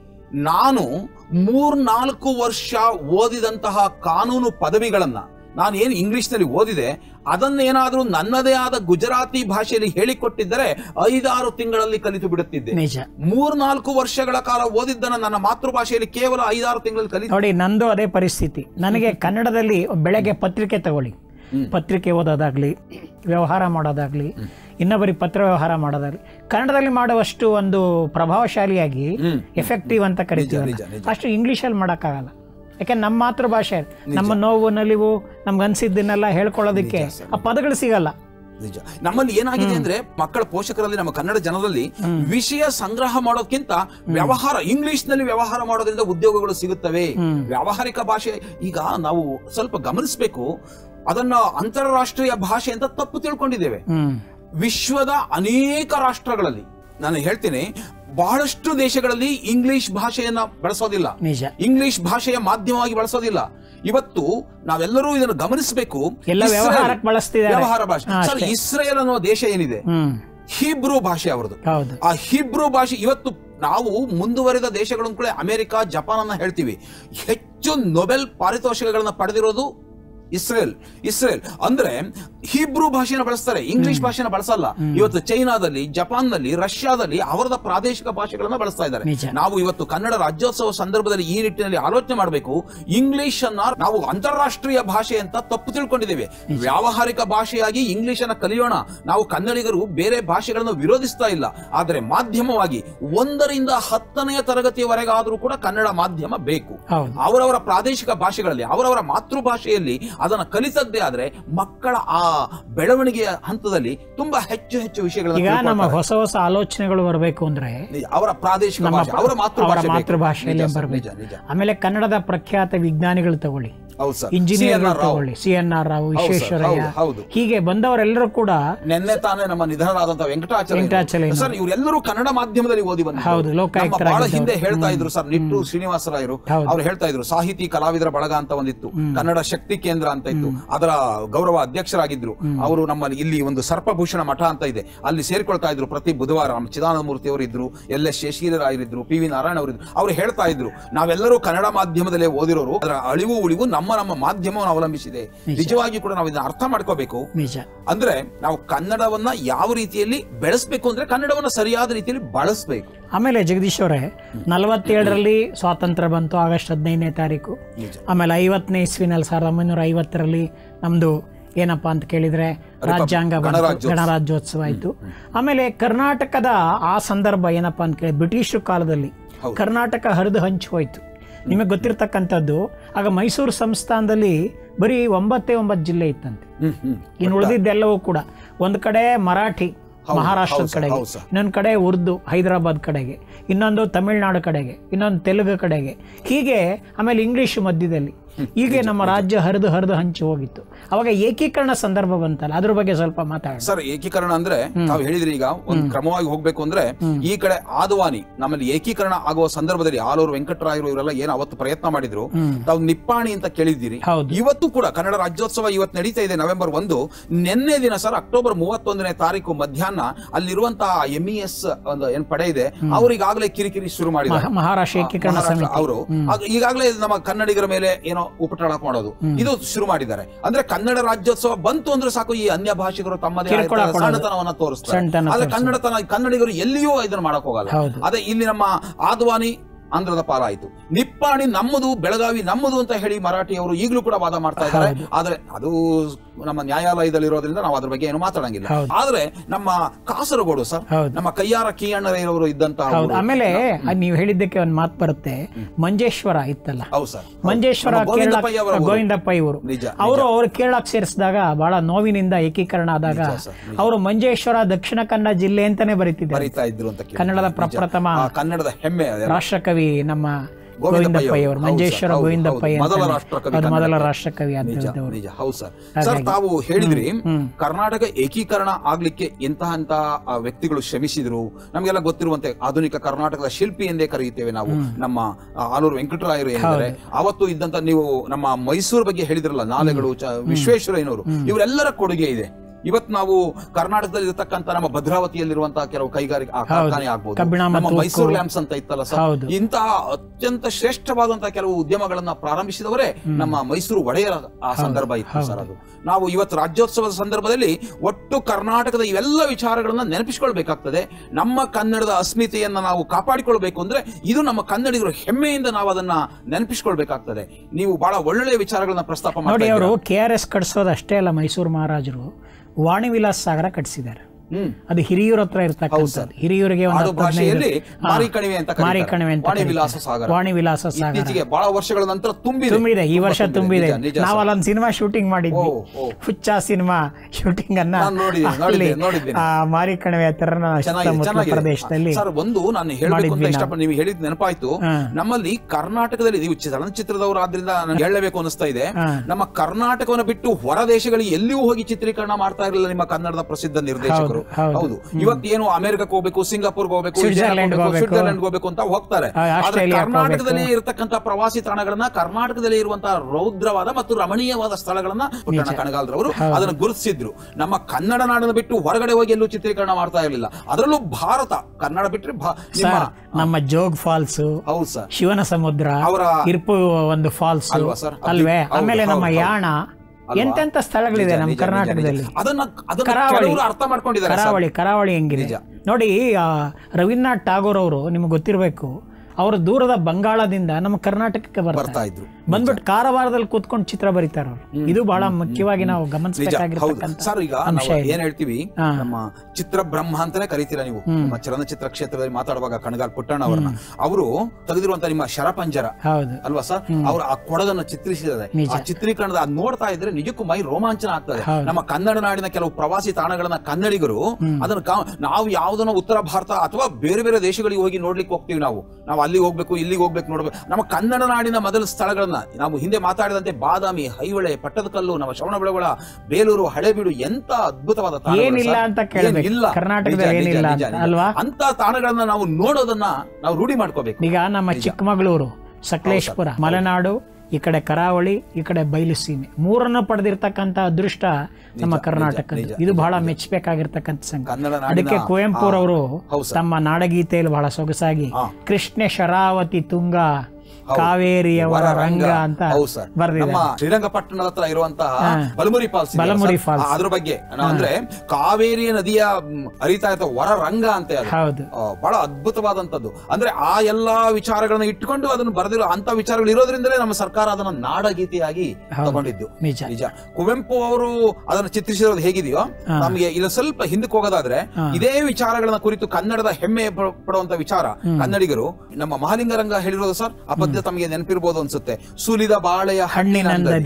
ನಾನು ಮೂರ್ನಾಲ್ಕು ವರ್ಷ ಓದಿದಂತಹ ಕಾನೂನು ಪದವಿಗಳನ್ನ ನಾನು ಏನು ಇಂಗ್ಲಿಷ್ನಲ್ಲಿ ಓದಿದೆ ಅದನ್ನೇನಾದ್ರೂ ನನ್ನದೇ ಆದ ಗುಜರಾತಿ ಭಾಷೆಯಲ್ಲಿ ಹೇಳಿಕೊಟ್ಟಿದ್ದರೆ ಐದಾರು ತಿಂಗಳಲ್ಲಿ ಕಲಿತು ಬಿಡುತ್ತಿದ್ದೆ ನಿಜ ಮೂರ್ನಾಲ್ಕು ವರ್ಷಗಳ ಕಾಲ ಓದಿದ್ದನ್ನ ನನ್ನ ಮಾತೃಭಾಷೆಯಲ್ಲಿ ಕೇವಲ ಐದಾರು ತಿಂಗಳಲ್ಲಿ ಕಲಿತು ನೋಡಿ ನಂದು ಅದೇ ಪರಿಸ್ಥಿತಿ ನನಗೆ ಕನ್ನಡದಲ್ಲಿ ಬೆಳಗ್ಗೆ ಪತ್ರಿಕೆ ತಗೊಳ್ಳಿ ಪತ್ರಿಕೆ ಓದೋದಾಗ್ಲಿ ವ್ಯವಹಾರ ಮಾಡೋದಾಗ್ಲಿ ಇನ್ನೊಬ್ಬರಿಗೆ ಪತ್ರ ವ್ಯವಹಾರ ಮಾಡೋದಾಗ್ಲಿ ಕನ್ನಡದಲ್ಲಿ ಮಾಡುವಷ್ಟು ಒಂದು ಪ್ರಭಾವಶಾಲಿಯಾಗಿ ಹ್ಮ್. ಎಫೆಕ್ಟಿವ್ ಅಂತ ಕರಿತೀವಿ ನಿಜ, ನಿಜ. ಅಷ್ಟು ಇಂಗ್ಲೀಷಲ್ಲಿ ಮಾಡೋಕ್ಕಾಗಲ್ಲ ಯಾಕೆ ನಮ್ಮ ಮಾತೃಭಾಷೆ ನಮ್ಮ ನೋವು ನಲಿವು ನಮ್ಗೆ ಅನ್ಸಿದ್ದನ್ನೆಲ್ಲ ಹೇಳ್ಕೊಳ್ಳೋದಕ್ಕೆ ಆ ಪದಗಳು ಸಿಗಲ್ಲ ನಿಜ ನಮ್ಮಲ್ಲಿ ಏನಾಗಿದೆ ಅಂದ್ರೆ ಮಕ್ಕಳ ಪೋಷಕರಲ್ಲಿ ನಮ್ಮ ಕನ್ನಡ ಜನರಲ್ಲಿ ವಿಷಯ ಸಂಗ್ರಹ ಮಾಡೋಕ್ಕಿಂತ ವ್ಯವಹಾರ ಇಂಗ್ಲಿಷ್ ನಲ್ಲಿ ವ್ಯವಹಾರ ಮಾಡೋದ್ರಿಂದ ಉದ್ಯೋಗಗಳು ಸಿಗುತ್ತವೆ ವ್ಯಾವಹಾರಿಕ ಭಾಷೆ ಈಗ ನಾವು ಸ್ವಲ್ಪ ಗಮನಿಸಬೇಕು ಅದನ್ನ ಅಂತಾರಾಷ್ಟ್ರೀಯ ಭಾಷೆ ಅಂತ ತಪ್ಪು ತಿಳ್ಕೊಂಡಿದ್ದೇವೆ ಹ್ಮ್ ವಿಶ್ವದ ಅನೇಕ ರಾಷ್ಟ್ರಗಳಲ್ಲಿ ನಾನು ಹೇಳ್ತೀನಿ ಬಹಳಷ್ಟು ದೇಶಗಳಲ್ಲಿ ಇಂಗ್ಲಿಷ್ ಭಾಷೆಯನ್ನ ಬಳಸೋದಿಲ್ಲ ನಿಜ ಇಂಗ್ಲಿಷ್ ಭಾಷೆಯ ಮಾಧ್ಯಮವಾಗಿ ಬಳಸೋದಿಲ್ಲ ಇವತ್ತು ನಾವೆಲ್ಲರೂ ಇದನ್ನು ಗಮನಿಸಬೇಕು ಎಲ್ಲ ಇಸ್ರೇಲ್ ವ್ಯವಹಾರಕ್ಕೆ ಬಳಸ್ತಿದ್ದಾರೆ. ವ್ಯವಹಾರ ಭಾಷೆ ಹಾ, ಸರ್ ಅಷ್ಟೇ. ಇಸ್ರೇಲ್ ಅನ್ನೋ ದೇಶ ಏನಿದೆ ಹ್ಮ್ ಹೀಬ್ರೂ ಭಾಷೆ ಅವರದು ಹೌದು ಆ ಹಿಬ್ರೂ ಭಾಷೆ ಇವತ್ತು ನಾವು ಮುಂದುವರಿದ ದೇಶಗಳು ಕೂಡ ಅಮೆರಿಕ ಜಪಾನ್ ಅನ್ನ ಹೇಳ್ತೀವಿ ಹೆಚ್ಚು ನೊಬೆಲ್ ಪಾರಿತೋಷಿಕಗಳನ್ನ ಪಡೆದಿರೋದು ಇಸ್ರೇಲ್ ಇಸ್ರೇಲ್ ಅಂದ್ರೆ ಹಿಬ್ರೂ ಭಾಷೆನ ಬಳಸ್ತಾರೆ ಇಂಗ್ಲಿಷ್ ಭಾಷೆನ ಬಳಸಲ್ಲ ಇವತ್ತು ಚೈನಾದಲ್ಲಿ ಜಪಾನ್ನಲ್ಲಿ ರಷ್ಯಾದಲ್ಲಿ ಅವರದ ಪ್ರಾದೇಶಿಕ ಭಾಷೆಗಳನ್ನ ಬಳಸ್ತಾ ಇದ್ದಾರೆ ನಿಜ. ನಾವು ಇವತ್ತು ಕನ್ನಡ ರಾಜ್ಯೋತ್ಸವ ಸಂದರ್ಭದಲ್ಲಿ ಈ ನಿಟ್ಟಿನಲ್ಲಿ ಆಲೋಚನೆ ಮಾಡಬೇಕು ಇಂಗ್ಲಿಷ್ ಅನ್ನ ನಾವು ಅಂತಾರಾಷ್ಟ್ರೀಯ ಭಾಷೆ ಅಂತ ತಪ್ಪು ತಿಳ್ಕೊಂಡಿದ್ದೇವೆ ವ್ಯಾವಹಾರಿಕ ಭಾಷೆಯಾಗಿ ಇಂಗ್ಲಿಷ್ ಅನ್ನ ಕಲಿಯೋಣ ನಾವು ಕನ್ನಡಿಗರು ಬೇರೆ ಭಾಷೆಗಳನ್ನು ವಿರೋಧಿಸ್ತಾ ಇಲ್ಲ ಆದರೆ ಮಾಧ್ಯಮವಾಗಿ ಒಂದರಿಂದ ಹತ್ತನೆಯ ತರಗತಿಯವರೆಗಾದ್ರೂ ಕೂಡ ಕನ್ನಡ ಮಾಧ್ಯಮ ಬೇಕು ಹೌದು ಅವರವರ ಪ್ರಾದೇಶಿಕ ಭಾಷೆಗಳಲ್ಲಿ ಅವರವರ ಮಾತೃಭಾಷೆಯಲ್ಲಿ ಅದನ್ನ ಕಲಿತದ್ದೇ ಆದ್ರೆ ಮಕ್ಕಳ ಆ ಬೆಳವಣಿಗೆಯ ಹಂತದಲ್ಲಿ ತುಂಬಾ ಹೆಚ್ಚು ಹೆಚ್ಚು ಈಗ ವಿಷಯಗಳನ್ನು ನಮ್ಮ ಹೊಸ ಹೊಸ ಆಲೋಚನೆಗಳು ಬರಬೇಕು ಅಂದ್ರೆ ಅವರ ಪ್ರಾದೇಶಿಕ ನಮ್ಮ ಭಾಷೆ ಅವರ ಅವರ ಮಾತೃಭಾಷೆ ಬೇಕು. ಮಾತೃಭಾಷೆಯಲ್ಲೇ ನಿಜ ಸರ್, ಬರಬೇಕು ನಿಜ ನಿಜ ಆಮೇಲೆ ಕನ್ನಡದ ಪ್ರಖ್ಯಾತ ವಿಜ್ಞಾನಿಗಳು ತಗೊಳ್ಳಿ ಹೌದು ಸರ್ ಇಂಜಿನಿಯರ್ CNR ರಾವ್. ತಗೊಳ್ಳಿ ಸಿ ಎನ್ ಆರ್ ರಾವ್ ಹೌದು ಸರ್, ವಿಶ್ವೇಶ್ವರಯ್ಯ ಹೌದು, ಹೌದು. ಹೀಗೆ ಬಂದವರೆಲ್ಲರೂ ಕೂಡ ನಿನ್ನೆ ತಾನೇ ನಮ್ಮ ನಿಧನರಾದಂತಹ ವೆಂಕಟಾಚಲ ವೆಂಕಟಾಚಲಯ್ಯನವರು. ಸರ್ ಇವರೆಲ್ಲರೂ ಕನ್ನಡ ಮಾಧ್ಯಮದಲ್ಲಿ ಓದಿ ಬಂದ ಹೌದು, ಲೋಕಾಯುಕ್ತರಾಗಿದ್ದವರು. ಬಹಳ ಹಿಂದೆ ಹೇಳ್ತಾ ಇದ್ರು ಸರ್ ನಿಟ್ಟು ಶ್ರೀನಿವಾಸರಾಯರು ಹೌದು. ಅವ್ರು ಹೇಳ್ತಾ ಇದ್ರು ಸಾಹಿತಿ ಕಲಾವಿದರ ಬಳಗ ಅಂತ ಒಂದಿತ್ತು ಕನ್ನಡ ಶಕ್ತಿ ಕೇಂದ್ರ ಅಂತ ಇತ್ತು ಅದರ ಗೌರವ ಅಧ್ಯಕ್ಷರಾಗಿದ್ರು ಅವರು ನಮ್ಮಲ್ಲಿ ಇಲ್ಲಿ ಒಂದು ಸರ್ಪಭೂಷಣ ಮಠ ಅಂತ ಇದೆ ಅಲ್ಲಿ ಸೇರ್ಕೊಳ್ತಾ ಇದ್ರು ಪ್ರತಿ ಬುಧವಾರ ನಮ್ಮ ಚಿದಾನಂದ ಮೂರ್ತಿ ಅವರು ಇದ್ರು ಎಲ್ ಎಸ್ ಶೇಷೀರರಾಯರಿದ್ರು ಪಿ ವಿ ನಾರಾಯಣ ಅವರಿದ್ರು ಅವ್ರು ಹೇಳ್ತಾ ಇದ್ರು ನಾವೆಲ್ಲರೂ ಕನ್ನಡ ಮಾಧ್ಯಮದಲ್ಲೇ ಓದಿರೋರು ಅದರ ಅಳಿವು ಉಳಿವು ನಮ್ಮ ನಮ್ಮ ಮಾಧ್ಯಮವನ್ನು ಅವಲಂಬಿಸಿದೆ ನಿಜವಾಗಿ ಕೂಡ ನಾವು ಇದನ್ನ ಅರ್ಥ ಮಾಡ್ಕೋಬೇಕು ನಿಜ ಅಂದ್ರೆ ನಾವು ಕನ್ನಡವನ್ನ ಯಾವ ರೀತಿಯಲ್ಲಿ ಬೆಳೆಸ್ಬೇಕು ಅಂದ್ರೆ ಕನ್ನಡವನ್ನ ಸರಿಯಾದ ರೀತಿಯಲ್ಲಿ ಬಳಸಬೇಕು ಆಮೇಲೆ ಜಗದೀಶ್ ಅವರೇ ನಲವತ್ತೇಳರಲ್ಲಿ ಸ್ವಾತಂತ್ರ್ಯ ಬಂತು ಆಗಸ್ಟ್ ಹದಿನೈದನೇ ತಾರೀಕು ನಿಜ. ಆಮೇಲೆ ಐವತ್ತನೇ ಇಸ್ವಿನಲ್ಲಿ ಸಾವಿರದ ಒಂಬೈನೂರ ಐವತ್ತರಲ್ಲಿ ನಮ್ದು ಏನಪ್ಪಾ ಅಂತ ಕೇಳಿದ್ರೆ ರಾಜ್ಯಾಂಗ ಬಂತು, ಗಣರಾಜ್ಯೋತ್ಸವ. ಗಣರಾಜ್ಯೋತ್ಸವ ಆಯಿತು ಆಮೇಲೆ ಕರ್ನಾಟಕದ ಆ ಸಂದರ್ಭ ಏನಪ್ಪಾ ಅಂತ ಕೇಳಿ ಬ್ರಿಟಿಷ್ ಕಾಲದಲ್ಲಿ ಹೌದು. ಕರ್ನಾಟಕ ಹರಿದು ಹಂಚಿ ಹೋಯ್ತು ನಿಮಗೆ ಗೊತ್ತಿರ್ತಕ್ಕಂಥದ್ದು ಆಗ ಮೈಸೂರು ಸಂಸ್ಥಾನದಲ್ಲಿ ಬರೀ ಒಂಬತ್ತೇ ಒಂಬತ್ತು ಜಿಲ್ಲೆ ಇತ್ತಂತೆ ಹ್ಮ್ ಹ್ಮ್ ಇನ್ನು ಉಳಿದಿದ್ದೆಲ್ಲವೂ ಕೂಡ ಒಂದು ಕಡೆ ಮರಾಠಿ ಹೌದು, ಮಹಾರಾಷ್ಟ್ರದ ಹೌದು ಸರ್, ಕಡೆಗೆ ಹೌದು ಸರ್. ಇನ್ನೊಂದು ಕಡೆ ಉರ್ದು ಹೈದರಾಬಾದ್ ಕಡೆಗೆ ಇನ್ನೊಂದು ತಮಿಳುನಾಡು ಕಡೆಗೆ ಇನ್ನೊಂದು ತೆಲುಗು ಕಡೆಗೆ ಹೀಗೆ ಆಮೇಲೆ ಇಂಗ್ಲಿಷ್ ಮಧ್ಯದಲ್ಲಿ ಹೀಗೆ ನಮ್ಮ ರಾಜ್ಯ ಹರಿದು ಹರಿದು ಹಂಚಿ ಹೋಗಿತ್ತು ಅವಾಗ ಏಕೀಕರಣ ಸಂದರ್ಭ ಬಂತಲ್ಲ ಅದ್ರ ಬಗ್ಗೆ ಸ್ವಲ್ಪ ಮಾತಾಡೋಣ ಸರ್ ಏಕೀಕರಣ ಅಂದ್ರೆ ತಾವು ಹೇಳಿದ್ರಿ ಈಗ ಒಂದು ಕ್ರಮವಾಗಿ ಹೋಗ್ಬೇಕು ಅಂದ್ರೆ ಈ ಕಡೆ ಆದವಾನಿ ನಮ್ಮಲ್ಲಿ ಏಕೀಕರಣ ಆಗುವ ಸಂದರ್ಭದಲ್ಲಿ ಆಲೂರು ವೆಂಕಟರಾಯರು ಇವರೆಲ್ಲ ಏನು ಅವತ್ತು ಪ್ರಯತ್ನ ಮಾಡಿದ್ರು ತಾವು ನಿಪ್ಪಾಣಿ ಅಂತ ಕೇಳಿದ್ದೀರಿ ಹೌದು. ಇವತ್ತು ಕೂಡ ಕನ್ನಡ ರಾಜ್ಯೋತ್ಸವ ಇವತ್ತು ನಡೀತಾ ಇದೆ ನವೆಂಬರ್ ಒಂದು ನಿನ್ನೆ ದಿನ ಸರ್ ಅಕ್ಟೋಬರ್ ಮೂವತ್ತೊಂದನೇ ತಾರೀಕು ಮಧ್ಯಾಹ್ನ ಅಲ್ಲಿರುವಂತಹ ಎಂ ಇ ಎಸ್ ಒಂದು ಏನ್ ಪಡೆ ಇದೆ ಅವ್ರಿಗಾಗಲೇ ಕಿರಿಕಿರಿ ಶುರು ಮಾಡಿದ್ದಾರೆ ಮಹಾ- ಮಹಾರಾಷ್ಟ್ರ ಏಕೀಕರಣ ಸಮಿತಿ ಅವರು ಈಗಾಗಲೇ ನಮ್ಮ ಕನ್ನಡಿಗರ ಮೇಲೆ ಏನೋ ಉಪಟಳ ಮಾಡೋದು ಇದು ಶುರು ಮಾಡಿದ್ದಾರೆ ಅಂದ್ರೆ ಕನ್ನಡ ರಾಜ್ಯೋತ್ಸವ ಬಂತು ಅಂದ್ರೆ ಸಾಕು ಈ ಅನ್ಯ ಭಾಷಿಕರು ತಮ್ಮದೇ ಆದ ಕಿರುಕುಳ ಕೊಡೋದು. ಸಣ್ಣತನವನ್ನ ತೋರಿಸ್ತಾರೆ ಸಣ್ಣತನ ಆದ್ರೆ ಕನ್ನಡತನ ಕನ್ನಡಿಗರು ಎಲ್ಲಿಯೂ ಇದನ್ನ ಮಾಡಕ್ ಹೋಗಲ್ಲ ಹೌದು. ಅದೇ ಇಲ್ಲಿ ನಮ್ಮ ಆದ್ವಾನಿ ಆಂಧ್ರದ ಪಾಲಾಯಿತು ನಿಪ್ಪಾಣಿ ನಮ್ಮದು ಬೆಳಗಾವಿ ನಮ್ಮದು ಅಂತ ಹೇಳಿ ಮರಾಠಿಯವರು ಈಗಲೂ ಕೂಡ ವಾದ ಮಾಡ್ತಾ ಇದ್ದಾರೆ ಆದ್ರೆ ಅದು ನಮ್ಮ ನ್ಯಾಯಾಲಯದಲ್ಲಿರೋದ್ರಿಂದ ನಾವು ಅದ್ರ ಬಗ್ಗೆ ಏನು ಮಾತಾಡಂಗಿಲ್ಲ ಹೌದು. ಆದ್ರೆ ನಮ್ಮ ಕಾಸರಗೋಡು ಸರ್ ಹೌದು. ನಮ್ಮ ಕೈಯಾರ ಕೀಯಣ್ಣರವರು ಇದ್ದಂತಹ ಹೌದು ಊರು. ಆಮೇಲೆ ಅದ್ ನೀವು ಹೇಳಿದ್ದಕ್ಕೆ ಒಂದು ಮಾತು ಬರುತ್ತೆ ಮಂಜೇಶ್ವರ ಇತ್ತಲ್ಲ ಹೌದು ಸರ್ ಮಂಜೇಶ್ವರ ನಮ್ಮ ಕೇರಳ ಗೋವಿಂದಪ್ಪಯ್ಯ ಅವರ ಊರು. ಗೋವಿಂದಪ್ಪ ಇವರು ನಿಜ, ಅವರು ಅವರು ಕೇರಳಕ್ಕೆ ಸೇರಿಸಿದಾಗ ಬಹಳ ನೋವಿನಿಂದ ಏಕೀಕರಣ ಆದಾಗ ನಿಜ ಸರ್, ನಿಜ. ಅವರು ಮಂಜೇಶ್ವರ ದಕ್ಷಿಣ ಕನ್ನಡ ಜಿಲ್ಲೆ ಅಂತಾನೆ ಬರೀತಿದ್ದಾರೆ ಬರೀತಾ ಇದ್ರು ಅಂತ ಕೇಳಿ. ಕನ್ನಡದ ನಿಜ. ಪ್ರಪ್ರಥಮ ಆ, ಕನ್ನಡದ ಹೆಮ್ಮೆ ಅದೆಲ್ಲ. ರಾಷ್ಟ್ರಕವಿ ನಮ್ಮ ಗೋವಿಂದಪ್ಪಯ್ಯ ಗೋವಿಂದಪ್ಪಯ್ಯ ಅವರು ಹೌದು ಮಂಜೇಶ್ವರ ಸರ್, ಹೌದು, ಗೋವಿಂದಪ್ಪಯ್ಯ ಹೌದು. ಮೊದಲ ಅಂತಾನೆ. ರಾಷ್ಟ್ರಕವಿ ಅವ್ರು ಮೊದಲ ಕನ್ನಡಕ್ಕೆ. ರಾಷ್ಟ್ರಕವಿ ನಿಜ ಆದವರು ನಿಜ ಹೌದು ಸರ್ ಸರ್ ತಾವು ಹೇಳಿದ್ರಿ ಕರ್ನಾಟಕ ಏಕೀಕರಣ ಆಗ್ಲಿಕ್ಕೆ ಎಂತಹ ಅಂತ ವ್ಯಕ್ತಿಗಳು ಶ್ರಮಿಸಿದ್ರು ನಮಗೆಲ್ಲ ಗೊತ್ತಿರುವಂತೆ ಆಧುನಿಕ ಕರ್ನಾಟಕದ ಶಿಲ್ಪಿ ಎಂದೇ ಕರೆಯುತ್ತೇವೆ ನಾವು ನಮ್ಮ ಆ, ಆಲೂರು ವೆಂಕಟರಾಯರು ಏನಿದ್ದಾರೆ ಅವತ್ತು ಇದ್ದಂತ ನೀವು ನಮ್ಮ ಮೈಸೂರು ಬಗ್ಗೆ ಹೇಳಿದ್ರಲ್ಲ ನಾಲೆಗಳು ಚ- ವಿಶ್ವೇಶ್ವರಯ್ಯನವರು ಇವರೆಲ್ಲರ ಕೊಡುಗೆ ಇದೆ ಇವತ್ತು ನಾವು ಕರ್ನಾಟಕದಲ್ಲಿ ಇರತಕ್ಕಂತ ನಮ್ಮ ಭದ್ರಾವತಿಯಲ್ಲಿರುವಂತಹ ಕೆಲವು ಕೈಗಾರಿಕೆ ಆ, ಕಾರ್ಖಾನೆ ಆಗ್ಬೋದು ಕಬ್ಬಿಣ ನಮ್ಮ ಮತ್ತು ಮೈಸೂರು ಲ್ಯಾಂಪ್ಸ್ ಅಂತ ಇತ್ತಲ್ಲ ಸರ್ ಹೌದು. ಇಂತಹ ಅತ್ಯಂತ ಶ್ರೇಷ್ಠವಾದಂತಹ ಕೆಲವು ಉದ್ಯಮಗಳನ್ನ ಪ್ರಾರಂಭಿಸಿದವರೇ ನಮ್ಮ ಮೈಸೂರು ಒಡೆಯರ ಆ ಸಂದರ್ಭ ಇತ್ತು ಸರ್ ಅದು ನಾವು ಇವತ್ತು ರಾಜ್ಯೋತ್ಸವದ ಸಂದರ್ಭದಲ್ಲಿ ಒಟ್ಟು ಕರ್ನಾಟಕದ ಇವೆಲ್ಲ ವಿಚಾರಗಳನ್ನ ನೆನಪಿಸಿಕೊಳ್ಬೇಕಾಗ್ತದೆ ನಮ್ಮ ಕನ್ನಡದ ಅಸ್ಮಿತೆಯನ್ನ ನಾವು ಕಾಪಾಡಿಕೊಳ್ಬೇಕು ಅಂದ್ರೆ ಇದು ನಮ್ಮ ಕನ್ನಡಿಗರು ಹೆಮ್ಮೆಯಿಂದ ನಾವು ಅದನ್ನ ನೆನಪಿಸಿಕೊಳ್ಬೇಕಾಗ್ತದೆ ನೀವು ಬಹಳ ಒಳ್ಳೆಯ ವಿಚಾರಗಳನ್ನ ಪ್ರಸ್ತಾಪ ನೋಡಿ ಮಾಡಿ ಅವರು ಕೆ ಆರ್ ಎಸ್ ಕಟ್ಸೋದು ಅಷ್ಟೇ ಅಲ್ಲ ಮೈಸೂರು ಮಹಾರಾಜರು ವಾಣಿ ವಿಲಾಸ್ ಸಾಗರ ಕಟ್ಸಿದ್ದಾರೆ ಹ್ಮ್ ಅದು ಹಿರಿಯೂರ ಹತ್ರ ಇರ್ತಕ್ಕಂಥದ್ದು ಹಿರಿಯೂರಿಗೆ ಒಂದು ಆಡು ಹತ್ತು ಭಾಷೆಯಲ್ಲಿ ಹದಿನೈದು- ಹಾ, ಮಾರಿಕಣಿವೆ ಅಂತ ಕರೀತಾರೆ. ಮಾರಿಕಣಿವೆ ಅಂತ ವಾಣಿ ಕರೀತಾರೆ. ವಿಲಾಸ ಸಾಗರ. ವಾಣಿ ವಿಲಾಸ ಸಾಗರ ಇತ್ತೀಚೆಗೆ ಬಹಳ ವರ್ಷಗಳ ನಂತರ ತುಂಬಿದೆ ತುಂಬಿದೆ ಈ ತುಂಬಾ ವರ್ಷ ತುಂಬಿದೆ ನಿಜ, ನಿಜ ನಾವು ಸರ್. ಅಲ್ಲೊಂದು ಸಿನಿಮಾ ಶೂಟಿಂಗ್ ಮಾಡಿದ್ವಿ ಓ, ಓ. ಹುಚ್ಚ ಸಿನಿಮಾ ಶೂಟಿಂಗ್ ಅನ್ನ ನಾನ್ ನೋಡಿದ್ದೀನಿ, ಅಲ್ಲಿ ನೋಡಿದ್ದೀನಿ, ನೋಡಿದ್ದೀನಿ. ಆ ಮಾರಿಕಣಿವೆ ಹತ್ರ ಚೆನ್ನಾಗಿದೆ ಸುತ್ತಮುತ್ತಲ ಚೆನ್ನಾಗಿದೆ ಪ್ರದೇಶದಲ್ಲಿ ಸರ್ ಒಂದು ನಾನು ಹೇಳಬೇಕು ಅಂತ ಮಾಡಿದ್ವಿ ಇಷ್ಟಪಟ್ಟು ನೀವು ಹೇಳಿದ್ ನೆನಪಾಯ್ತು ಹಾ. ನಮ್ಮಲ್ಲಿ ಕರ್ನಾಟಕದಲ್ಲಿ ನೀವು ಚಲನಚಿತ್ರದವರು ಆದ್ರಿಂದ ನಾನು ಹೇಳಬೇಕು ಅನಿಸ್ತಾ ಇದೆ ಹಾ. ನಮ್ಮ ಕರ್ನಾಟಕವನ್ನು ಬಿಟ್ಟು ಹೊರ ದೇಶಗಳಿಗೆ ಎಲ್ಲಿಯೂ ಹೋಗಿ ಚಿತ್ರೀಕರಣ ಮಾಡ್ತಾ ಇರಲಿಲ್ಲ ನಿಮ್ಮ ಕನ್ನಡದ ಪ್ರಸಿದ್ಧ ನಿರ್ದೇಶಕರು ಹೌದು. ಹೌದು ಇವತ್ತೇನು ಅಮೆರಿಕಕ್ಕೆ ಹೋಗ್ಬೇಕು ಸಿಂಗಾಪುರ್ಗೆ ಹೋಗ್ಬೇಕು ಸ್ವಿಟ್ಜರ್ಲೆಂಡ್ಗೆ ಹೋಗ್ಬೇಕು. ಸ್ವಿಟ್ಜರ್ಲೆಂಡ್ ಹೋಗ್ಬೇಕು ಅಂತ ಹೋಗ್ತಾರೆ ಆ, ಆದ್ರೆ ಆಸ್ಟ್ರೇಲಿಯಾಕ್ಕೆ ಕರ್ನಾಟಕದಲ್ಲಿ ಇರತಕ್ಕಂತ ಪ್ರವಾಸಿ ತಾಣಗಳನ್ನ ಕರ್ನಾಟಕದಲ್ಲಿ ಇರುವಂತಹ ರೌದ್ರವಾದ ಮತ್ತು ರಮಣೀಯವಾದ ಸ್ಥಳಗಳನ್ನ ಪುಟ್ಟಣ್ಣ ಕಣಗಾಲ್ರವರು ಅದನ್ನು ಗುರುತಿಸಿದ್ರು ನಮ್ಮ ಕನ್ನಡ ನಾಡನ್ನು ಬಿಟ್ಟು ಹೊರಗಡೆ ಹೋಗಿ ಎಲ್ಲೂ ಚಿತ್ರೀಕರಣ ಮಾಡ್ತಾ ಇರಲಿಲ್ಲ ಅದರಲ್ಲೂ ಭಾರತ ಕನ್ನಡ ಬಿಟ್ಟರೆ ಭಾ- ನಿಮ್ಮ ಸರ್ ನಮ್ಮ ಜೋಗ್ ಫಾಲ್ಸ್ ಹೌದು ಸರ್ ಶಿವನ ಸಮುದ್ರ ಅವರ ಇರ್ಪು ಒಂದು ಫಾಲ್ಸ್ ಅಲ್ವಾ ಸರ್? ಅದು- ಅಲ್ವೇ ಹೌದು, ಆಮೇಲೆ ನಮ್ಮ ಹೌದು, ಯಾಣ ಅಲ್ವಾ? ಎಂತೆಂತ ಸ್ಥಳಗಳಿದೆ ನಿಜ, ನಮ್ಮ ನಿಜ, ನಿಜ, ಕರ್ನಾಟಕದಲ್ಲಿ ನಿಜ. ಅದನ್ನ ಅದನ್ನ ಕರಾವಳಿ. ಕೆಲವರು ಅರ್ಥ ಮಾಡ್ಕೊಂಡಿದ್ದಾರೆ ಸರ್. ಕರಾವಳಿ ಕರಾವಳಿ ಹೆಂಗಿದೆ ನಿಜ. ನೋಡಿ ಆ, ರವೀಂದ್ರನಾಥ್ ಟಾಗೋರ್ ಅವರು ನಿಮ್ಗೆ ಗೊತ್ತಿರಬೇಕು ಅವರು ದೂರದ ಬಂಗಾಳದಿಂದ ನಮ್ಮ ಕರ್ನಾಟಕಕ್ಕೆ ಬರ್ತಾರೆ ಬರ್ತಾ ಇದ್ರು ಬಂದ್ಬಿಟ್ಟು ಕಾರವಾರದಲ್ಲಿ ಕೂತ್ಕೊಂಡು ಚಿತ್ರ ಬರೀತಾರ ಅವರು ಇದು ಬಹಳ ಮುಖ್ಯವಾಗಿ ನಾವು ನಿಜ ಹೌದು ಗಮನಿಸಬೇಕಾಗಿರ್ತಕ್ಕಂಥ ಸರ್ ಈಗ ಅಂಶ ನಾವು ಇದೆ. ಏನ್ ಹೇಳ್ತೀವಿ ಹಾ. ನಮ್ಮ ಚಿತ್ರ ಬ್ರಹ್ಮ ಅಂತಾನೆ ಕರಿತೀರಾ ನೀವು ನಮ್ಮ ಚಲನಚಿತ್ರ ಕ್ಷೇತ್ರದಲ್ಲಿ ಮಾತಾಡುವಾಗ ಕಣಗಾಲ್ ಪುಟ್ಟಣ್ಣ ಅವರನ್ನ ಅವರು ತೆಗೆದಿರುವಂತ ನಿಮ್ಮ ಶರಪಂಜರ ಹೌದು ಅಲ್ವಾ ಸರ್ ಅವ್ರ ಆ ಕೊಡದನ್ನ ಚಿತ್ರಿಸಿದ್ದಾರೆ ಆ ಚಿತ್ರೀಕರಣದ ಅದ್ ನೋಡ್ತಾ ಇದ್ರೆ ನಿಜಕ್ಕೂ ಮೈ ರೋಮಾಂಚನ ಆಗ್ತದೆ ನಮ್ಮ ಕನ್ನಡ ನಾಡಿನ ಕೆಲವು ಪ್ರವಾಸಿ ತಾಣಗಳನ್ನ ಕನ್ನಡಿಗರು ಅದನ್ನ ಕಾ- ನಾವು ಯಾವ್ದನ್ನ ಉತ್ತರ ಭಾರತ ಅಥವಾ ಬೇರೆ ಬೇರೆ ದೇಶಗಳಿಗೆ ಹೋಗಿ ನೋಡ್ಲಿಕ್ಕೆ ಹೋಗ್ತೀವಿ ನಾವು ನಾವು ಅಲ್ಲಿಗೆ ಹೋಗ್ಬೇಕು ಇಲ್ಲಿಗೆ ಹೋಗ್ಬೇಕು ನೋಡ್ಬೇಕು ನಮ್ಮ ಕನ್ನಡ ನಾಡಿನ ಮೊದಲ ಸ್ಥಳಗಳನ್ನ ನಾವು ಹಿಂದೆ ಮಾತಾಡಿದಂತೆ ಬಾದಾಮಿ ಹೈವಳೆ ಪಟ್ಟದಕಲ್ಲು ನಮ್ಮ ಶ್ರವಣ ಬೆಳಗೊಳ ಬೇಲೂರು ಹಳೆಬೀಡು ಎಂತ ಅದ್ಭುತವಾದ ತಾಣಗಳು ಏನಿಲ್ಲ ಸರ್. ಅಂತ ಕೇಳ್ಬೇಕು. ಏನಿಲ್ಲ. ಕರ್ನಾಟಕದಲ್ಲಿ ನಿಜ, ನಿಜ, ಏನಿಲ್ಲ ನಿಜ, ಅಂತ, ನಿಜ. ಅಲ್ವಾ? ಅಂತ ತಾಣಗಳನ್ನ ನಾವು ನೋಡೋದನ್ನ ನಾವು ರೂಢಿ ಮಾಡ್ಕೋಬೇಕು ಈಗ ನಮ್ಮ ಚಿಕ್ಕಮಗಳೂರು ಸಕಲೇಶ್ಪುರ ಮಲೆನಾಡು ಈ ಕಡೆ ಕರಾವಳಿ ಈ ಕಡೆ ಬಯಲು ಸೀಮೆ ಮೂರನ್ನು ಪಡೆದಿರ್ತಕ್ಕಂಥ ಅದೃಷ್ಟ ನಮ್ಮ ಕರ್ನಾಟಕ ಇದು ಬಹಳ ಮೆಚ್ಚಬೇಕಾಗಿರ್ತಕ್ಕಂಥ ಸಂಗತಿ ಕನ್ನಡ ನಾಡಿನ ಅದಕ್ಕೆ ಕುವೆಂಪುರವರು ಹೌದು ಸರ್. ತಮ್ಮ ನಾಡಗೀತೆಯಲ್ಲಿ ಬಹಳ ಸೊಗಸಾಗಿ ಹಾ. ಕೃಷ್ಣ ಶರಾವತಿ ತುಂಗ ಕಾವೇರಿಯವರ ರಂಗ ಅಂತ ಹೌದು ಸರ್ ಬರ್ದಿದ್ದಾರೆ ನಮ್ಮ ಶ್ರೀರಂಗಪಟ್ಟಣದ ಹತ್ರ ಇರುವಂತಹ ಬಲಮುರಿ ಫಾಲ್ಸ್ ಇದೆಯಲ್ಲ ಬಲಮುರಿ ಸರ್? ಫಾಲ್ಸ್. ಆ, ಅದ್ರ ಬಗ್ಗೆ ನಾ- ಅಂದ್ರೆ ಕಾವೇರಿ ನದಿಯ ಮ್, ಹರಿತಾ ಇರ್ತ ಹೊರ ರಂಗ ಅಂತೆ ಅದು ಹೌದು ಆ, ಬಹಳ ಅದ್ಭುತವಾದಂತದ್ದು ಅಂದ್ರೆ ಆ ಎಲ್ಲಾ ವಿಚಾರಗಳನ್ನ ಇಟ್ಟುಕೊಂಡು ಅದನ್ನು ಬರೆದಿರೋ ಅಂತ ವಿಚಾರಗಳು ಇರೋದ್ರಿಂದಲೇ ನಮ್ಮ ಸರ್ಕಾರ ಅದನ್ನ ನಾಡಗೀತೆಯಾಗಿ ತಗೊಂಡಿದ್ದು ನಿಜ ನಿಜ ಕುವೆಂಪು ಅವರು ಅದನ್ನು ಚಿತ್ರಿಸಿರೋದು ಹೇಗಿದೆಯೋ ನಮಗೆ ಇಲ್ಲ ಸ್ವಲ್ಪ ಹಿಂದಕ್ಕೆ ಹೋಗೋದಾದ್ರೆ ಇದೇ ವಿಚಾರಗಳನ್ನ ಕುರಿತು ಕನ್ನಡದ ಹೆಮ್ಮೆ ಪ- ಪಡುವಂತ ವಿಚಾರ ಕನ್ನಡಿಗರು ನಮ್ಮ ಮಹಾಲಿಂಗರಂಗ ಹೇಳಿರೋದು ಸರ್ ಆ ಪದ್ಯ ತಮಗೆ ನೆನಪಿರ್ಬೋದು ಅನ್ಸುತ್ತೆ ಸುಲಿದ ಬಾಳೆಯ ಹಣ್ಣಿನಂದದಿ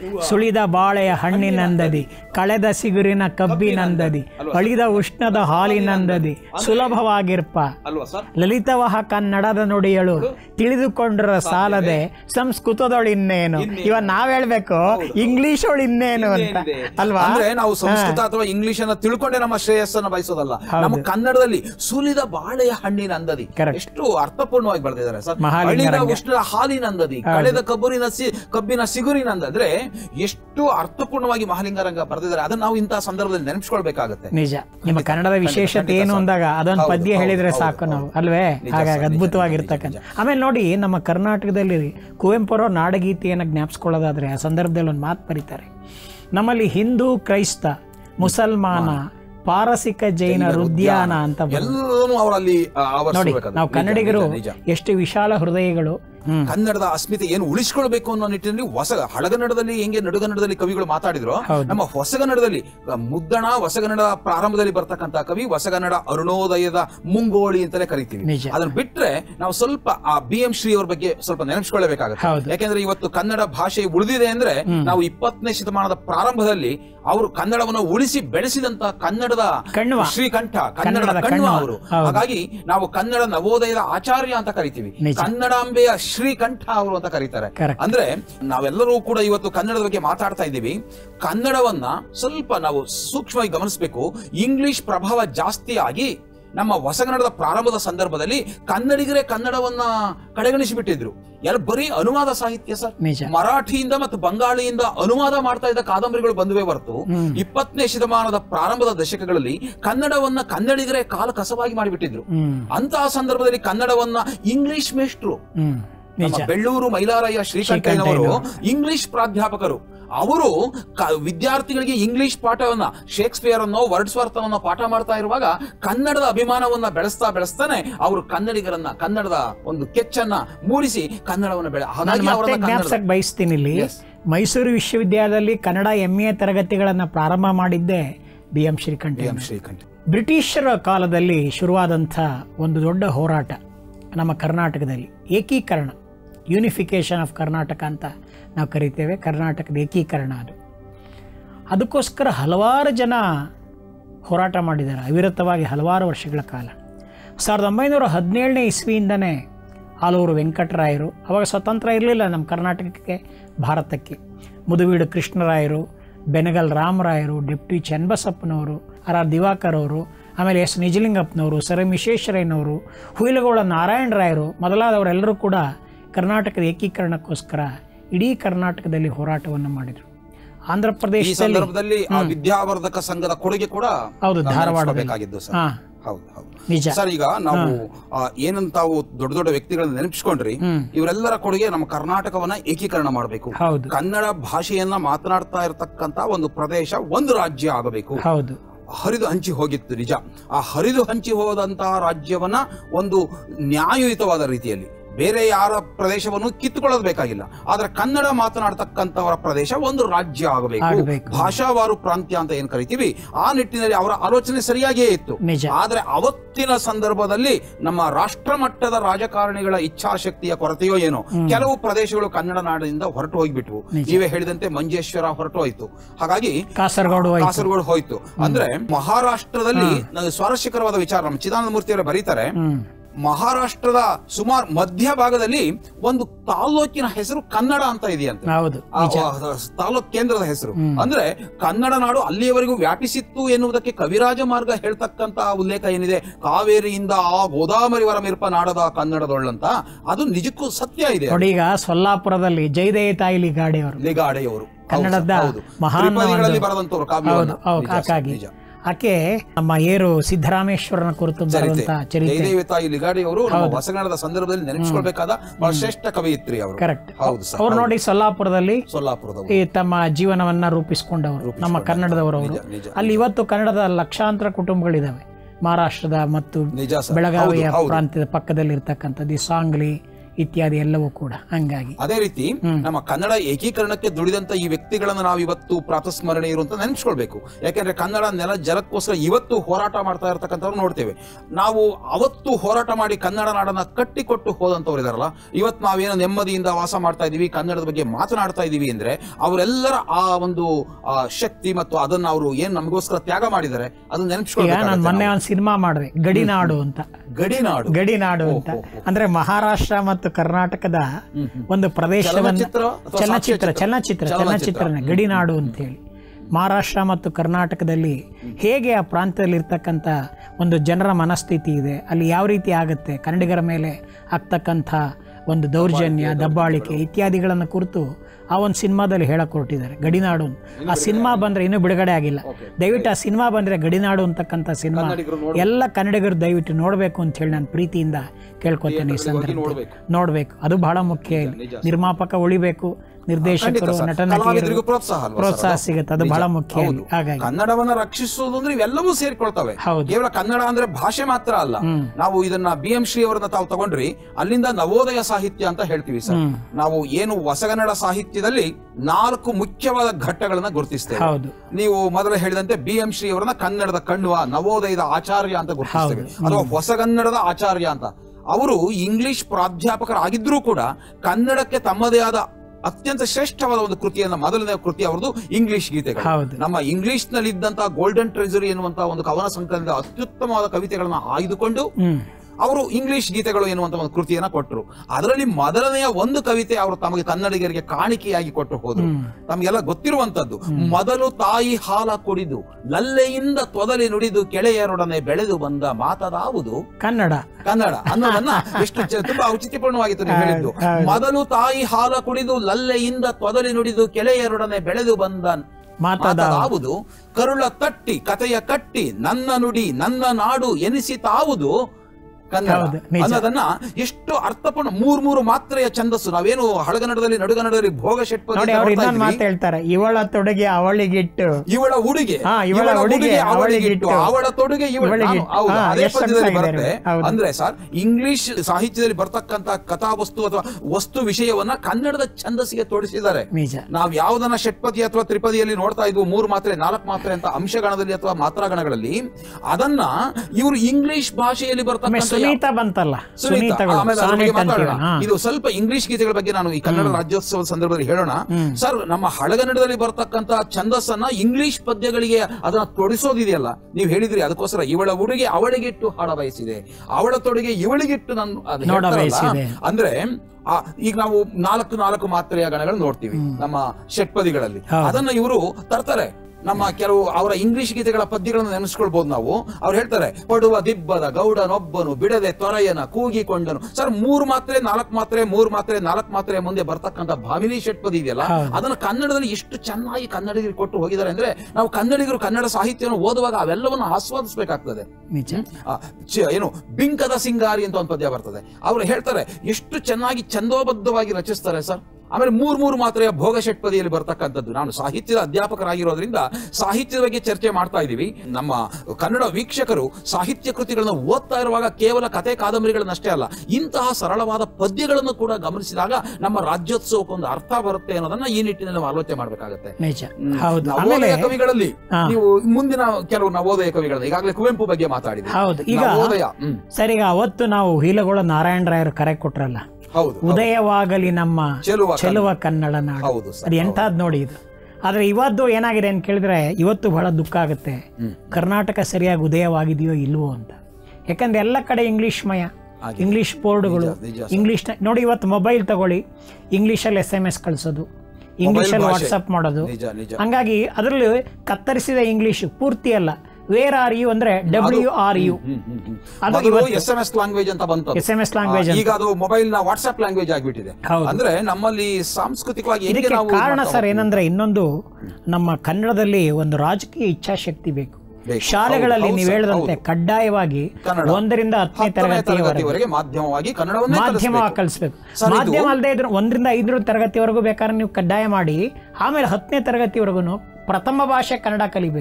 ಸುಳಿದ ಬಾಳೆಯ ಹಣ್ಣಿನಂದದಿ ಕಳೆದ ಸಿಗುರಿನ ಕಬ್ಬಿನಂದದಿ ಅಳಿದ ಉಷ್ಣದ ಹಾಲಿನಂದದಿ ಸುಲಭವಾಗಿರ್ಪ ಅಲ್ವಾ ಸರ್ ಲಲಿತವಹ ಕನ್ನಡದ ನುಡಿಯಳು ತಿಳಿದುಕೊಂಡ್ರ ಸಾಲದೆ ಸಂಸ್ಕೃತದೊಳಿನ್ನೇನು ಇವ ನಾವ್ ಹೇಳ್ಬೇಕು ಇಂಗ್ಲಿಷ್ ಇನ್ನೇನು ಅಂತ ಏನಿದೆ? ಅಲ್ವಾ ಅಂದ್ರೆ ನಾವು ಸಂಸ್ಕೃತ ಅಥವಾ ಇಂಗ್ಲಿಷ್ ಅನ್ನ ತಿಳ್ಕೊಂಡೆ ನಮ್ಮ ಶ್ರೇಯಸ್ಸನ್ನ ಬಯಸೋದಲ್ಲ ನಮ್ಮ ಕನ್ನಡದಲ್ಲಿ ಸುಲಿದ ಬಾಳೆಯ ಹಣ್ಣಿನ ಅಂದದಿ Correct. ಎಷ್ಟು ಅರ್ಥಪೂರ್ಣವಾಗಿ ಬರೆದಿದ್ದಾರೆ ಸರ್ ಮಹಾಲಿಂಗ ಅಳಿದ ಉಷ್ಣ ಹಾಲಿನ ಅಂದದಿ ಕಳೆದ ಕಬ್ಬುರಿನ ಸಿ ಕಬ್ಬಿನ ಸಿಗುರಿನ ಅಂದ್ರೆ ಎಷ್ಟು ಅರ್ಥಪೂರ್ಣವಾಗಿ ಮಹಾಲಿಂಗರಂಗ ಬರೆದಿದ್ದಾರೆ ಅದನ್ನ ನಾವು ಇಂತಹ ಸಂದರ್ಭದಲ್ಲಿ ನೆನಪಿಸ್ಕೊಳ್ಬೇಕಾಗತ್ತೆ ನಿಜ ನಿಮ್ಮ ಕನ್ನಡದ ವಿಶೇಷತೆ ಏನು ಅಂದಾಗ ಅದೊಂದು ಪದ್ಯ ಹೇಳಿದ್ರೆ ಸಾಕು ನಾವು ಅಲ್ವೇ ಹಾಗಾಗಿ ಅದ್ಭುತವಾಗಿರ್ತಕ್ಕಂಥ ಆಮೇಲೆ ನೋಡಿ ನಮ್ಮ ಕರ್ನಾಟಕದಲ್ಲಿ ಕುವೆಂಪುರ ನಾಡಗೀತೆಯನ್ನು ಜ್ಞಾಪಿಸ್ಕೊಳ್ಳೋದಾದ್ರೆ ಆ ಸಂದರ್ಭದಲ್ಲಿ ಒಂದು ಮಾತು ಬರೀತಾರೆ ನಮ್ಮಲ್ಲಿ ಹಿಂದೂ ಕ್ರೈಸ್ತ ಮುಸಲ್ಮಾನ ಪಾರಸಿಕ ಜೈನರ ಉದ್ಯಾನ ಅಂತ ಬರುತ್ತೆ. ಎಲ್ಲರೂ ಅವರಲ್ಲಿ ನೋಡಿ ಆವರಿಸಬೇಕಾಗುತ್ತೆ ನಾವು ಕನ್ನಡಿಗರು ನಿಜ ಎಷ್ಟು ವಿಶಾಲ ಹೃದಯಗಳು ಹ್ಮ್ ಕನ್ನಡದ ಅಸ್ಮಿತೆ ಏನು ಉಳಿಸ್ಕೊಳ್ಬೇಕು ಅನ್ನೋ ನಿಟ್ಟಿನಲ್ಲಿ ಹೊಸ ಹಳಗನ್ನಡದಲ್ಲಿ ಹೆಂಗೆ ನಡುಗನ್ನಡದಲ್ಲಿ ಕವಿಗಳು ಮಾತಾಡಿದ್ರು ಹೌದು. ನಮ್ಮ ಹೊಸಗನ್ನಡದಲ್ಲಿ ಆ, ಮುದ್ದಣ ಹೊಸಗನ್ನಡ ಪ್ರಾರಂಭದಲ್ಲಿ ಬರ್ತಕ್ಕಂತ ಕವಿ ಹೊಸಗನ್ನಡ ಅರುಣೋದಯದ ಮುಂಗೋಳಿ ಅಂತಲೇ ಕರಿತೀವಿ ನಿಜ. ಅದನ್ನ ಬಿಟ್ರೆ ನಾವು ಸ್ವಲ್ಪ ಆ ಬಿ ಎಂ ಶ್ರೀ ಅವ್ರ ಬಗ್ಗೆ ಸ್ವಲ್ಪ ನೆನಪಿಸ್ಕೊಳ್ಬೇಕಾಗುತ್ತೆ ಹೌದು. ಯಾಕೆಂದ್ರೆ ಇವತ್ತು ಕನ್ನಡ ಭಾಷೆ ಉಳಿದಿದೆ ಅಂದ್ರೆ ನಾವು ಇಪ್ಪತ್ತನೇ ಶತಮಾನದ ಪ್ರಾರಂಭದಲ್ಲಿ ಅವರು ಕನ್ನಡವನ್ನು ಉಳಿಸಿ ಬೆಳೆಸಿದಂತ ಕನ್ನಡದ ಕಣ್ವ. ಶ್ರೀಕಂಠ ಕನ್ನಡದ ಕನ್ನಡದ ಕಣ್ವ ಕಣ್ವ. ಅವರು ಹೌದು. ಹಾಗಾಗಿ ನಾವು ಕನ್ನಡ ನವೋದಯದ ಆಚಾರ್ಯ ಅಂತ ಕರಿತೀವಿ ನಿಜ. ಕನ್ನಡಾಂಬೆಯ ಶ್ರೀಕಂಠ ಅವರು ಅಂತ ಕರೀತಾರೆ Correct. ಅಂದ್ರೆ ನಾವೆಲ್ಲರೂ ಕೂಡ ಇವತ್ತು ಕನ್ನಡದ ಬಗ್ಗೆ ಮಾತಾಡ್ತಾ ಇದ್ದೀವಿ ಕನ್ನಡವನ್ನ ಸ್ವಲ್ಪ ನಾವು ಸೂಕ್ಷ್ಮವಾಗಿ ಗಮನಿಸಬೇಕು ಇಂಗ್ಲಿಷ್ ಪ್ರಭಾವ ಜಾಸ್ತಿ ಆಗಿ ನಮ್ಮ ಹೊಸಗನ್ನಡದ ಪ್ರಾರಂಭದ ಸಂದರ್ಭದಲ್ಲಿ ಕನ್ನಡಿಗರೇ ಕನ್ನಡವನ್ನ ಕಡೆಗಣಿಸಿ ಬಿಟ್ಟಿದ್ರು ಎಲ್ಲ ಬರೀ ಅನುವಾದ ಸಾಹಿತ್ಯ ಸರ್ ನಿಜ ಮರಾಠಿಯಿಂದ ಮತ್ತು ಬಂಗಾಳಿಯಿಂದ ಅನುವಾದ ಮಾಡ್ತಾ ಇದ್ದ ಕಾದಂಬರಿಗಳು ಬಂದುವೆ ಹೊರತು ಇಪ್ಪತ್ತನೇ ಶತಮಾನದ ಪ್ರಾರಂಭದ ದಶಕಗಳಲ್ಲಿ ಕನ್ನಡವನ್ನ ಕನ್ನಡಿಗರೇ ಕಾಲ ಕಸವಾಗಿ ಮಾಡಿಬಿಟ್ಟಿದ್ರು ಹ್ಮ್ ಅಂತಹ ಸಂದರ್ಭದಲ್ಲಿ ಕನ್ನಡವನ್ನ ಇಂಗ್ಲಿಷ್ ಮೇಷ್ಟ್ರು ಹ್ಮ್ ನಿಜ ನಮ್ಮ ಬೆಳ್ಳೂರು ಮೈಲಾರಯ್ಯ ಶ್ರೀಕಂಠಯ್ಯನವರು ಇಂಗ್ಲಿಷ್ ಪ್ರಾಧ್ಯಾಪಕರು ಅವರು ಕ- ವಿದ್ಯಾರ್ಥಿಗಳಿಗೆ ಇಂಗ್ಲಿಷ್ ಪಾಠವನ್ನ ಶೇಕ್ಸ್ಪಿಯರ್ ಅನ್ನೋ ವರ್ಡ್ಸ್ವರ್ತ್ ಅನ್ನೋ ಪಾಠ ಮಾಡ್ತಾ ಇರುವಾಗ ಕನ್ನಡದ ಅಭಿಮಾನವನ್ನ ಬೆಳೆಸ್ತಾ ಬೆಳೆಸ್ತಾನೆ ಅವರು ಕನ್ನಡಿಗರನ್ನ ಕನ್ನಡದ ಒಂದು ಕೆಚ್ಚನ್ನ ಮೂಡಿಸಿ ಕನ್ನಡವನ್ನ ಬೆಳೆ ನಾನು ಹಾಗಾಗಿ ಮತ್ತೆ ಅವರನ್ನ ಕನ್ನಡ ಜ್ಞಾಪಸಕ್ಕೆ ಬಯಸ್ತೀನಿ ಇಲ್ಲಿ Yes. ಮೈಸೂರು ವಿಶ್ವವಿದ್ಯಾಲಯದಲ್ಲಿ ಕನ್ನಡ ಎಂ ಎ ತರಗತಿಗಳನ್ನು ಪ್ರಾರಂಭ ಮಾಡಿದ್ದೆ B M Srikantha M Srikantha ಬ್ರಿಟಿಷರ ಕಾಲದಲ್ಲಿ ಶುರುವಾದಂಥ ಒಂದು ದೊಡ್ಡ ಹೋರಾಟ ನಮ್ಮ ಕರ್ನಾಟಕದಲ್ಲಿ ಏಕೀಕರಣ ಯೂನಿಫಿಕೇಶನ್ ಆಫ್ ಕರ್ನಾಟಕ ಅಂತ ನಾವು ಕರಿತೇವೆ ಕರ್ನಾಟಕದ ಏಕೀಕರಣ ಅದು ಅದಕ್ಕೋಸ್ಕರ ಹಲವಾರು ಜನ ಹೋರಾಟ ಮಾಡಿದ್ದಾರೆ ಅವಿರತವಾಗಿ ಹಲವಾರು ವರ್ಷಗಳ ಕಾಲ ಸಾವಿರದ ಒಂಬೈನೂರ ಹದಿನೇಳನೇ ಇಸ್ವಿಯಿಂದನೇ ಆಲೂರು ವೆಂಕಟರಾಯರು ಅವಾಗ ಸ್ವತಂತ್ರ ಇರಲಿಲ್ಲ ನಮ್ಮ ಕರ್ನಾಟಕಕ್ಕೆ ಭಾರತಕ್ಕೆ ಮುದುವೀಡು ಕೃಷ್ಣರಾಯರು ಬೆನಗಲ್ ರಾಮರಾಯರು ಡೆಪ್ಟಿ ಚನ್ನಬಸಪ್ಪನವರು ಆರ್ ಆರ್ ದಿವಾಕರ್ ಅವರು ಆಮೇಲೆ ಎಸ್ ನಿಜಲಿಂಗಪ್ಪನವರು ಸರ್ ಎಂ ವಿಶ್ವೇಶ್ವರಯ್ಯನವರು ಹುಯಿಲಗೋಳ ನಾರಾಯಣರಾಯರು ಮೊದಲಾದವರೆಲ್ಲರೂ ಕೂಡ ಕರ್ನಾಟಕದ ಏಕೀಕರಣಕ್ಕೋಸ್ಕರ ಇಡೀ ಕರ್ನಾಟಕದಲ್ಲಿ ಹೋರಾಟವನ್ನು ಮಾಡಿದರು ಆಂಧ್ರ ಈ ಪ್ರದೇಶದಲ್ಲಿ ಸಂದರ್ಭದಲ್ಲಿ ಆ ವಿದ್ಯಾವರ್ಧಕ ಸಂಘದ ಕೊಡುಗೆ ಕೂಡ ಹೌದು, ನಾವು ಧಾರವಾಡದಲ್ಲಿ. ನೆನಪಿಸ್ಕೋಬೇಕಾಗಿದ್ದು ಸರ್ ಹಾ ಹೌದು ಹೌದು ನಿಜ ಸರ್ ಈಗ ನಾವು ಆ, ಏನಂತ ತಾವು ದೊಡ್ಡ ದೊಡ್ಡ ವ್ಯಕ್ತಿಗಳನ್ನ ನೆನಪಿಸ್ಕೊಂಡ್ರಿ ಹ್ಮ್. ಇವರೆಲ್ಲರ ಕೊಡುಗೆ ನಮ್ಮ ಕರ್ನಾಟಕವನ್ನ ಏಕೀಕರಣ ಮಾಡಬೇಕು ಹೌದು ಕನ್ನಡ ಭಾಷೆಯನ್ನ ಮಾತನಾಡ್ತಾ ಇರತಕ್ಕಂತ ಒಂದು ಪ್ರದೇಶ ಒಂದು ರಾಜ್ಯ ಆಗಬೇಕು ಹೌದು ಹರಿದು ಹಂಚಿ ಹೋಗಿತ್ತು ನಿಜ ಆ ಹರಿದು ಹಂಚಿ ಹೋದಂತಹ ರಾಜ್ಯವನ್ನ ಒಂದು ನ್ಯಾಯಯುತವಾದ ರೀತಿಯಲ್ಲಿ ಬೇರೆ ಯಾರ ಪ್ರದೇಶವನ್ನು ಕಿತ್ತುಕೊಳ್ಳೋದು ಬೇಕಾಗಿಲ್ಲ ಆದ್ರೆ ಕನ್ನಡ ಮಾತನಾಡ್ತಕ್ಕಂಥವರ ಪ್ರದೇಶ ಒಂದು ರಾಜ್ಯ ಆಗಬೇಕು ಆಗಬೇಕು. ಭಾಷಾವಾರು ಪ್ರಾಂತ್ಯ ಅಂತ ಏನ್ ಕರಿತೀವಿ ಆ ನಿಟ್ಟಿನಲ್ಲಿ ಅವರ ಆಲೋಚನೆ ಸರಿಯಾಗಿಯೇ ಇತ್ತು ನಿಜ ಆದ್ರೆ ಅವತ್ತಿನ ಸಂದರ್ಭದಲ್ಲಿ ನಮ್ಮ ರಾಷ್ಟ್ರ ಮಟ್ಟದ ರಾಜಕಾರಣಿಗಳ ಇಚ್ಛಾಶಕ್ತಿಯ ಕೊರತೆಯೋ ಏನೋ ಕೆಲವು ಪ್ರದೇಶಗಳು ಕನ್ನಡ ನಾಡಿನಿಂದ ಹೊರಟು ಹೋಗ್ಬಿಟ್ವು ನೀವೇ ಹೇಳಿದಂತೆ ಮಂಜೇಶ್ವರ ಹೊರಟು ಹೋಯ್ತು ಹಾಗಾಗಿ ಕಾಸರಗೋಡು ಹೋಯ್ತು. ಕಾಸರಗೋಡು ಹೋಯ್ತು ಅಂದ್ರೆ ಮಹಾರಾಷ್ಟ್ರದಲ್ಲಿ ನ- ಸ್ವಾರಸ್ಯಕರವಾದ ವಿಚಾರ ನಮ್ಮ ಚಿದಾನಂದ ಮೂರ್ತಿ ಅವರು ಬರೀತಾರೆ ಹ್ಮ್ ಮಹಾರಾಷ್ಟ್ರದ ಸುಮಾರು ಮಧ್ಯ ಭಾಗದಲ್ಲಿ ಒಂದು ತಾಲ್ಲೂಕಿನ ಹೆಸರು ಕನ್ನಡ ಅಂತ ಇದೆಯಂತೆ ಹೌದು ಆ ವ- ತಾಲೂಕ್ ಕೇಂದ್ರದ ಹೆಸರು ಅಂದ್ರೆ ಕನ್ನಡ ನಾಡು ಅಲ್ಲಿಯವರೆಗೂ ವ್ಯಾಪಿಸಿತ್ತು ಎನ್ನುವುದಕ್ಕೆ ಕವಿರಾಜ ಮಾರ್ಗ ಹೇಳ್ತಕ್ಕಂತ ಉಲ್ಲೇಖ ಏನಿದೆ ಕಾವೇರಿಯಿಂದ ಆ ಗೋದಾವರಿವರ ಮಿರ್ಪ ನಾಡದ ಕನ್ನಡದೊಳ್ಳಂತ ಅದು ನಿಜಕ್ಕೂ ಸತ್ಯ ಇದೆ ನೋಡಿ ಈಗ ಸೊಲ್ಲಾಪುರದಲ್ಲಿ ಜಯದೇವ ತಾಯಿಲಿ ಗಾಡಿಯವರು ಲಿಗಾಡೆಯವರು ಕನ್ನಡದ ಮಹಾನ್ ತ್ರಿಪದಿಗಳಲ್ಲಿ ಬರೆದಂತವರು ಕಾವ್ಯವನ್ನ ಹೌದು ನಿಜ, ಹಾಗಾಗಿ ನಿಜ. ಆಕೆ ನಮ್ಮ ಏರು ಸಿದ್ದರಾಮೇಶ್ವರನ ಕುರಿತು ಬರುವಂತ ಚರಿತ್ರೆ ಜಯದೇವಿ ತಾಯಿ ಲಿಗಾಡಿಯವರು ನಮ್ಮ ಹೊಸಗನ್ನಡದ ಸಂದರ್ಭದಲ್ಲಿ ನೆನಪಿಸ್ಕೊಳ್ಬೇಕಾದ ಬಹಳ ಶ್ರೇಷ್ಠ ಕವಯಿತ್ರಿ ಅವರು ಕರೆಕ್ಟ್ ಹೌದು ಸರ್ ಅವ್ರು ನೋಡಿ ಸೊಲ್ಲಾಪುರದಲ್ಲಿ ಸೊಲ್ಲಾಪುರದವರು ಈ ತಮ್ಮ ಜೀವನವನ್ನ ರೂಪಿಸಿಕೊಂಡವರು ನಮ್ಮ ಕನ್ನಡದವರು ಅವರು ನಿಜ ನಿಜ ಅಲ್ಲಿ ಇವತ್ತು ಕನ್ನಡದ ಲಕ್ಷಾಂತರ ಕುಟುಂಬಗಳಿದಾವೆ ಮಹಾರಾಷ್ಟ್ರದ ಮತ್ತು ನಿಜ ಸರ್ ಬೆಳಗಾವಿಯ ಹೌದು, ಹೌದು. ಪ್ರಾಂತ್ಯದ ಪಕ್ಕದಲ್ಲಿ ಇರ್ತಕ್ಕಂಥದ್ದು ಈ ಸಾಂಗ್ಲಿ ಇತ್ಯಾದಿ ಎಲ್ಲವೂ ಕೂಡ ಹಂಗಾಗಿ ಅದೇ ರೀತಿ ನಮ್ಮ ಕನ್ನಡ ಏಕೀಕರಣಕ್ಕೆ ದುಡಿದಂತ ಈ ವ್ಯಕ್ತಿಗಳನ್ನ ನಾವು ಇವತ್ತು ಪ್ರಾತಸ್ಮರಣೆ ಇರುವಂತ ನೆನ್ಸ್ಕೊಳ್ಬೇಕು ಯಾಕೆಂದ್ರೆ ಕನ್ನಡ ನೆಲ ಜಲಕ್ಕೋಸ್ಕರ ಇವತ್ತು ಹೋರಾಟ ಮಾಡ್ತಾ ಇರ್ತಕ್ಕಂಥವ್ರು ನೋಡ್ತೇವೆ ನಾವು ಅವತ್ತು ಹೋರಾಟ ಮಾಡಿ ಕನ್ನಡ ನಾಡನ್ನ ಕಟ್ಟಿಕೊಟ್ಟು ಹೋದಂತವ್ರು ಇದಾರಲ್ಲ ಇವತ್ತು ನಾವೇನೋ ನೆಮ್ಮದಿಯಿಂದ ವಾಸ ಮಾಡ್ತಾ ಇದೀವಿ ಕನ್ನಡದ ಬಗ್ಗೆ ಮಾತನಾಡ್ತಾ ಇದೀವಿ ಅಂದ್ರೆ ಅವರೆಲ್ಲರ ಆ ಒಂದು ಆ, ಶಕ್ತಿ ಮತ್ತು ಅದನ್ನ ಅವರು ಏನ್ ನಮಗೋಸ್ಕರ ತ್ಯಾಗ ಮಾಡಿದ್ದಾರೆ ಅದನ್ನ ಈಗ ನಾನು ನೆನ್ಸ್ಕೊಳ್ಬೇಕು ಮೊನ್ನೆ ಒಂದು ಸಿನಿಮಾ ಮಾಡಿದೆ ಗಡಿನಾಡು ಅಂತ ಗಡಿನಾಡು ಗಡಿನಾಡು ಅಂತ ಅಂದ್ರೆ ಮಹಾರಾಷ್ಟ್ರ ಮತ್ತು ಕರ್ನಾಟಕದ ಒಂದು ಪ್ರದೇಶವನ್ನು ಚಲನಚಿತ್ರ ಅಥವಾ ಚಲನಚಿತ್ರ ಸಾಕ್ಷ್ಯಚಿತ್ರ? ಚಲನಚಿತ್ರ ಚಲನಚಿತ್ರನ ಗಡಿನಾಡು ಅಂತ ಹೇಳಿ ಮಹಾರಾಷ್ಟ್ರ ಮತ್ತು ಕರ್ನಾಟಕದಲ್ಲಿ ಹೇಗೆ ಆ ಪ್ರಾಂತ್ಯದಲ್ಲಿ ಇರ್ತಕ್ಕಂಥ ಒಂದು ಜನರ ಮನಸ್ಥಿತಿ ಇದೆ ಅಲ್ಲಿ ಯಾವ ರೀತಿ ಆಗುತ್ತೆ ಕನ್ನಡಿಗರ ಮೇಲೆ ಆಗ್ತಕ್ಕಂಥ ಒಂದು ದೌರ್ಜನ್ಯ ದಬ್ಬಾಳಿಕೆ ಇತ್ಯಾದಿಗಳನ್ನು ಕುರಿತು ಆ ಒಂದು ಸಿನಿಮಾದಲ್ಲಿ ಹೇಳಕ್ ಹೊರಟಿದ್ದಾರೆ ಗಡಿನಾಡು ಅಂತ. ಆ ಸಿನಿಮಾ ಬಂದ್ರೆ ಇನ್ನೂ ಬಿಡುಗಡೆ ಆಗಿಲ್ಲ ದಯವಿಟ್ಟು ಆ ಸಿನಿಮಾ ಬಂದ್ರೆ ಗಡಿನಾಡು ಅಂತಕ್ಕಂಥ ಸಿನಿಮಾ ಕನ್ನಡಿಗರು ಎಲ್ಲ ಕನ್ನಡಿಗರು ದಯವಿಟ್ಟು ನೋಡಬೇಕು ಅಂತ ಹೇಳಿ ನಾನು ಪ್ರೀತಿಯಿಂದ ಕೇಳ್ಕೊತೇನೆ ಈ ಸಂದರ್ಭ ನೋಡ್ಬೇಕು ನೋಡ್ಬೇಕು ಅದು ಬಹಳ ಮುಖ್ಯ ಇಲ್ಲಿ ನಿರ್ಮಾಪಕ ಉಳಿಬೇಕು ನಿರ್ದೇಶಕರು ನಟ ಕಲಾವಿದರಿಗೂ ನಟಿಯರು ಪ್ರೋತ್ಸಾಹ ಅಲ್ವಾ ಸರ್ ಪ್ರೋತ್ಸಾಹ ಅದು? ಸಿಗುತ್ತೆ ಅದು ಬಹಳ ಮುಖ್ಯ ಹೌದು. ಇಲ್ಲಿ. ಹಾಗಾಗಿ ಕನ್ನಡವನ್ನ ರಕ್ಷಿಸುವುದು ಅಂದ್ರೆ ಇವೆಲ್ಲವೂ ಸೇರಿಕೊಳ್ತವೆ ಹೌದು. ಕೇವಲ ಕನ್ನಡ ಅಂದ್ರೆ ಭಾಷೆ ಮಾತ್ರ ಅಲ್ಲ ನಾವು ಇದನ್ನ ಬಿ ಎಂ ಶ್ರೀ ಅವರನ್ನ ತಾವು ತಗೊಂಡ್ರಿ ಅಲ್ಲಿಂದ ನವೋದಯ ಸಾಹಿತ್ಯ ಅಂತ ಹೇಳ್ತೀವಿ ಸರ್ ನಾವು ಏನು ಹೊಸಗನ್ನಡ ಸಾಹಿತ್ಯದಲ್ಲಿ ನಾಲ್ಕು ಮುಖ್ಯವಾದ ಘಟ್ಟಗಳನ್ನ ಗುರುತಿಸ್ತೇವೆ ಹೌದು ನೀವು ಮೊದಲು ಹೇಳಿದಂತೆ ಬಿ ಎಂ ಶ್ರೀ ಅವರನ್ನ ಕನ್ನಡದ ಕಣ್ಣುವ ನವೋದಯದ ಆಚಾರ್ಯ ಅಂತ ಗುರುತಿಸ್ತೇವೆ ಅಥವಾ ಹೊಸಗನ್ನಡದ ಆಚಾರ್ಯ ಅಂತ ಅವರು ಇಂಗ್ಲಿಷ್ ಪ್ರಾಧ್ಯಾಪಕರಾಗಿದ್ರೂ ಕೂಡ ಕನ್ನಡಕ್ಕೆ ತಮ್ಮದೇ ಆದ ಅತ್ಯಂತ ಶ್ರೇಷ್ಠವಾದ ಒಂದು ಕೃತಿಯನ್ನ ಮೊದಲನೇ ಕೃತಿ ಅವರದು ಇಂಗ್ಲಿಷ್ ಗೀತೆಗಳು ಹೌದು ನಮ್ಮ ಇಂಗ್ಲಿಷ್ ನಲ್ಲಿ ಇದ್ದಂತಹ ಗೋಲ್ಡನ್ ಟ್ರೆಜರಿ ಎನ್ನುವಂತಹ ಒಂದು ಕವನ ಸಂಕಲನದ ಅತ್ಯುತ್ತಮವಾದ ಕವಿತೆಗಳನ್ನ ಆಯ್ದುಕೊಂಡು ಹ್ಮ್ ಅವರು ಇಂಗ್ಲಿಷ್ ಗೀತೆಗಳು ಎನ್ನುವಂತ ಒಂದು ಕೃತಿಯನ್ನ ಕೊಟ್ಟರು ಅದರಲ್ಲಿ ಮೊದಲನೆಯ ಒಂದು ಕವಿತೆ ಅವರು ತಮಗೆ ಕನ್ನಡಿಗರಿಗೆ ಕಾಣಿಕೆಯಾಗಿ ಕೊಟ್ಟು ಹೋದ್ರು ತಮಗೆಲ್ಲ ಗೊತ್ತಿರುವಂತದ್ದು ಮೊದಲು ತಾಯಿ ಹಾಲ ಕುಡಿದು ಲಲ್ಲೆಯಿಂದ ತೊದಲಿ ನುಡಿದು ಕೆಳೆಯರೊಡನೆ ಬೆಳೆದು ಬಂದ ಮಾತದಾವುದು ಕನ್ನಡ ಕನ್ನಡ ಅನ್ನೋದನ್ನ ಎಷ್ಟು ಚ- ತುಂಬಾ ಔಚಿತ್ಯಪೂರ್ಣವಾಗಿತ್ತು ನೀವು ಹೇಳಿದ್ದು ಮೊದಲು ತಾಯಿ ಹಾಲ ಕುಡಿದು ಲಲ್ಲೆಯಿಂದ ತೊದಲಿ ನುಡಿದು ಕೆಳೆಯರೊಡನೆ ಬೆಳೆದು ಬಂದ ಮಾತಾದ ಮಾತದಾವುದು ಕರುಳ ತಟ್ಟಿ ಕಥೆಯ ಕಟ್ಟಿ ನನ್ನ ನುಡಿ ನನ್ನ ನಾಡು ಎನಿಸಿತಾವುದು ಕನ್ನಡ ಹೌದು, ನಿಜ. ಅನ್ನೋದನ್ನ ಎಷ್ಟು ಅರ್ಥಪೂರ್ಣ ಮೂರ್ ಮೂರು ಮಾತ್ರೆಯ ಛಂದಸ್ಸು ನಾವೇನು ಹಳಗನ್ನಡದಲ್ಲಿ ನಡುಗನ್ನಡದಲ್ಲಿ ಭೋಗ ಷಟ್ಪದಿ ನೋಡಿ ಅಂತ ಅವ್ರು ನೋಡ್ತಾ ಇನ್ನೊಂದು ಮಾತು ಇದ್ವಿ. ಹೇಳ್ತಾರೆ ಇವಳ ತೊಡಗೆ ಅವಳಿಗಿಟ್ಟು ಇವಳ ಉಡುಗೆ ಹಾ, ಇವಳ ಉಡುಗೆ ಅವಳಿಗಿಟ್ಟು. ಅವಳ ತೊಡುಗೆ ಇವಳ ಇವಳಿಗಿಟ್ಟು. ನಾನು- ಹೌದು, ಹಾ, ಅದೇ ಎಷ್ಟು ಪದ್ಯದಲ್ಲಿ ಸೊಗಸಾಗಿದೆ ಬರುತ್ತೆ ಹೌದು. ಅಂದ್ರೆ ಸರ್ ಇಂಗ್ಲಿಷ್ ಸಾಹಿತ್ಯದಲ್ಲಿ ಬರ್ತಕ್ಕಂತ ಕಥಾವಸ್ತು ಅಥವಾ ವಸ್ತು ವಿಷಯವನ್ನ ಕನ್ನಡದ ಛಂದಸ್ಸಿಗೆ ತೋರಿಸಿದ್ದಾರೆ ನಿಜ ನಾವ್ ಯಾವ್ದನ್ನ ಷಟ್ಪದಿ ಅಥವಾ ತ್ರಿಪದಿಯಲ್ಲಿ ನೋಡ್ತಾ ಇದ್ವು ಮೂರು ಮಾತ್ರೆ ನಾಲ್ಕು ಮಾತ್ರೆ ಅಂತ ಅಂಶಗಣದಲ್ಲಿ ಅಥವಾ ಮಾತ್ರಾಗಣಗಳಲ್ಲಿ ಅದನ್ನ ಇವರು ಇಂಗ್ಲಿಷ್ ಭಾಷೆಯಲ್ಲಿ ಆಮೇಲೆ ಬರ್ತಕ್ಕಂಥ ಸುನೀತಾ ಬಂತಲ್ಲ ಸುನೀತಾ, ಸುನೀತಗಳು ಆಮೇಲೆ ಅದ್ರ ಬಗ್ಗೆ ಸಾನೆಟ್ ಅಂತೀವಿ ಮಾತಾಡೋಣ. ಹಾ ಇದು ಸ್ವಲ್ಪ ಇಂಗ್ಲಿಷ್ ಗೀತೆಗಳ ಬಗ್ಗೆ ನಾನು ಈ ಕನ್ನಡ ರಾಜ್ಯೋತ್ಸವದ ಸಂದರ್ಭದಲ್ಲಿ ಹೇಳೋಣ ಸರ್ ನಮ್ಮ ಹಳಗನ್ನಡದಲ್ಲಿ ಬರ್ತಕ್ಕಂತ ಛಂದಸ್ಸನ್ನ ಇಂಗ್ಲಿಷ್ ಪದ್ಯಗಳಿಗೆ ಅದನ್ನ ತೊಡಿಸೋದಿದೆಯಲ್ಲ ನೀವು ಹೇಳಿದ್ರಿ ಅದಕ್ಕೋಸ್ಕರ ಇವಳ ಉಡುಗೆ ಅವಳಿಗಿಟ್ಟು ಹಾಡ ಬಯಸಿದೆ ಅವಳ ತೊಡುಗೆ ಇವಳಿಗಿಟ್ಟು ನಾನು ಅದು ನೋಡ ಹೇಳ್ತಾರಲ್ಲ, ಬಯಸಿದೆ. ಅಂದ್ರೆ ಆ, ಈಗ ನಾವು ನಾಲ್ಕು ನಾಲ್ಕು ಮಾತ್ರೆಯ ಗಣಗಳು ನೋಡ್ತೀವಿ ನಮ್ಮ ಷಟ್ಪದಿಗಳಲ್ಲಿ ಹೌದು. ಅದನ್ನ ಇವರು ತರ್ತಾರೆ ನಮ್ಮ ಕೆಲವು ಅವರ ಇಂಗ್ಲಿಷ್ ಗೀತೆಗಳ ಪದ್ಯಗಳನ್ನು ನೆನೆಸ್ಕೊಳ್ಬಹುದು ನಾವು ಅವ್ರು ಹೇಳ್ತಾರೆ ಪಡುವ ದಿಬ್ಬದ ಗೌಡನೊಬ್ಬನು ಬಿಡದೆ ತೊರೆಯನ ಕೂಗಿಕೊಂಡನು ಸರ್ ಮೂರ್ ಮಾತ್ರೆ ನಾಲ್ಕು ಮಾತ್ರೆ ಮೂರ್ ಮಾತ್ರೆ ನಾಲ್ಕು ಮಾತ್ರೆ ಮುಂದೆ ಬರ್ತಕ್ಕಂಥ ಭಾಮಿನಿ ಷಟ್ಪದಿ ಇದೆಯಲ್ಲ ಹೌದು. ಅದನ್ನ ಕನ್ನಡದಲ್ಲಿ ಎಷ್ಟು ಚೆನ್ನಾಗಿ ಕನ್ನಡಿಗರಿಗೆ ಕೊಟ್ಟು ಹೋಗಿದ್ದಾರೆ ಅಂದ್ರೆ ನಾವು ಕನ್ನಡಿಗರು ಕನ್ನಡ ಸಾಹಿತ್ಯವನ್ನು ಓದುವಾಗ ಅವೆಲ್ಲವನ್ನು ಆಸ್ವಾದಿಸಬೇಕಾಗ್ತದೆ ನಿಜ ಆ, ಚ- ಏನು ಬಿಂಕದ ಸಿಂಗಾರಿ ಅಂತ ಒಂದು ಪದ್ಯ ಬರ್ತದೆ ಅವರು ಹೇಳ್ತಾರೆ ಎಷ್ಟು ಚೆನ್ನಾಗಿ ಚಂದೋಬದ್ಧವಾಗಿ ರಚಿಸ್ತಾರೆ ಸರ್ ಆಮೇಲೆ ಮೂರ್ ಮೂರು ಮಾತ್ರೆಯ ಭೋಗ ಷಟ್ಪದಿಯಲ್ಲಿ ಬರ್ತಕ್ಕಂಥದ್ದು ನಾನು ಸಾಹಿತ್ಯದ ಅಧ್ಯಾಪಕರಾಗಿರೋದ್ರಿಂದ ಸಾಹಿತ್ಯದ ಬಗ್ಗೆ ಚರ್ಚೆ ಮಾಡ್ತಾ ಇದ್ದೀವಿ ನಮ್ಮ ಕನ್ನಡ ವೀಕ್ಷಕರು ಸಾಹಿತ್ಯ ಕೃತಿಗಳನ್ನು ಓದ್ತಾ ಇರುವಾಗ ಕೇವಲ ಕತೆ ಕಾದಂಬರಿಗಳನ್ನಷ್ಟೇ ಅಲ್ಲ ಇಂತಹ ಸರಳವಾದ ಪದ್ಯಗಳನ್ನು ಕೂಡ ಗಮನಿಸಿದಾಗ ನಮ್ಮ ರಾಜ್ಯೋತ್ಸವಕ್ಕೊಂದು ಅರ್ಥ ಬರುತ್ತೆ ಅನ್ನೋದನ್ನ ಈ ನಿಟ್ಟಿನಲ್ಲಿ ನಾವು ಆಲೋಚನೆ ಮಾಡಬೇಕಾಗತ್ತೆ ನಿಜ ಹೌದು ಆಮೇಲೆ ನವೋದಯ ಕವಿಗಳಲ್ಲಿ ಹಾ. ನೀವು ಮುಂದಿನ ಕೆಲವು ನವೋದಯ ಕವಿಗಳನ್ನ ಈಗಾಗಲೇ ಕುವೆಂಪು ಬಗ್ಗೆ ಮಾತಾಡಿದ್ರಿ ಹೌದು ಈಗ ನವೋದಯ ಹ್ಮ್ ಸರಿ ಈಗ ಅವತ್ತು ನಾವು ಹೀಲಗೋಳ ನಾರಾಯಣ ರಾಯರು ಕರೆ ಕೊಟ್ರಲ್ಲ ಹೌದು ಉದಯವಾಗಲಿ ನಮ್ಮ ಚೆಲುವ ಚೆಲುವ ಕನ್ನಡ ನಾಡು ಹೌದು ಸರ್ ಅದು ಎಂಥದ್ದು ನೋಡಿ ಇದು ಆದ್ರೆ ಇವತ್ತು ಏನಾಗಿದೆ ಅಂತ ಕೇಳಿದ್ರೆ ಇವತ್ತು ಬಹಳ ದುಃಖ ಆಗುತ್ತೆ ಕರ್ನಾಟಕ ಸರಿಯಾಗಿ ಉದಯವಾಗಿದೆಯೋ ಇಲ್ವೋ ಅಂತ ಯಾಕಂದ್ರೆ ಎಲ್ಲ ಕಡೆ ಇಂಗ್ಲಿಷ್ ಮಯ ಹಾಗೆ. ಇಂಗ್ಲಿಷ್ ಬೋರ್ಡ್ಗಳು ನಿಜ ಸರ್. ಇಂಗ್ಲಿಷ್ ನೋಡಿ ಇವತ್ತು ಮೊಬೈಲ್ ತಗೊಳ್ಳಿ ಇಂಗ್ಲಿಷಲ್ಲಿ ಎಸ್ ಎಮ್ ಎಸ್ ಕಳಿಸೋದು ಇಂಗ್ಲಿಷಲ್ಲಿ ಭಾಷೆ. ವಾಟ್ಸಪ್ ಮಾಡೋದು ನಿಜ ನಿಜ ಹಂಗಾಗಿ ಅದರಲ್ಲಿ ಕತ್ತರಿಸಿದ ಇಂಗ್ಲಿಷ್ ಪೂರ್ತಿ ಅಲ್ಲ ವೇರ್ ಆರ್ ಯು ಅಂದ್ರೆ ಡಬ್ಲ್ಯೂ ಆರ್ ಯು ಹ್ಮ್, ಹ್ಮ್, ಹ್ಮ್. ಅದು ಮೊದಲು ಇವತ್ತು- ಎಸ್ ಎಂ ಎಸ್ ಲ್ಯಾಂಗ್ವೇಜ್ ಅಂತ ಬಂತು ಎಸ್ ಎಂ ಎಸ್ ಲ್ಯಾಂಗ್ವೇಜ್ ಈಗ ಅದು ಮೊಬೈಲ್ ನ ವಾಟ್ಸ್ಆಪ್ ಲ್ಯಾಂಗ್ವೇಜ್ ಆಗಿಬಿಟ್ಟಿದೆ ಹೌದು. ಅಂದ್ರೆ ನಮ್ಮಲ್ಲಿ ಸಾಂಸ್ಕೃತಿಕವಾಗಿ ಹೆಂಗೆ ಇದಕ್ಕೆ ನಾವು ಕಾರಣ ಮಾಡ್ತಾ ಸರ್ ಏನಂದ್ರೆ ಇನ್ನೊಂದು ನಮ್ಮ ಕನ್ನಡದಲ್ಲಿ ಒಂದು ರಾಜಕೀಯ ಇಚ್ಛಾಶಕ್ತಿ ಬೇಕು ಬೇಕು. ಶಾಲೆಗಳಲ್ಲಿ ಹೌದು, ನೀವು ಹೌದು, ಹೇಳಿದಂತೆ ಕಡ್ಡಾಯವಾಗಿ ಕನ್ನಡ. ಒಂದರಿಂದ ಹತ್ತನೇ ಹತ್ತನೇ ತರಗತಿಯವರೆಗೆ ತರಗತಿವರೆಗೆ ಮಾಧ್ಯಮವಾಗಿ ಕನ್ನಡವನ್ನೇ ಮಾಧ್ಯಮವಾಗಿ ಕಲಿಸ್ಬೇಕು. ಕಲಿಸ್ಬೇಕು ಸರ್, ಇದು- ಮಾಧ್ಯಮ ಅಲ್ಲದೆ ಇದ್ರು ಒಂದರಿಂದ ಐದರ ತರಗತಿವರೆಗೂ ಬೇಕಾದ್ರೆ ನೀವು ಕಡ್ಡಾಯ ಮಾಡಿ ಆಮೇಲೆ ಹತ್ತನೇ ತರಗತಿವರೆಗೂ ಪ್ರಥಮ ಭಾಷೆ ಕನ್ನಡ ಕಲಿಬೇಕು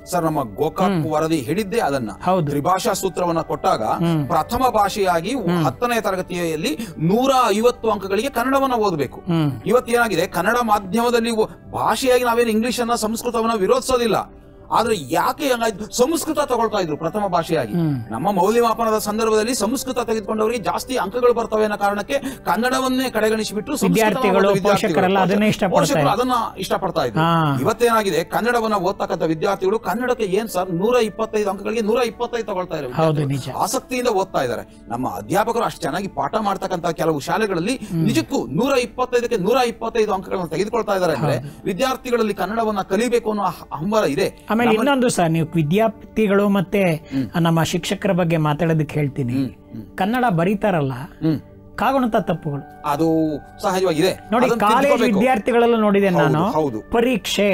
ಸರ್ ನಮ್ಮ ಗೋಕಾಕ್ ವರದಿ ಹೇಳಿದ್ದೇ ಅದನ್ನ ಹೌದು. ತ್ರಿಭಾಷಾ ಸೂತ್ರವನ್ನ ಕೊಟ್ಟಾಗ ಪ್ರಥಮ ಭಾಷೆಯಾಗಿ ಹತ್ತನೇ ತರಗತಿಯಲ್ಲಿ ನೂರ ಐವತ್ತು ಅಂಕಗಳಿಗೆ ಕನ್ನಡವನ್ನ ಓದಬೇಕು ಹ್ಮ್ ಇವತ್ತೇನಾಗಿದೆ ಕನ್ನಡ ಮಾಧ್ಯಮದಲ್ಲಿ ಒ- ಭಾಷೆಯಾಗಿ ನಾವೇನು ಇಂಗ್ಲಿಷ್ ಅನ್ನ ಸಂಸ್ಕೃತವನ್ನ ವಿರೋಧಿಸೋದಿಲ್ಲ ಆದ್ರೆ ಯಾಕೆ ಹಂಗಾಯ್ತು ಸಂಸ್ಕೃತ ತಗೊಳ್ತಾ ಇದ್ರು ಪ್ರಥಮ ಭಾಷೆಯಾಗಿ ನಮ್ಮ ಮೌಲ್ಯಮಾಪನದ ಸಂದರ್ಭದಲ್ಲಿ ಸಂಸ್ಕೃತ ತೆಗೆದುಕೊಂಡವರಿಗೆ ಜಾಸ್ತಿ ಅಂಕಗಳು ಬರ್ತವೆ ಅನ್ನೋ ಕಾರಣಕ್ಕೆ ಕನ್ನಡವನ್ನೇ ಕಡೆಗಣಿಸಿಬಿಟ್ಟು ಸಂಸ್ಕೃತವನ್ನ ವಿದ್ಯಾರ್ಥಿಗಳು, ಓದೋ ವಿದ್ಯಾರ್ಥಿಗಳು, ಪೋಷಕರೆಲ್ಲ ಅದನ್ನೇ ಇಷ್ಟಪಡ್ತಾ ಪೋಷಕರು ಇದ್ರು. ಅದನ್ನ ಇಷ್ಟಪಡ್ತಾ ಇದ್ರು ಹಾ. ಇವತ್ತೇನಾಗಿದೆ ಕನ್ನಡವನ್ನ ಓದ್ತಕ್ಕಂಥ ವಿದ್ಯಾರ್ಥಿಗಳು ಕನ್ನಡಕ್ಕೆ ಏನ್ ಸರ್ ನೂರ ಇಪ್ಪತ್ತೈದು ಅಂಕಗಳಿಗೆ ನೂರ ಇಪ್ಪತ್ತೈದು ತಗೊಳ್ತಾ ಇದ್ದಾರೆ ಹೌದು, ವಿದ್ಯಾರ್ಥಿಗಳು. ನಿಜ. ಆಸಕ್ತಿಯಿಂದ ಓದ್ತಾ ಇದ್ದಾರೆ ನಮ್ಮ ಅಧ್ಯಾಪಕರು ಅಷ್ಟು ಚೆನ್ನಾಗಿ ಪಾಠ ಮಾಡ್ತಕ್ಕಂಥ ಕೆಲವು ಶಾಲೆಗಳಲ್ಲಿ ನಿಜಕ್ಕೂ ನೂರ ಇಪ್ಪತ್ತೈದಕ್ಕೆ ನೂರ ಇಪ್ಪತ್ತೈದು ಅಂಕಗಳನ್ನು ತೆಗೆದುಕೊಳ್ತಾ ಇದ್ದಾರೆ ಅಂದ್ರೆ ವಿದ್ಯಾರ್ಥಿಗಳಲ್ಲಿ ಕನ್ನಡವನ್ನ ಕಲಿಬೇಕು ಅನ್ನೋ ಹ- ಹಂಬಲ ಇದೆ ಆಮೇಲೆ ಇನ್ನೊಂದು ಸರ್ ನೀವು ವಿದ್ಯಾರ್ಥಿಗಳು ಮತ್ತೆ ನಮ್ಮ ಶಿಕ್ಷಕರ ಬಗ್ಗೆ ಮಾತಾಡೋದಕ್ಕೆ ಹೇಳ್ತೀನಿ ಕನ್ನಡ ಬರೀತಾರಲ್ಲ ಹ್ಮ್ ಕಾಗುಣಿತ ತಪ್ಪುಗಳು ಅದು ಸಹಜವಾಗಿದೆ ನೋಡಿ ಅದನ್ನ ಕಾಲೇಜ್ ತಿದ್ದುಕೋಬೇಕು. ವಿದ್ಯಾರ್ಥಿಗಳಲ್ಲೂ ನೋಡಿದೆ ಹೌದು, ನಾನು ಹೌದು. ಪರೀಕ್ಷೆ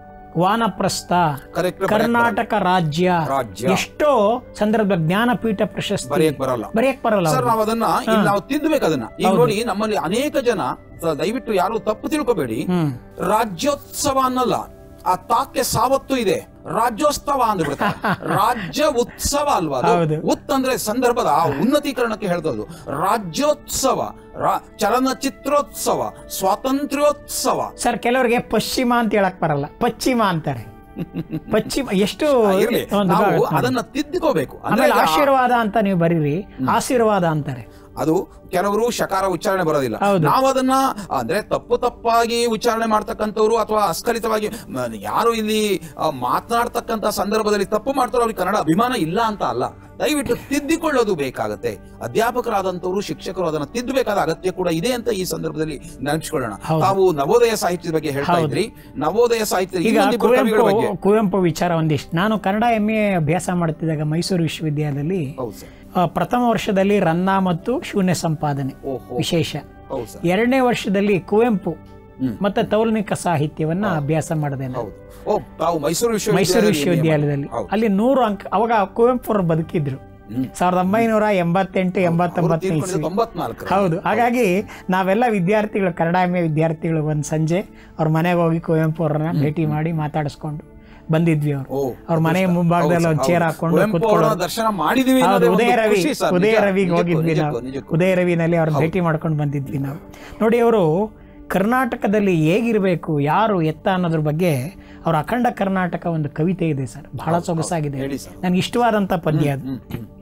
ವಾನಪ್ರಸ್ಥ Correct, ಕರ್ನಾಟಕ ರಾಜ್ಯ ರಾಜ್ಯ. ಎಷ್ಟೋ ಸಂದರ್ಭ ಜ್ಞಾನಪೀಠ ಪ್ರಶಸ್ತಿ ಬರೆಯಕ್ ಬರಲ್ಲ ಬರೆಯಕ್ ಬರಲ್ಲ ಸರ್ ಅವ್ರಿಗೆ. ನಾವು ಅದನ್ನ ಇಲ್ಲಿ ನಾವು ತಿದ್ದಬೇಕು ಅದನ್ನ ಈಗ ನೋಡಿ ನಮ್ಮಲ್ಲಿ ಅನೇಕ ಜನ ಸ- ದಯವಿಟ್ಟು ಯಾರು ತಪ್ಪು ತಿಳ್ಕೊಬೇಡಿ ಹ್ಮ್ ರಾಜ್ಯೋತ್ಸವ ಅನ್ನಲ್ಲ ಆ ತಾಕ್ಕೆ ಸಾವತ್ತು ಇದೆ ರಾಜ್ಯೋತ್ಸವ ಅಂದ್ಬಿಡ್ತಾರೆ ರಾಜ್ಯ ಉತ್ಸವ ಅಲ್ವಾ ಅದು? ಹೌದು. ಉತ್ ಅಂದ್ರೆ ಸಂದರ್ಭದ ಆ ಉನ್ನತೀಕರಣಕ್ಕೆ ಹೇಳ್ತದ್ದು ರಾಜ್ಯೋತ್ಸವ ರಾ- ಚಲನಚಿತ್ರೋತ್ಸವ ಸ್ವಾತಂತ್ರ್ಯೋತ್ಸವ ಸರ್ ಕೆಲವರಿಗೆ ಪಶ್ಚಿಮ ಅಂತ ಹೇಳಕ್ ಬರಲ್ಲ ಪಶ್ಚಿಮ ಅಂತಾರೆ ಪಶ್ಚಿಮ ಎಷ್ಟು ಇರ್ಲಿ ಒಂದು ನಾವು ಭಾಗ- ಅದನ್ನ ತಿದ್ದುಕೋಬೇಕು ಅಂದ್ರೆ ಆಮೇಲೆ ಈಗ ಆಶೀರ್ವಾದ ಅಂತ ನೀವು ಬರೀರಿ ಆಶೀರ್ವಾದ ಅಂತಾರೆ ಅದು ಕೆಲವರು ಶಕಾರ ಉಚ್ಚಾರಣೆ ಬರೋದಿಲ್ಲ ಹೌದು. ನಾವು ಅದನ್ನ ಅಂದ್ರೆ ತಪ್ಪು ತಪ್ಪಾಗಿ ಉಚ್ಚಾರಣೆ ಮಾಡ್ತಕ್ಕಂಥವ್ರು ಅಥವಾ ಅಸ್ಖಲಿತವಾಗಿ ಮ, ಯಾರು ಇಲ್ಲಿ ಆ, ಮಾತನಾಡ್ತಕ್ಕಂಥ ಸಂದರ್ಭದಲ್ಲಿ ತಪ್ಪು ಮಾಡ್ತಾರೋ ಅವ್ರಿಗೆ ಕನ್ನಡ ಅಭಿಮಾನ ಇಲ್ಲ ಅಂತ ಅಲ್ಲ ದಯವಿಟ್ಟು ತಿದ್ದಿಕೊಳ್ಳೋದು ಬೇಕಾಗತ್ತೆ ಅಧ್ಯಾಪಕರಾದಂತವರು ಶಿಕ್ಷಕರು ಅದನ್ನ ತಿದ್ದಬೇಕಾದ ಅಗತ್ಯ ಕೂಡ ಇದೆ ಅಂತ ಈ ಸಂದರ್ಭದಲ್ಲಿ ನೆನಪಿಸ್ಕೊಳ್ಳೋಣ ಹೌದು. ತಾವು ನವೋದಯ ಸಾಹಿತ್ಯದ ಬಗ್ಗೆ ಹೇಳ್ತಾ ಹೌದು. ಇದ್ರಿ ನವೋದಯ ಸಾಹಿತ್ಯ ಈಗ ಇನ್ನೊಂದಿಬ್ಬರು ಕವಿಗಳ ಬಗ್ಗೆ ಕುವೆಂಪು ಕುವೆಂಪು ವಿಚಾರ ಒಂದಿಷ್ಟು ನಾನು ಕನ್ನಡ ಎಂ ಎ ಅಭ್ಯಾಸ ಮಾಡ್ತಿದ್ದಾಗ ಮೈಸೂರು ವಿಶ್ವವಿದ್ಯಾಲಯದಲ್ಲಿ ಹೌದು ಸರ್ ಆ, ಪ್ರಥಮ ವರ್ಷದಲ್ಲಿ ರನ್ನ ಮತ್ತು ಶೂನ್ಯ ಸಂಪಾದನೆ ಓಹೋ ವಿಶೇಷ ಹೌದು ಸರ್ ಎರಡನೇ ವರ್ಷದಲ್ಲಿ ಕುವೆಂಪು ಹ್ಮ್. ಮತ್ತೆ ತೌಲನಿಕ ಸಾಹಿತ್ಯವನ್ನ ಅಭ್ಯಾಸ ಮಾಡಿದೆ ನಾನು. ಹೌದು ಓ ತಾವು ಮೈಸೂರು ಮೈಸೂರು ವಿಶ್ವವಿದ್ಯಾಲಯದಲ್ಲಿ ವಿಶ್ವವಿದ್ಯಾಲಯದಲ್ಲಿ ಹೌದು. ಅಲ್ಲಿ ನೂರು ಅಂಕ ಅವಾಗ ಕುವೆಂಪು ಅವರು ಬದುಕಿದ್ರು ಹ್ಮ್. ಸಾವಿರದ ಒಂಬೈನೂರ ಎಂಬತ್ತೆಂಟು ಅವರು ಎಂಬತ್ತೊಂಬತ್ತನೇ ತೀರ್ಕೊಂಡಿದ್ದು ಇಸ್ವಿ ತೊಂಬತ್ನಾಲ್ಕರ ಹೌದು ಹಾಗಾಗಿ ನಾವೆಲ್ಲ ವಿದ್ಯಾರ್ಥಿಗಳು ಕನ್ನಡ ಎಂ ಎ ವಿದ್ಯಾರ್ಥಿಗಳು ಒಂದು ಸಂಜೆ ಅವ್ರ ಮನೆಗೆ ಹೋಗಿ ಕುವೆಂಪು ಅವ್ರನ್ನ ಭೇಟಿ ಮಾಡಿ ಮಾತಾಡಿಸ್ಕೊಂಡು ಬಂದಿದ್ವಿ ಅವರು ಓ, ಅವ್ರ ಮನೆ ಮುಂಭಾಗದಲ್ಲಿ ಒಂದು ಚೇರ್ ಹಾಕೊಂಡು ಕುವೆಂಪು ಕೂತ್ಕೊಳ್ಳೋರು. ಅವರನ್ನ ದರ್ಶನ ಮಾಡಿದೀವಿ ಹೌದು ಅನ್ನೋದೇ ಒಂದು ಉದಯ ರವಿ ಖುಷಿ ಸರ್, ಉದಯ ನಿಜ, ರವಿಗೆ ನಿಜಕ್ಕೂ, ಹೋಗಿದ್ವಿ ನಿಜಕ್ಕೂ, ನಾವು ನಿಜಕ್ಕೂ. ಉದಯ ರವಿನಲ್ಲಿ ಅವ್ರನ್ನ ಭೇಟಿ ಮಾಡ್ಕೊಂಡು ಬಂದಿದ್ವಿ ನಾವು ನೋಡಿ ಅವರು ಕರ್ನಾಟಕದಲ್ಲಿ ಹೇಗಿರಬೇಕು ಯಾರು ಎತ್ತ ಅನ್ನೋದ್ರ ಬಗ್ಗೆ ಅವ್ರ ಅಖಂಡ ಕರ್ನಾಟಕ ಒಂದು ಕವಿತೆ ಇದೆ ಸರ್ ಬಹಳ ಸೊಗಸಾಗಿದೆ ಹೇಳಿ ಸರ್. ನನಗೆ ಇಷ್ಟವಾದಂಥ ಪದ್ಯ ಅದು ಹ್ಮ್, ಹ್ಮ್.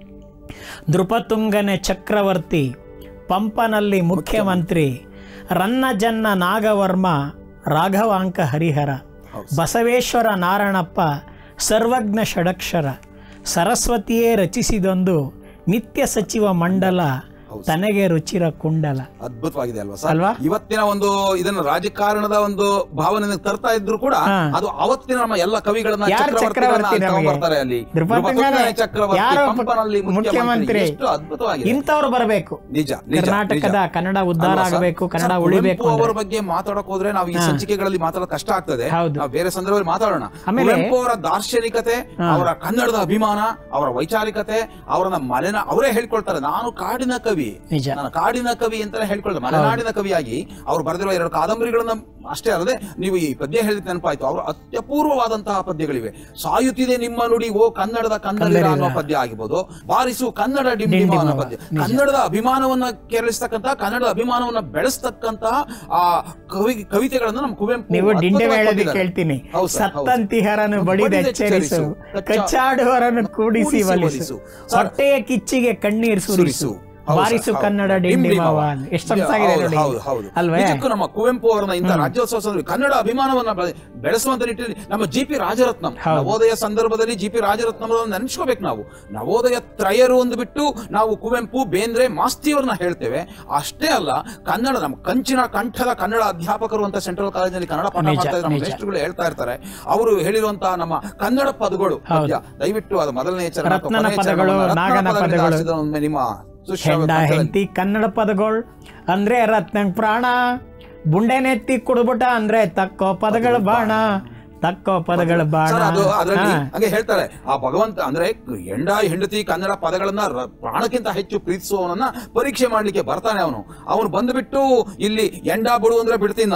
ನೃಪತುಂಗನೆ ಚಕ್ರವರ್ತಿ ಪಂಪನಲ್ಲಿ ಮುಖ್ಯಮಂತ್ರಿ ರನ್ನ ಜನ್ನ ನಾಗವರ್ಮ ರಾಘವಾಂಕ ಹರಿಹರ ಬಸವೇಶ್ವರ ನಾರಾಯಣಪ್ಪ ಸರ್ವಜ್ಞ ಷಡಕ್ಷರ ಸರಸ್ವತಿಯೇ ರಚಿಸಿದೊಂದು ನಿತ್ಯ ಸಚಿವ ಮಂಡಲ ತನಗೆ ರುಚಿರ ಕುಂಡಲ ಅದ್ಭುತವಾಗಿದೆ ಅಲ್ವಾ ಸರ್ ಅಲ್ವಾ? ಇವತ್ತಿನ ಒಂದು ಇದನ್ನ ರಾಜಕಾರಣದ ಒಂದು ಭಾವನೆ ತರ್ತಾ ಇದ್ರು ಕೂಡ ಹಾ. ಅದು ಅವತ್ತಿನ ನಮ್ಮ ಎಲ್ಲ ಕವಿಗಳನ್ನ ಯಾರ್ ಚಕ್ರವರ್ತಿಗಳನ್ನ ಚಕ್ರವರ್ತಿ ಅಲ್ಲಿ ನಮಗೆ? ತಗೊಂಡ್ಬರ್ತಾರೆ ಅಲ್ಲಿ ನೃಪತುಂಗನೇ ನೃಪತುಂಗನೇ ಚಕ್ರವರ್ತಿ ಯಾರು ಪಂಪನಲ್ಲಿ ಮುಖ್ಯಮಂತ್ರಿ? ಮುಖ್ಯಮಂತ್ರಿ ಎಷ್ಟು ಅದ್ಭುತವಾಗಿದೆ ಇಂಥವ್ರು ಬರಬೇಕು ನಿಜ ನಿಜ ಕರ್ನಾಟಕದ ನಿಜ. ಕನ್ನಡ ಉದ್ಧಾರ ಅಲ್ವಾ ಸರ್? ಆಗಬೇಕು ಕನ್ನಡ ಸರ್, ಉಳಿಬೇಕು ಕುವೆಂಪು ಅಂದ್ರೆ. ಅವರ ಬಗ್ಗೆ ಮಾತಾಡಕ್ ಹೋದ್ರೆ ನಾವು ಈ ಸಂಚಿಕೆಗಳಲ್ಲಿ ಮಾತಾಡೋದು ಕಷ್ಟ ಆಗ್ತದೆ ಹೌದು. ನಾವು ಬೇರೆ ಸಂದರ್ಭದಲ್ಲಿ ಮಾತಾಡೋಣ ಆಮೇಲೆ- ಕುವೆಂಪು ಅವರ ದಾರ್ಶನಿಕತೆ ಅವರ ಕನ್ನಡದ ಅಭಿಮಾನ ಅವರ ವೈಚಾರಿಕತೆ ಅವರನ್ನ ಮಲೆನ ಅವರೇ ಹೇಳ್ಕೊಳ್ತಾರೆ ನಾನು ಕಾಡಿನ ಕವಿ ನಿಜ ನಾನು ಕಾಡಿನ ಕವಿ ಅಂತಾನೆ ಹೇಳ್ಕೊಳ್ತಾರೆ ಮಲೆನಾಡಿನ ಕವಿಯಾಗಿ ಅವ್ರು ಬರೆದಿರುವ ಎರಡು ಕಾದಂಬರಿಗಳನ್ನ ಅಷ್ಟೇ ಅಲ್ಲದೆ ನೀವು ಈ ಪದ್ಯ ಹೇಳಿದ ನೆನಪಾಯ್ತು ಅವರು ಅತ್ಯಪೂರ್ವವಾದಂತಹ ಪದ್ಯಗಳಿವೆ ಸಾಯುತ್ತಿದೆ ನಿಮ್ಮ ನುಡಿ ಓ ಕನ್ನಡದ ಕನ್ನಡ ಅನ್ನೋ ಪದ್ಯ ಆಗಿರ್ಬೋದು ಬಾರಿಸು ಕನ್ನಡ ಡಿಂಡಿಮ ಅನ್ನೋ ಪದ್ಯ ಕನ್ನಡದ ಅಭಿಮಾನವನ್ನ ಕೆರಳಿಸ್ತಕ್ಕಂತಹ ಕನ್ನಡದ ಅಭಿಮಾನವನ್ನ ಬೆಳೆಸ್ತಕ್ಕಂತಹ ಆ ಕವಿ ಕವಿತೆಗಳನ್ನ ನಮ್ಮ ಕುವೆಂಪು ನೀವು ದಿಂಡೆ ಅದ್ಭುತವಾಗಿ ಮೇಳದಿ ಕೊಟ್ಟಿದ್ದಾರೆ. ಕೇಳ್ತೀನಿ ಹೌದು ಸರ್, ಹೌದು. ಸತ್ತಂತಿಹರನು ಬಡಿದೆಚ್ಚರಿಸು ಕಚ್ಚಾಡುವರನ್ನು ಕೂಡಿಸಿ ಒಲಿಸು ಹೊಟ್ಟೆಯ ಕಿಚ್ಚಿಗೆ ಕಣ್ಣೀರ್ ಸುರಿಸು ಹೌದು ಬಾರಿಸು ಸರ್, ಹೌದು. ಕನ್ನಡ ಡಿಂಡಿಮವ. ಡಿಂಡಿಮವ ಎಷ್ಟು ಸೊಗಸಾಗಿದೆ ಹೌದು, ನೋಡಿ ಹೌದು, ಹೌದು. ಅಲ್ವೇ ನಿಜಕ್ಕೂ ನಮ್ಮ ಕುವೆಂಪು ಅವರನ್ನ ಇಂಥ ರಾಜ್ಯೋತ್ಸವ ಸಂದರ್ಭ ಕನ್ನಡ ಅಭಿಮಾನವನ್ನ ಬೆ- ಬೆಳೆಸುವಂತ ನಿಟ್ಟಿನಲ್ಲಿ ನಮ್ಮ ಜಿ ಪಿ ರಾಜರತ್ನಂ ನವೋದಯ ಸಂದರ್ಭದಲ್ಲಿ ಜಿ ಪಿ ರಾಜರತ್ನಂ ನೆನೆಸ್ಕೋಬೇಕು ನಾವು ನವೋದಯ ತ್ರಯರು ಒಂದು ಬಿಟ್ಟು ನಾವು ಕುವೆಂಪು ಬೇಂದ್ರೆ ಮಾಸ್ತಿಯವ್ರನ್ನ ಹೇಳ್ತೇವೆ ಅಷ್ಟೇ ಅಲ್ಲ ಕನ್ನಡ ನಮ್ಮ ಕಂಚಿನ ಕಂಠದ ಕನ್ನಡ ಅಧ್ಯಾಪಕರು ಅಂತ ಸೆಂಟ್ರಲ್ ಕಾಲೇಜಿನಲ್ಲಿ ಕನ್ನಡ ಪಾಠ ನಿಜ, ಮಾಡ್ತಾ ಇದ್ದಾರೆ ನಮ್ಮ ನಿಜ. ಮೇಷ್ಟ್ರುಗಳು ಹೇಳ್ತಾ ಇರ್ತಾರೆ ಅವರು ಹೇಳಿರುವಂತಹ ನಮ್ಮ ಕನ್ನಡ ಪದಗಳು ಪದ್ಯ ದಯವಿಟ್ಟು ಅದು ಮೊದಲನೇ ಚರಣ ಅಥವಾ ರತ್ನನ ಕೊನೆಯ ಪದಗಳು, ಚರಣವನ್ನ ರತ್ನ ನಾಗನ ಪದಗಳಿಂದ ಪದಗಳು. ಆರಿಸಿದ ಒಮ್ಮೆ ನಿಮ್ಮ ಸುಶ್ರಾವ್ಯ ಹೆಂಡ ಕಂಠದಲ್ಲಿ. ಹೆಂಡತಿ ಕನ್ನಡ ಪದಗಳು ಅಂದ್ರೆ ರತ್ನಂಗ್ ಪ್ರಾಣ ಬುಂಡೆನೆತ್ತಿ ಕುಡ್ಬಿಟ್ಟ ಅಂದ್ರೆ ತಕ್ಕೋ ಪದಗಳ ಬಾಣ ತಕ್ಕೋ ಪದಗಳ ಬಾಣ ಸರ್, ಅದು ಅದರಲ್ಲಿ ಹಾ. ಹಂಗೆ ಹೇಳ್ತಾರೆ ಆ ಭಗವಂತ ಅಂದ್ರೆ ಹೆಂಡ ಹೆಂಡತಿ ಕನ್ನಡ ಪದಗಳನ್ನ ರ- ಪ್ರಾಣಕ್ಕಿಂತ ಹೆಚ್ಚು ಪ್ರೀತಿಸುವವನನ್ನ ಪರೀಕ್ಷೆ ಮಾಡ್ಲಿಕ್ಕೆ ಬರ್ತಾನೆ ಅವನು ಅವನು ಬಂದ್ಬಿಟ್ಟು ಇಲ್ಲಿ ಎಂಡ ಬಿಡು ಅಂದ್ರೆ ಬಿಡ್ತೀನಿ ನಾನು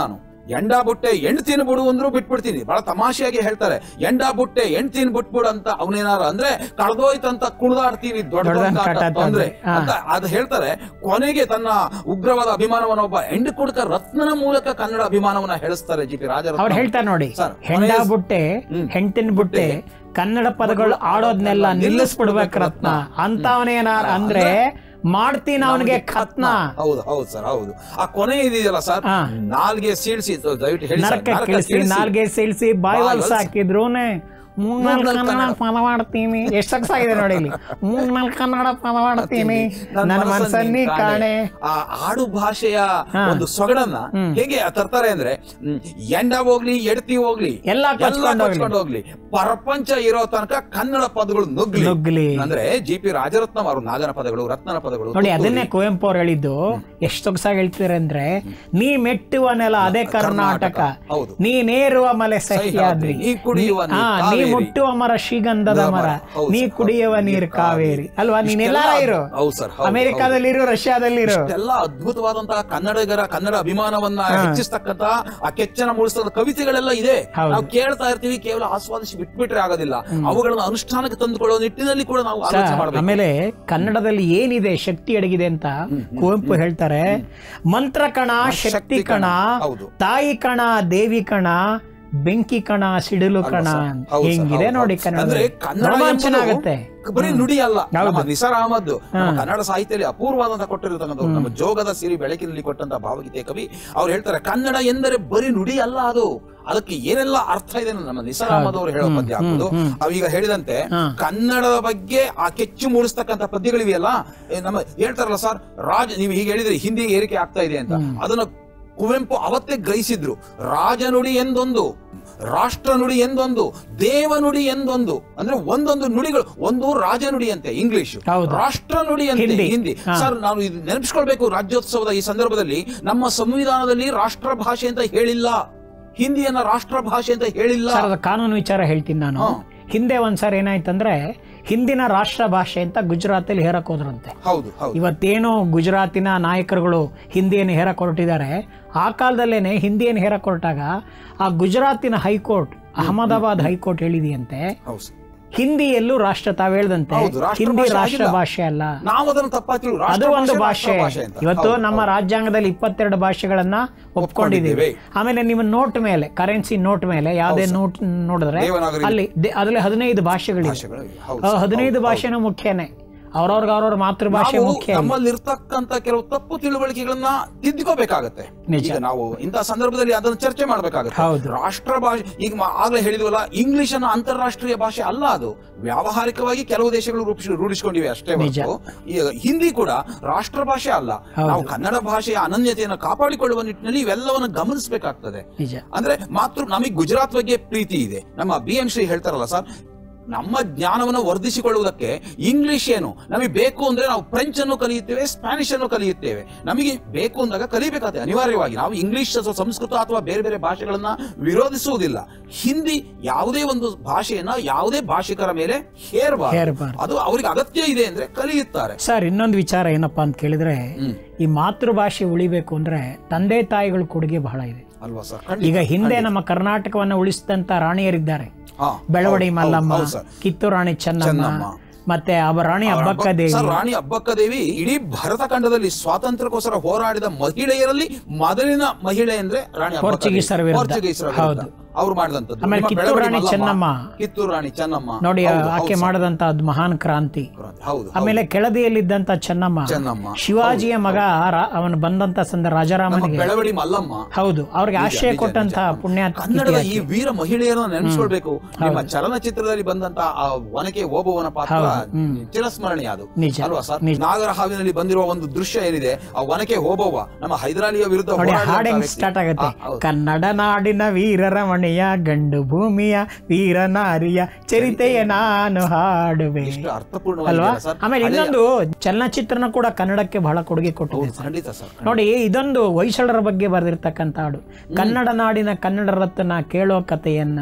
ಎಂಡ ಬುಟ್ಟೆ ಎಣ್ಣು ತಿನ್ಬಿಡು ಅಂದ್ರು ಬಿಟ್ಬಿಡ್ತೀನಿ ಬಹಳ ತಮಾಷೆಯಾಗಿ ಹೇಳ್ತಾರೆ ಎಂಡ ಬುಟ್ಟೆ ಎಣ್ಣು ತಿನ್ಬಿಟ್ಬಿಡು ಅಂತ ಅವನೇನಾರ ಅಂದ್ರೆ ಕಳೆದೋಯ್ತಂತ ಕುಣಿದಾಡ್ತೀನಿ ದೊಡ್ಡದಾನ್ ಕಾಟ ದೊಡ್ಡ ಅಂದ್ರೆ ಹಾ. ಅಂತ ಅದು ಹೇಳ್ತಾರೆ ಕೊನೆಗೆ ತನ್ನ ಉಗ್ರವಾದ ಅಭಿಮಾನವನ್ನ ಒಬ್ಬ ಹೆಂಡು ಕುಡುಕ ರತ್ನನ ಮೂಲಕ ಕನ್ನಡ ಅಭಿಮಾನವನ್ನ ಹೇಳಿಸ್ತಾರೆ ಜಿ ಪಿ ರಾಜರ ಅವ್ರು ಹೇಳ್ತಾರೆ ನೋಡಿ ಸರ್, ಹೆಂಡ ಕೊನೆಯ- ಬುಟ್ಟೆ ಹ್ಮ್. ಹೆಂಡತಿನ ಬುಟ್ಟೆ ಕನ್ನಡ ಪದಗಳು ಆಡೋದ್ನೆಲ್ಲ ನಿಲ್ಲಿಸ್ಬಿಡ್ಬೇಕು ರತ್ನ ಅಂತವನೇನಾರ ಅಂದ್ರೆ ಮಾಡ್ತೀನಿ ಅವನಿಗೆ ಖತ್ನ ಹೌದು ಹೌದು ಸರ್ ಹೌದು ಆ ಕೊನೆ ಇದೆಯಲ್ಲ ಸರ್ ಹಾ. ನಾಲ್ಗೆ ಸೀಳ್ಸಿ ದಯವಿಟ್ಟು ಹೇಳಿ ಸರ್. ನರಕ ನರಕ ಕಿಳಿಸಿ ಕೀಳ್ಸಿ. ನಾಲ್ಗೆ ಸೀಳ್ಸಿ ಬಾಯಿ ಬಾಯಿ ಹೊಲ್ಸ್ ಹೊಲ್ಸಿ. ಹಾಕಿದ್ರೂನೆ ಮೂರ್ನಾಲ್ಕು ಮೂರ್ನಾಲ್ಕು ಕನ್ನಡ ಕನ್ನಡ. ಪದ ಮಾಡ್ತೀನಿ ಎಷ್ಟು ಸಕ್ಸ್ ಆಗಿದೆ ನೋಡಿ ಇಲ್ಲಿ ಮೂರ್ನಾಲ್ಕು ಕನ್ನಡ ಪದ ಮಾಡ್ತೀನಿ ನನ್ ನನ್ನ ಮನಸ್ಸನ್ನ ಮನಸ್ಸನ್ನಿ ನೀನ್ ಕಾಣೆ ಆ ಆಡು ಭಾಷೆಯ ಹಾ. ಒಂದು ಸೊಗಡನ್ನ ಹೇಗೆ ತರ್ತಾರೆ ಅಂದ್ರೆ ಹ್ಮ್, ಎಂಡ ಹೋಗ್ಲಿ ಎಡ್ತಿ ಹೋಗ್ಲಿ ಎಲ್ಲ ಕೊಚ್ಕೊಂಡು ಹೋಗ್ಲಿ. ಕೊಚ್ಕೊಂಡು ಹೋಗ್ಲಿ ಪ್ರಪಂಚ ಇರೋ ತನಕ ಕನ್ನಡ ಪದಗಳು ನುಗ್ಲಿ ನುಗ್ಲಿ. ಅಂದ್ರೆ ಜಿ ಪಿ ರಾಜರತ್ನಂ ಅವರು ನಾಗರ ಪದಗಳು ರತ್ನನ ಪದಗಳು ನೋಡಿ ತುತ್ತೂರಿ. ಅದನ್ನೇ ಕುವೆಂಪು ಅವ್ರು ಹೇಳಿದ್ದು ಎಷ್ಟು ಸೊಗಸಾಗಿ ಹೇಳ್ತೀರ ಅಂದ್ರೆ ನೀ ಮೆಟ್ಟುವ ನೆಲ ಅದೇ ಕರ್ನಾಟಕ ಹೌದು. ನೀನೇರುವ ಮಲೆ ಸಹ್ಯಾದ್ರಿ ನೀ ಕುಡಿಯುವ ನೀರ್ ಹಾ, ನೀ ಕಾವೇರಿ. ಮುಟ್ಟುವ ಮರ ಶ್ರೀಗಂಧದ ಮರ ಹೌದು ನೀ ಸರ್, ಕುಡಿಯುವ ನೀರು ಕಾವೇರಿ ಅಲ್ವಾ ನೀನ್ ಎಲ್ಲಾರ ಇರು ಹೌದು ಸರ್, ಹೌದು, ಅಮೆರಿಕಾದಲ್ಲಿರು ರಷ್ಯಾದಲ್ಲಿರು ಎಲ್ಲ ಅದ್ಭುತವಾದಂತಹ ಕನ್ನಡಿಗರ ಕನ್ನಡ ಅಭಿಮಾನವನ್ನ ಹೆಚ್ಚಿಸ್ತಕ್ಕಂತ ಆ ಕೆಚ್ಚನ ಮೂಡಿಸ್ತಕ್ಕಂಥ ಕವಿತೆಗಳೆಲ್ಲ ಇದೆ ಹೌದು. ನಾವು ಕೇಳ್ತಾ ಇರ್ತೀವಿ ಕೇವಲ ಆಸ್ವಾದಿಸಿ ಬಿಟ್ಬಿಟ್ರೆ ಆಗೋದಿಲ್ಲ ಅವುಗಳನ್ನ ಅನುಷ್ಠಾನಕ್ಕೆ ತಂದುಕೊಳ್ಳೋ ನಿಟ್ಟಿನಲ್ಲಿ ಕೂಡ ನಾವು ಆಲೋಚನೆ ಮಾಡಬೇಕು ಆಮೇಲೆ ಕನ್ನಡದಲ್ಲಿ ಏನಿದೆ ಶಕ್ತಿ ಅಡಗಿದೆ ಅಂತ ಕುವೆಂಪು ಹೇಳ್ತಾರೆ ಮಂತ್ರ ಕಣ ಶಕ್ತಿ ಕಣ ಹೌದು. ತಾಯಿ ಕಣ ದೇವಿ ಕಣ ಬೆಂಕಿ ಕಣ ಸಿಡಿಲು ಕಣ ಹೌದು ಸರ್, ಹೆಂಗಿದೆ ಹೌದು, ನೋಡಿ ಹೌದು. ಕನ್ನಡ ಅಂದ್ರೆ ಕನ್ನಡ ರೋಮಾಂಚನ ಎಂಬುದು ಆಗುತ್ತೆ ಬರೀ ನುಡಿ ಅಲ್ಲ ನಮ್ಮ ನಿಸಾರ್ ಅಹಮದ್ ನಮ್ಮ ಕನ್ನಡ ಸಾಹಿತ್ಯದಲ್ಲಿ ಅಪೂರ್ವವಾದಂತ ಕೊಟ್ಟಿರತಕ್ಕಂಥವ್ರು ನಮ್ಮ ಜೋಗದ ಸಿರಿ ಬೆಳಕಿನಲ್ಲಿ ಕೊಟ್ಟಂತ ಭಾವಗೀತೆ ಕವಿ ಅವ್ರು ಹೇಳ್ತಾರೆ ಕನ್ನಡ ಎಂದರೆ ಬರೀ ನುಡಿ ಅಲ್ಲ ಅದು ಅದಕ್ಕೆ ಏನೆಲ್ಲ ಅರ್ಥ ಇದೆ ಅಂತ ನಮ್ಮ ನಿಸಾರ್ ಅಹಮದ್ ಅವರು ಹೇಳೋ ಪದ್ಯ ಹಾಕೋದು ಅವೀಗ ಹೇಳಿದಂತೆ ಕನ್ನಡದ ಬಗ್ಗೆ ಆ ಕೆಚ್ಚು ಮೂಡಿಸ್ತಕ್ಕಂಥ ಪದ್ಯಗಳಿವೆಯಲ್ಲ ಏ, ನಮ್ಮ ಹೇಳ್ತಾರಲ್ಲ ಸರ್ ರಾಜ ನೀವು ಹೀಗೆ ಹೇಳಿದ್ರಿ ಹಿಂದಿ ಏರಿಕೆ ಆಗ್ತಾ ಇದೆ ಅಂತ ಅದನ್ನ ಕುವೆಂಪು ಅವತ್ತೇ ಗ್ರಹಿಸಿದ್ರು ರಾಜನುಡಿ ಎಂದೊಂದು ರಾಷ್ಟ್ರ ನುಡಿ ಎಂದೊಂದು ದೇವನುಡಿ ಎಂದೊಂದು ಅಂದ್ರೆ ಒಂದೊಂದು ನುಡಿಗಳು ಒಂದು ರಾಜನುಡಿ ಅಂತೆ ಇಂಗ್ಲಿಷ್ ಹೌದು. ರಾಷ್ಟ್ರ ನುಡಿ ಅಂತೆ ಹಿಂದಿ. ಹಿಂದಿ ಸರ್ ನಾನು ಇದು ನೆನಪಿಸ್ಕೊಳ್ಬೇಕು ರಾಜ್ಯೋತ್ಸವದ ಈ ಸಂದರ್ಭದಲ್ಲಿ ನಮ್ಮ ಸಂವಿಧಾನದಲ್ಲಿ ರಾಷ್ಟ್ರ ಭಾಷೆ ಅಂತ ಹೇಳಿಲ್ಲ ಹಿಂದಿಯನ್ನ ರಾಷ್ಟ್ರ ಭಾಷೆ ಅಂತ ಹೇಳಿಲ್ಲ ಸರ್ ಅದು ಕಾನೂನು ವಿಚಾರ ಹೇಳ್ತೀನಿ ನಾನು ಹಿಂದೆ ಒಂದ್ಸರಿ ಏನಾಯ್ತಂದ್ರೆ ಹಿಂದಿನ ರಾಷ್ಟ್ರ ಭಾಷೆ ಅಂತ ಗುಜರಾತಲ್ಲಿ ಹೇರಕ್ ಹೋದ್ರಂತೆ ಹೌದು ಹೌದು ಇವತ್ತೇನು ಗುಜರಾತಿನ ನಾಯಕರುಗಳು ಹಿಂದಿಯನ್ನು ಹೇರಕ್ ಹೊರಟಿದ್ದಾರೆ ಆ ಕಾಲದಲ್ಲೇನೆ ಹಿಂದಿಯನ್ನು ಹೇರಕ್ ಹೊರಟಾಗ ಆ ಗುಜರಾತಿನ ಹೈಕೋರ್ಟ್ ಅಹಮದಾಬಾದ್ ಹೈಕೋರ್ಟ್ ಹೇಳಿದೆಯಂತೆ ಹೌದು ಸರ್. ಹಿಂದಿಯಲ್ಲೂ ರಾಷ್ಟ್ರ ತಾವ್ ಹೇಳ್ದಂತೆ ಹೌದು, ರಾಷ್ಟ್ರ ಹಿಂದಿ ಭಾಷೆ ರಾಷ್ಟ್ರ ಆಗಿಲ್ಲ. ಭಾಷೆ ಅಲ್ಲ ನಾವು ಅದನ್ನು ತಪ್ಪಾಗಿ ತಿಳ್ಕೊ- ಅದು ರಾಷ್ಟ್ರ ಒಂದು ಭಾಷೆ, ಭಾಷೆ ರಾಷ್ಟ್ರ ಅಂತ. ಇವತ್ತು ಹೌದು, ನಮ್ಮ ಹೌದು. ರಾಜ್ಯಾಂಗದಲ್ಲಿ ಇಪ್ಪತ್ತೆರಡು ಭಾಷೆಗಳನ್ನ ಒಪ್ಕೊಂಡಿದ್ದೀವಿ ಆಮೇಲೆ ನಿಮ್ಮ ನೋಟ್ ಮೇಲೆ ಕರೆನ್ಸಿ ನೋಟ್ ಮೇಲೆ ಯಾವುದೇ ನೋಟ್ ನೋಡಿದ್ರೆ ದೇವನಾಗರಿ ಅಲ್ಲಿ ದೆ- ಅದ್ರಲ್ಲಿ ಹದಿನೈದು ಭಾಷೆಗಳಿವೆ ಭಾಷೆಗಳು ಇವೆ. ಹೌದು ಆ ಸರ್. ಹದಿನೈದು ಭಾಷೆನೂ ಮುಖ್ಯನೇ ಅವ್ರವ್ರಿಗೆ ಅವ್ರವ್ರ ಮಾತೃಭಾಷೆ ನಾವು ಮುಖ್ಯ ನಮ್ಮಲ್ಲಿರ್ತಕ್ಕಂತ ಕೆಲವು ತಪ್ಪು ತಿಳುವಳಿಕೆಗಳನ್ನ ತಿದ್ದುಕೋಬೇಕಾಗತ್ತೆ ನಿಜ. ಈಗ ನಾವು ಇಂತಹ ಸಂದರ್ಭದಲ್ಲಿ ಅದನ್ನು ಚರ್ಚೆ ಮಾಡಬೇಕಾಗುತ್ತೆ ಹೌದು. ರಾಷ್ಟ್ರ ಭಾಷೆ ಈಗ ಮ- ಆಗ್ಲೇ ಹೇಳಿದ್ವಲ್ಲ ಇಂಗ್ಲಿಷ್ ಅನ್ನ ಅಂತಾರಾಷ್ಟ್ರೀಯ ಭಾಷೆ ಅಲ್ಲ ಅದು ವ್ಯಾವಹಾರಿಕವಾಗಿ ಕೆಲವು ದೇಶಗಳು ರೂಪಿಸಿ ರೂಢಿಸಿಕೊಂಡಿವೆ ಅಷ್ಟೇ ನಿಜ. ಹೊರತು ಈಗ ಹಿಂದಿ ಕೂಡ ರಾಷ್ಟ್ರ ಭಾಷೆ ಅಲ್ಲ ನಾವು ಕನ್ನಡ ಭಾಷೆಯ ಅನನ್ಯತೆಯನ್ನು ಕಾಪಾಡಿಕೊಳ್ಳುವ ನಿಟ್ಟಿನಲ್ಲಿ ಇವೆಲ್ಲವನ್ನು ಗಮನಿಸಬೇಕಾಗ್ತದೆ ನಿಜ ಅಂದ್ರೆ ಮಾತೃ ನಮಗೆ ಗುಜರಾತ್ ಬಗ್ಗೆ ಪ್ರೀತಿ ಇದೆ ನಮ್ಮ ಬಿ ಎಂ ಶ್ರೀ ಹೇಳ್ತಾರಲ್ಲ ಸರ್ ನಮ್ಮ ಜ್ಞಾನವನ್ನು ವರ್ಧಿಸಿಕೊಳ್ಳುವುದಕ್ಕೆ ಇಂಗ್ಲಿಷ್ ಏನು ನಮಗೆ ಬೇಕು ಅಂದ್ರೆ ನಾವು ಫ್ರೆಂಚ್ ಅನ್ನು ಕಲಿಯುತ್ತೇವೆ ಸ್ಪ್ಯಾನಿಷ್ ಅನ್ನು ಕಲಿಯುತ್ತೇವೆ ನಮಗೆ ಬೇಕು ಅಂದಾಗ ಕಲಿಬೇಕಾಗುತ್ತೆ ಅನಿವಾರ್ಯವಾಗಿ ನಾವು ಇಂಗ್ಲಿಷ್ ಅಥವಾ ಸಂಸ್ಕೃತ ಅಥವಾ ಬೇರೆ ಬೇರೆ ಭಾಷೆಗಳನ್ನ ವಿರೋಧಿಸುವುದಿಲ್ಲ ಹಿಂದಿ ಯಾವುದೇ ಒಂದು ಭಾಷೆಯನ್ನ ಯಾವುದೇ ಭಾಷಿಕರ ಮೇಲೆ ಹೇರಬಾರದು ಹೇರಬಾರ್ದು. ಅದು ಅವರಿಗೆ ಅಗತ್ಯ ಇದೆ ಅಂದ್ರೆ ಕಲಿಯುತ್ತಾರೆ ಸರ್ ಇನ್ನೊಂದು ವಿಚಾರ ಏನಪ್ಪಾ ಅಂತ ಕೇಳಿದ್ರೆ ಹ್ಮ್. ಈ ಮಾತೃಭಾಷೆ ಉಳಿಬೇಕು ಅಂದ್ರೆ ತಂದೆ ತಾಯಿಗಳ ಕೊಡುಗೆ ಬಹಳ ಇದೆ ಅಲ್ವಾ ಸರ್ ಈಗ ಹಿಂದೆ ನಮ್ಮ ಕರ್ನಾಟಕವನ್ನ ಉಳಿಸಿದಂತ ರಾಣಿಯರಿದ್ದಾರೆ ಹಾ, ಬೆಳವಡಿ ಹೌದು, ಮಲ್ಲಮ್ಮ ಹೌದು ಸರ್. ಕಿತ್ತೂರು ರಾಣಿ ಚೆನ್ನಮ್ಮ ಚೆನ್ನಮ್ಮ. ಮತ್ತೆ ಅವ ರಾಣಿ ಅಬ್ಬಕ್ಕ ದೇವಿ ಸರ್ ರಾಣಿ ಅಬ್ಬಕ್ಕ ದೇವಿ ಇಡೀ ಭರತ ಖಂಡದಲ್ಲಿ ಸ್ವಾತಂತ್ರ್ಯಕ್ಕೋಸ್ಕರ ಹೋರಾಡಿದ ಮಹಿಳೆಯರಲ್ಲಿ ಮೊದಲಿನ ಮಹಿಳೆ ಅಂದ್ರೆ ರಾಣಿ ಅಬ್ಬಕ್ಕ ದೇವಿ. ಪೋರ್ಚುಗೀಸರ ವಿರುದ್ಧ. ಪೋರ್ಚುಗೀಸರ ಹೌದು. ಅವ್ರು ಮಾಡಿದಂಥದ್ದು ಆಮೇಲೆ ನಿಮ್ಮ ಕಿತ್ತೂರು ಬೆಳವಡಿ ರಾಣಿ ಮಲ್ಲಮ್ಮ, ಚೆನ್ನಮ್ಮ. ಕಿತ್ತೂರು ರಾಣಿ ಚೆನ್ನಮ್ಮ ನೋಡಿ ಹೌದು, ಹೌದು ಆಕೆ ಸರ್. ಮಾಡದಂತ ಅದ್ ಮಹಾನ್ ಕ್ರಾಂತಿ ಹೌದು ಹೌದು. ಆಮೇಲೆ ಕೆಳದಿಯಲ್ಲಿದ್ದಂತ ಚೆನ್ನಮ್ಮ ಚೆನ್ನಮ್ಮ ಶಿವಾಜಿಯ ಮಗ ರಾ- ಅವನು ಬಂದಂತ ಸಂದ ನಮ್ಮ ರಾಜಾರಾಮನಿಗೆ ಬೆಳವಡಿ ಮಲ್ಲಮ್ಮ ಹೌದು ಅವ್ರಿಗೆ ಆಶ್ರಯ ನಿಜ, ಕೊಟ್ಟಂತ ನಿಜ. ಪುಣ್ಯ ಕನ್ನಡದ ಈ ವೀರ ಮಹಿಳೆಯರನ್ನ ನೆನೆಸ್ಕೊಳ್ಬೇಕು ನಿಮ್ಮ ಚಲನಚಿತ್ರದಲ್ಲಿ ಬಂದಂತ ಆ ಒನಕೆ ಓಬವ್ವನ ಪಾತ್ರ ಚಿರಸ್ಮರಣೀಯ ಅದು ನಿಜ, ಅಲ್ವಾ ಸರ್ ನಾಗರ ಹಾವಿನಲ್ಲಿ ಬಂದಿರುವ ಒಂದು ದೃಶ್ಯ ಏನಿದೆ ಆ ಒನಕೆ ಓಬವ್ವ ನಮ್ಮ ಹೈದರಾಲಿಯ ವಿರುದ್ಧ ನೋಡಿ ಹೋರಾಡಿದಂತ ಹಾಡು ಹೆಂಗ್ ವ್ಯಕ್ತಿ. ಸ್ಟಾರ್ಟ್ ಆಗುತ್ತೆ ಆ, ಹೌದು. ಕನ್ನಡ ನಾಡಿನ ವೀರರಮಣೆಯ ಗಂಡು ಭೂಮಿಯ ವೀರ ನಾರಿಯ ಚರಿತೆಯ ನಾನು ಹಾಡುವೆ ಎಷ್ಟು ಅಲ್ವಾ ಅರ್ಥಪೂರ್ಣವಾಗಿದೆ ಸರ್ ಆಮೇಲೆ ಇನ್ನೊಂದು ಚಲನಚಿತ್ರನ ಕೂಡ ಕನ್ನಡಕ್ಕೆ ಬಹಳ ಕೊಡುಗೆ ಕೊಟ್ಟಿದೆ ಹೌದು, ಖಂಡಿತ ಸರ್ ನೋಡಿ ಇದೊಂದು ಹೊಯ್ಸಳರ ಬಗ್ಗೆ ಬರೆದಿರ್ತಕ್ಕಂಥ ಹಾಡು ಕನ್ನಡ ನಾಡಿನ ಕನ್ನಡ ರತ್ನ ಕೇಳೋ ಕಥೆಯನ್ನ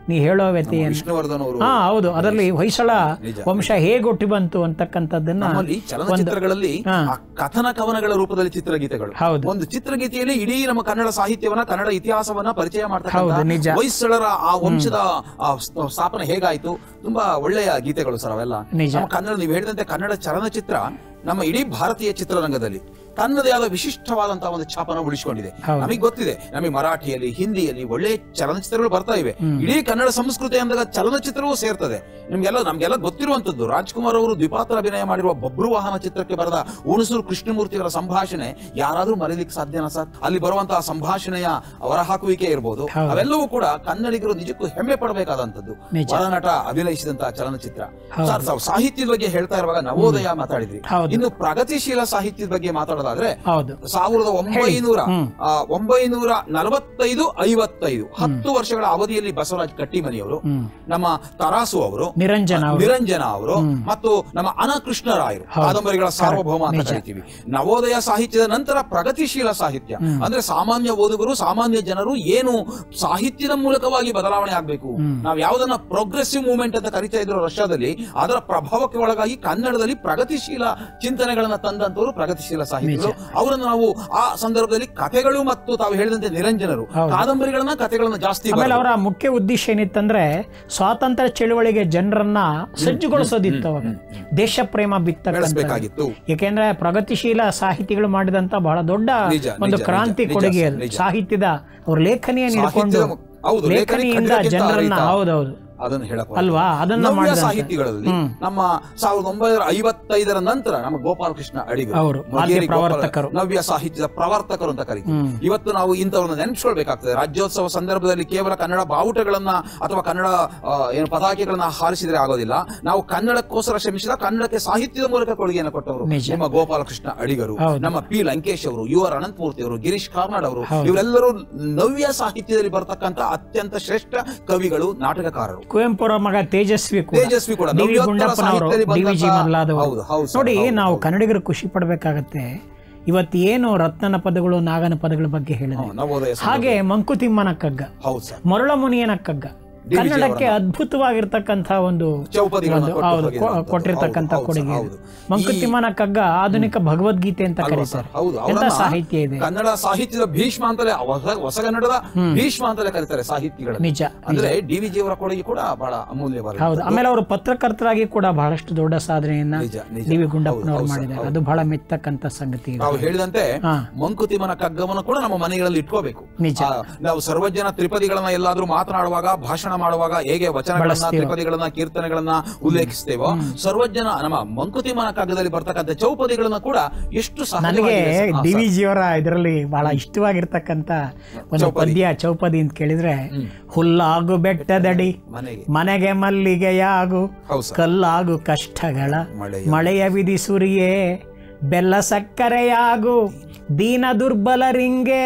ನೀ ಹೇಳೋ ವ್ಯತೆಯನ್ನು ವಿಷ್ಣುವರ್ಧನ್ ಅವರು ಹಾ ಹೌದು ಅದರಲ್ಲಿ ಹೊಯ್ಸಳ ನಿಜ. ವಂಶ ಹೇಗೆ ಹುಟ್ಟಿ ಬಂತು ಅಂತಕ್ಕಂಥದ್ದನ್ನ ನಮ್ಮಲ್ಲಿ ಚಲನಚಿತ್ರಗಳಲ್ಲಿ ಹಾ. ಆ ಕಥನ ಕವನಗಳ ರೂಪದಲ್ಲಿ ಚಿತ್ರಗೀತೆಗಳು ಹೌದು. ಒಂದು ಚಿತ್ರಗೀತೆಯಲ್ಲಿ ಇಡೀ ನಮ್ಮ ಕನ್ನಡ ಸಾಹಿತ್ಯವನ್ನ ಕನ್ನಡ ಇತಿಹಾಸವನ್ನ ಪರಿಚಯ ಹೌದು, ಮಾಡ್ತಕ್ಕಂಥ ನಿಜ. ಹೊಯ್ಸಳರ ಆ ವಂಶದ ಆ ಸ್- ಸ್ಥಾಪನೆ ಹೇಗಾಯ್ತು ತುಂಬಾ ಒಳ್ಳೆಯ ಗೀತೆಗಳು ಸರ್ ಅವೆಲ್ಲ ನಿಜ. ನಮ್ಮ ಕನ್ನಡ ನೀವು ಹೇಳಿದಂತೆ ಕನ್ನಡ ಚಲನಚಿತ್ರ ನಮ್ಮ ಇಡೀ ಭಾರತೀಯ ಚಿತ್ರರಂಗದಲ್ಲಿ ತನ್ನದೇ ಆದ ವಿಶಿಷ್ಟವಾದಂತಹ ಒಂದು ಛಾಪನ ಉಳಿಸಿಕೊಂಡಿದೆ ಹೌದು. ನಮಗೆ ಗೊತ್ತಿದೆ ನಮಗೆ ಮರಾಠಿಯಲ್ಲಿ ಹಿಂದಿಯಲ್ಲಿ ಒಳ್ಳೆ ಚಲನಚಿತ್ರಗಳು ಬರ್ತಾ ಇವೆ ಇಡೀ ಕನ್ನಡ ಸಂಸ್ಕೃತಿ ಅಂದಾಗ ಚಲನಚಿತ್ರವೂ ಸೇರ್ತದೆ ನಿಮ್ಗೆಲ್ಲ ನಮ್ಗೆಲ್ಲ ಗೊತ್ತಿರುವಂತದ್ದು ರಾಜ್ಕುಮಾರ್ ಅವರು ದ್ವಿಪಾತ್ರ ಅಭಿನಯ ಮಾಡಿರುವ ಬಬ್ರು ವಾಹನ ಚಿತ್ರಕ್ಕೆ ಬರೆದ ಹುಣಸೂರು ಕೃಷ್ಣಮೂರ್ತಿ ಅವರ ಸಂಭಾಷಣೆ ಯಾರಾದ್ರೂ ಮರೀಲಿಕ್ಕೆ ಸಾಧ್ಯನಾ ಸರ್ ಅಲ್ಲಿ ಬರುವಂತಹ ಸಂಭಾಷಣೆಯ ಹೊರಹಾಕುವಿಕೆ ಇರಬಹುದು ಹೌದು. ಅವೆಲ್ಲವೂ ಕೂಡ ಕನ್ನಡಿಗರು ನಿಜಕ್ಕೂ ಹೆಮ್ಮೆ ಪಡಬೇಕಾದಂತದ್ದು ನಿಜ. ವರನಟ ಅಭಿನಯಿಸಿದಂತಹ ಚಲನಚಿತ್ರ ಹೌದು. ಸರ್ ತಾವು ಸಾಹಿತ್ಯದ ಬಗ್ಗೆ ಹೇಳ್ತಾ ಇರುವಾಗ ನವೋದಯ ಮಾತಾಡಿದ್ರಿ ಹೌದು. ಇನ್ನು ಪ್ರಗತಿಶೀಲ ಸಾಹಿತ್ಯದ ಬಗ್ಗೆ ಮಾತಾಡೋದಾದ್ರೆ ಹೌದು ಸಾವಿರದ ಒಂಬೈನೂರ ಹ್ಮ್. ಆ, ಒಂಬೈನೂರ ನಲವತ್ತೈದು ಐವತ್ತೈದು ಹತ್ತು ವರ್ಷಗಳ ಅವಧಿಯಲ್ಲಿ ಬಸವರಾಜ್ ಕಟ್ಟಿಮನಿಯವರು ಹ್ಮ್ ನಮ್ಮ ತರಾಸು ಅವರು ನಿರಂಜನ ಅವರು ನಿರಂಜನ ಅವರು ಮತ್ತು ನಮ್ಮ ಅನಕೃಷ್ಣರಾಯರು ಕಾದಂಬರಿಗಳ ಸಾರ್ವಭೌಮ ಅಂತ ಕರಿತೀವಿ ನವೋದಯ ಸಾಹಿತ್ಯದ ನಂತರ ಪ್ರಗತಿಶೀಲ ಸಾಹಿತ್ಯ ಅಂದ್ರೆ ಸಾಮಾನ್ಯ ಓದುಗರು ಸಾಮಾನ್ಯ ಜನರು ಏನು ಸಾಹಿತ್ಯದ ಮೂಲಕವಾಗಿ ಬದಲಾವಣೆ ಆಗ್ಬೇಕು ನಾವು ಯಾವ್ದನ್ನ ಪ್ರೋಗ್ರೆಸಿವ್ ಮೂವ್ಮೆಂಟ್ ಅಂತ ಕರಿತಾ ಇದ್ರು ರಷ್ಯಾದಲ್ಲಿ ಅದರ ಪ್ರಭಾವಕ್ಕೆ ಒಳಗಾಗಿ ಕನ್ನಡದಲ್ಲಿ ಪ್ರಗತಿಶೀಲ ಚಿಂತನೆಗಳನ್ನ ತಂದಂತವರು ಪ್ರಗತಿಶೀಲ ಸಾಹಿತ್ಯಗಳು ಅವರನ್ನು ನಾವು ಆ ಸಂದರ್ಭದಲ್ಲಿ ಕಥೆಗಳು ಮತ್ತು ತಾವು ಹೇಳಿದಂತೆ ನಿರಂಜನರು ಕಾದಂಬರಿಗಳನ್ನ ಕಥೆಗಳನ್ನ ಜಾಸ್ತಿ ಆಮೇಲೆ ಅವರ ಮುಖ್ಯ ಉದ್ದೇಶ ಏನಿತ್ತಂದ್ರೆ ಸ್ವಾತಂತ್ರ್ಯ ಚಳುವಳಿಗೆ ಜನರನ್ನ ಸಜ್ಜುಗೊಳಿಸೋದಿತ್ತು ಅವಾಗ ದೇಶ ಪ್ರೇಮ ಬಿತ್ತಕ್ಕಂಥ ಬೆಳೆಸಬೇಕಾಗಿತ್ತು ಏಕೆಂದ್ರೆ ಪ್ರಗತಿಶೀಲ ಸಾಹಿತಿಗಳು ಮಾಡಿದಂತ ಬಹಳ ದೊಡ್ಡ ನಿಜ, ಒಂದು ನಿಜ, ಕ್ರಾಂತಿ ನಿಜ, ಕೊಡುಗೆ ನಿಜ, ಅದು ನಿಜ. ಸಾಹಿತ್ಯದ ಅವ್ರ ಲೇಖನಿಯನ್ನು ಹಿಡ್ಕೊಂಡು ಸಾಹಿತ್ಯದ- ಹೌದು, ಲೇಖನಿ ಲೇಖನಿಯಿಂದ ಖಂಡಿತಕ್ಕಿಂತ ಜನರನ್ನ ಹರಿತ. ಹೌದೌದು ಅದನ್ನು ಹೇಳಕ್ ಅಲ್ವಾ? ಅದನ್ನ ನವ್ಯ ಮಾಡಿದಂತೆ. ಸಾಹಿತಿಗಳಲ್ಲಿ ನಮ್ಮ ಸಾವಿರದ ಒಂಬೈನೂರ ಐವತ್ತೈದರ ನಂತರ ನಮ್ಮ ಗೋಪಾಲಕೃಷ್ಣ ಅಡಿಗರು ಅವರು, ಮಗೇರಿ ಆದ್ಯ ಗೋಪಾಲ- ಪ್ರವರ್ತಕರು. ನವ್ಯ ಸಾಹಿತ್ಯದ ಪ್ರವರ್ತಕರು ಅಂತ ಕರೀತೀವಿ ಹ್ಮ್. ಇವತ್ತು ನಾವು ಇಂಥವ್ರನ್ನ ನೆನಪಿಸ್ಕೊಳ್ಬೇಕಾಗ್ತದೆ ರಾಜ್ಯೋತ್ಸವ ಸಂದರ್ಭದಲ್ಲಿ ಕೇವಲ ಕನ್ನಡ ಬಾವುಟಗಳನ್ನ ಅಥವಾ ಕನ್ನಡ ಆ, ಏನು ಪತಾಕೆಗಳನ್ನ ಹಾರಿಸಿದ್ರೆ ಆಗೋದಿಲ್ಲ ನಾವು ಕನ್ನಡಕ್ಕೋಸ್ಕರ ಶ್ರಮಿಸಿದ ಕನ್ನಡಕ್ಕೆ ಸಾಹಿತ್ಯದ ಮೂಲಕ ಕೊಡುಗೆಯನ್ನು ಕೊಟ್ಟವರು ನಿಜ. ನಿಮ್ಮ ಗೋಪಾಲಕೃಷ್ಣ ಅಡಿಗರು ಹೌದು. ನಮ್ಮ ಪಿ ಲಂಕೇಶ್ ಅವರು ಯು ಆರ್ ಅನಂತಮೂರ್ತಿ ಅವರು ಗಿರೀಶ್ ಕಾರ್ನಾಡ್ ಅವರು ಹೌದು. ಇವರೆಲ್ಲರೂ ನವ್ಯ ಸಾಹಿತ್ಯದಲ್ಲಿ ಬರ್ತಕ್ಕಂಥ ಅತ್ಯಂತ ಶ್ರೇಷ್ಠ ಕವಿಗಳು ನಾಟಕಕಾರರು ಕುವೆಂಪು ಅವರ ಮಗ ತೇಜಸ್ವಿ ಕೂಡ ತೇಜಸ್ವಿ ಕೂಡ ಡಿ ವಿ ನವ್ಯೋತ್ತರ ಗುಂಡಪ್ಪನವರು ಸಾಹಿತ್ಯದಲ್ಲಿ ಡಿ ವಿ ಜಿ ಬಂದಂತ- ಮೊದಲಾದವರು ಹೌದು, ಹೌದು ಸರ್, ನೋಡಿ ಹೌದು, ನಾವು ಹೌದು. ಕನ್ನಡಿಗರು ಖುಷಿ ಪಡಬೇಕಾಗತ್ತೆ ಇವತ್ತು ಏನು ರತ್ನನ ಪದಗಳು ನಾಗನ ಪದಗಳ ಬಗ್ಗೆ ಹೇಳಿದೆ ಹ್ಮ್, ನವೋದಯ ಸಂದರ್ಭ. ಹಾಗೆ ಮಂಕುತಿಮ್ಮನ ಕಗ್ಗ ಹೌದು ಸರ್ ಮರಳ ಮುನಿಯನ ಕಗ್ಗ ಡಿ ವಿ ಜಿ ಕನ್ನಡಕ್ಕೆ ಅವರನ್ನ. ಅದ್ಭುತವಾಗಿರ್ತಕ್ಕಂಥ ಒಂದು ಚೌಪದಿಗಳನ್ನ ಒಂದು- ಕೊಟ್ಟು ಹೌದು, ಕೊ- ಹೋಗಿರುವಂಥದ್ದು. ಕೊಟ್ಟಿರ್ತಕ್ಕಂಥ ಹೌದು, ಹೌದು ಕೊಡುಗೆ ಸರ್, ಇದು. ಹೌದು. ಮಂಕುತಿಮ್ಮನ ಕಗ್ಗ ಆಧುನಿಕ ಭಗವದ್ಗೀತೆ ಅಂತ ಅಲ್ವಾ ಸರ್? ಕರೀತಾರೆ ಹೌದು ಎಂತ ಅವರನ್ನ ಸಾಹಿತ್ಯ ಇದೆ ಕನ್ನಡ ಸಾಹಿತ್ಯದ ಭೀಷ್ಮ ಅಂತಲೇ ಹೊಸ ಹೊಸಗನ್ನಡದ ಭೀಷ್ಮ ಅಂತಲೇ ಕರೀತಾರೆ ಸಾಹಿತಿಗಳ ನಿಜ ಅಂದ್ರೆ ಡಿ ವಿ ಜಿ ಅವರ ಕೊಡುಗೆ ಕೂಡ ಬಹಳ ಅಮೂಲ್ಯವಾದ ಹೌದು ಆಮೇಲೆ ಅವರು ಪತ್ರಕರ್ತರಾಗಿ ಕೂಡ ಬಹಳಷ್ಟು ದೊಡ್ಡ ಸಾಧನೆಯನ್ನ ನಿಜ, ನಿಜ. ಡಿ ವಿ ಹೌದು, ಗುಂಡಪ್ಪನವರು ಹೌದು ಸರ್, ಮಾಡಿದ್ದಾರೆ ಹೌದು. ಅದು ಬಹಳ ಮೆತ್ತಕ್ಕಂತ ಸಂಗತಿ ಇದೆ ನಾವು ಹೇಳಿದಂತೆ ಹಾ. ಮಂಕುತಿಮ್ಮನ ಕಗ್ಗವನ್ನು ಕೂಡ ನಮ್ಮ ಮನೆಗಳಲ್ಲಿ ಇಟ್ಕೋಬೇಕು ನಿಜ. ಆ, ನಾವು ಸರ್ವಜನ ತ್ರಿಪದಿಗಳನ್ನ ಎಲ್ಲಾದ್ರೂ ಮಾತನಾಡುವಾಗ ಭಾಷಣ ಮಾಡುವಾಗ ಹೇಗೆ ವಚನಗಳನ್ನ ಬಳಸ್ತೀವೋ. ತ್ರಿಪದಿಗಳನ್ನ ಕೀರ್ತನೆಗಳನ್ನ ಉಲ್ಲೇಖಿಸ್ತೇವೋ ಸರ್ವಜನ ನಮ್ಮ ಮಂಕುತಿಮ್ಮನ ಕಗ್ಗದಲ್ಲಿ ಬರ್ತಕ್ಕಂಥ ಚೌಪದಿಗಳನ್ನ ಕೂಡ ಎಷ್ಟು ನನಗೆ ಸಹಜವಾಗಿದೆ ಸರ್. ಹಾ, ಡಿ ಸರ್. ವಿ ಜಿಯವರ ಇದರಲ್ಲಿ ಬಹಳ ಇಷ್ಟವಾಗಿರ್ತಕ್ಕಂಥ ಒಂದು ಚೌಪದಿ. ಪದ್ಯ ಚೌಪದಿ ಅಂತ ಕೇಳಿದ್ರೆ ಹುಲ್ಲಾಗು ಬೆಟ್ಟದಡಿ ಮನೆಗೆ ಮನೆಗೆ ಮಲ್ಲಿಗೆಯಾಗು ಹೌದು ಸರ್ ಕಲ್ಲಾಗು ಕಷ್ಟಗಳ ಮಳೆಯ ಮಳೆಯ ವಿಧಿ ಸುರಿಯೇ ಬೆಲ್ಲ ಸಕ್ಕರೆಯಾಗು ದೀನ ದುರ್ಬಲರಿಂಗೆ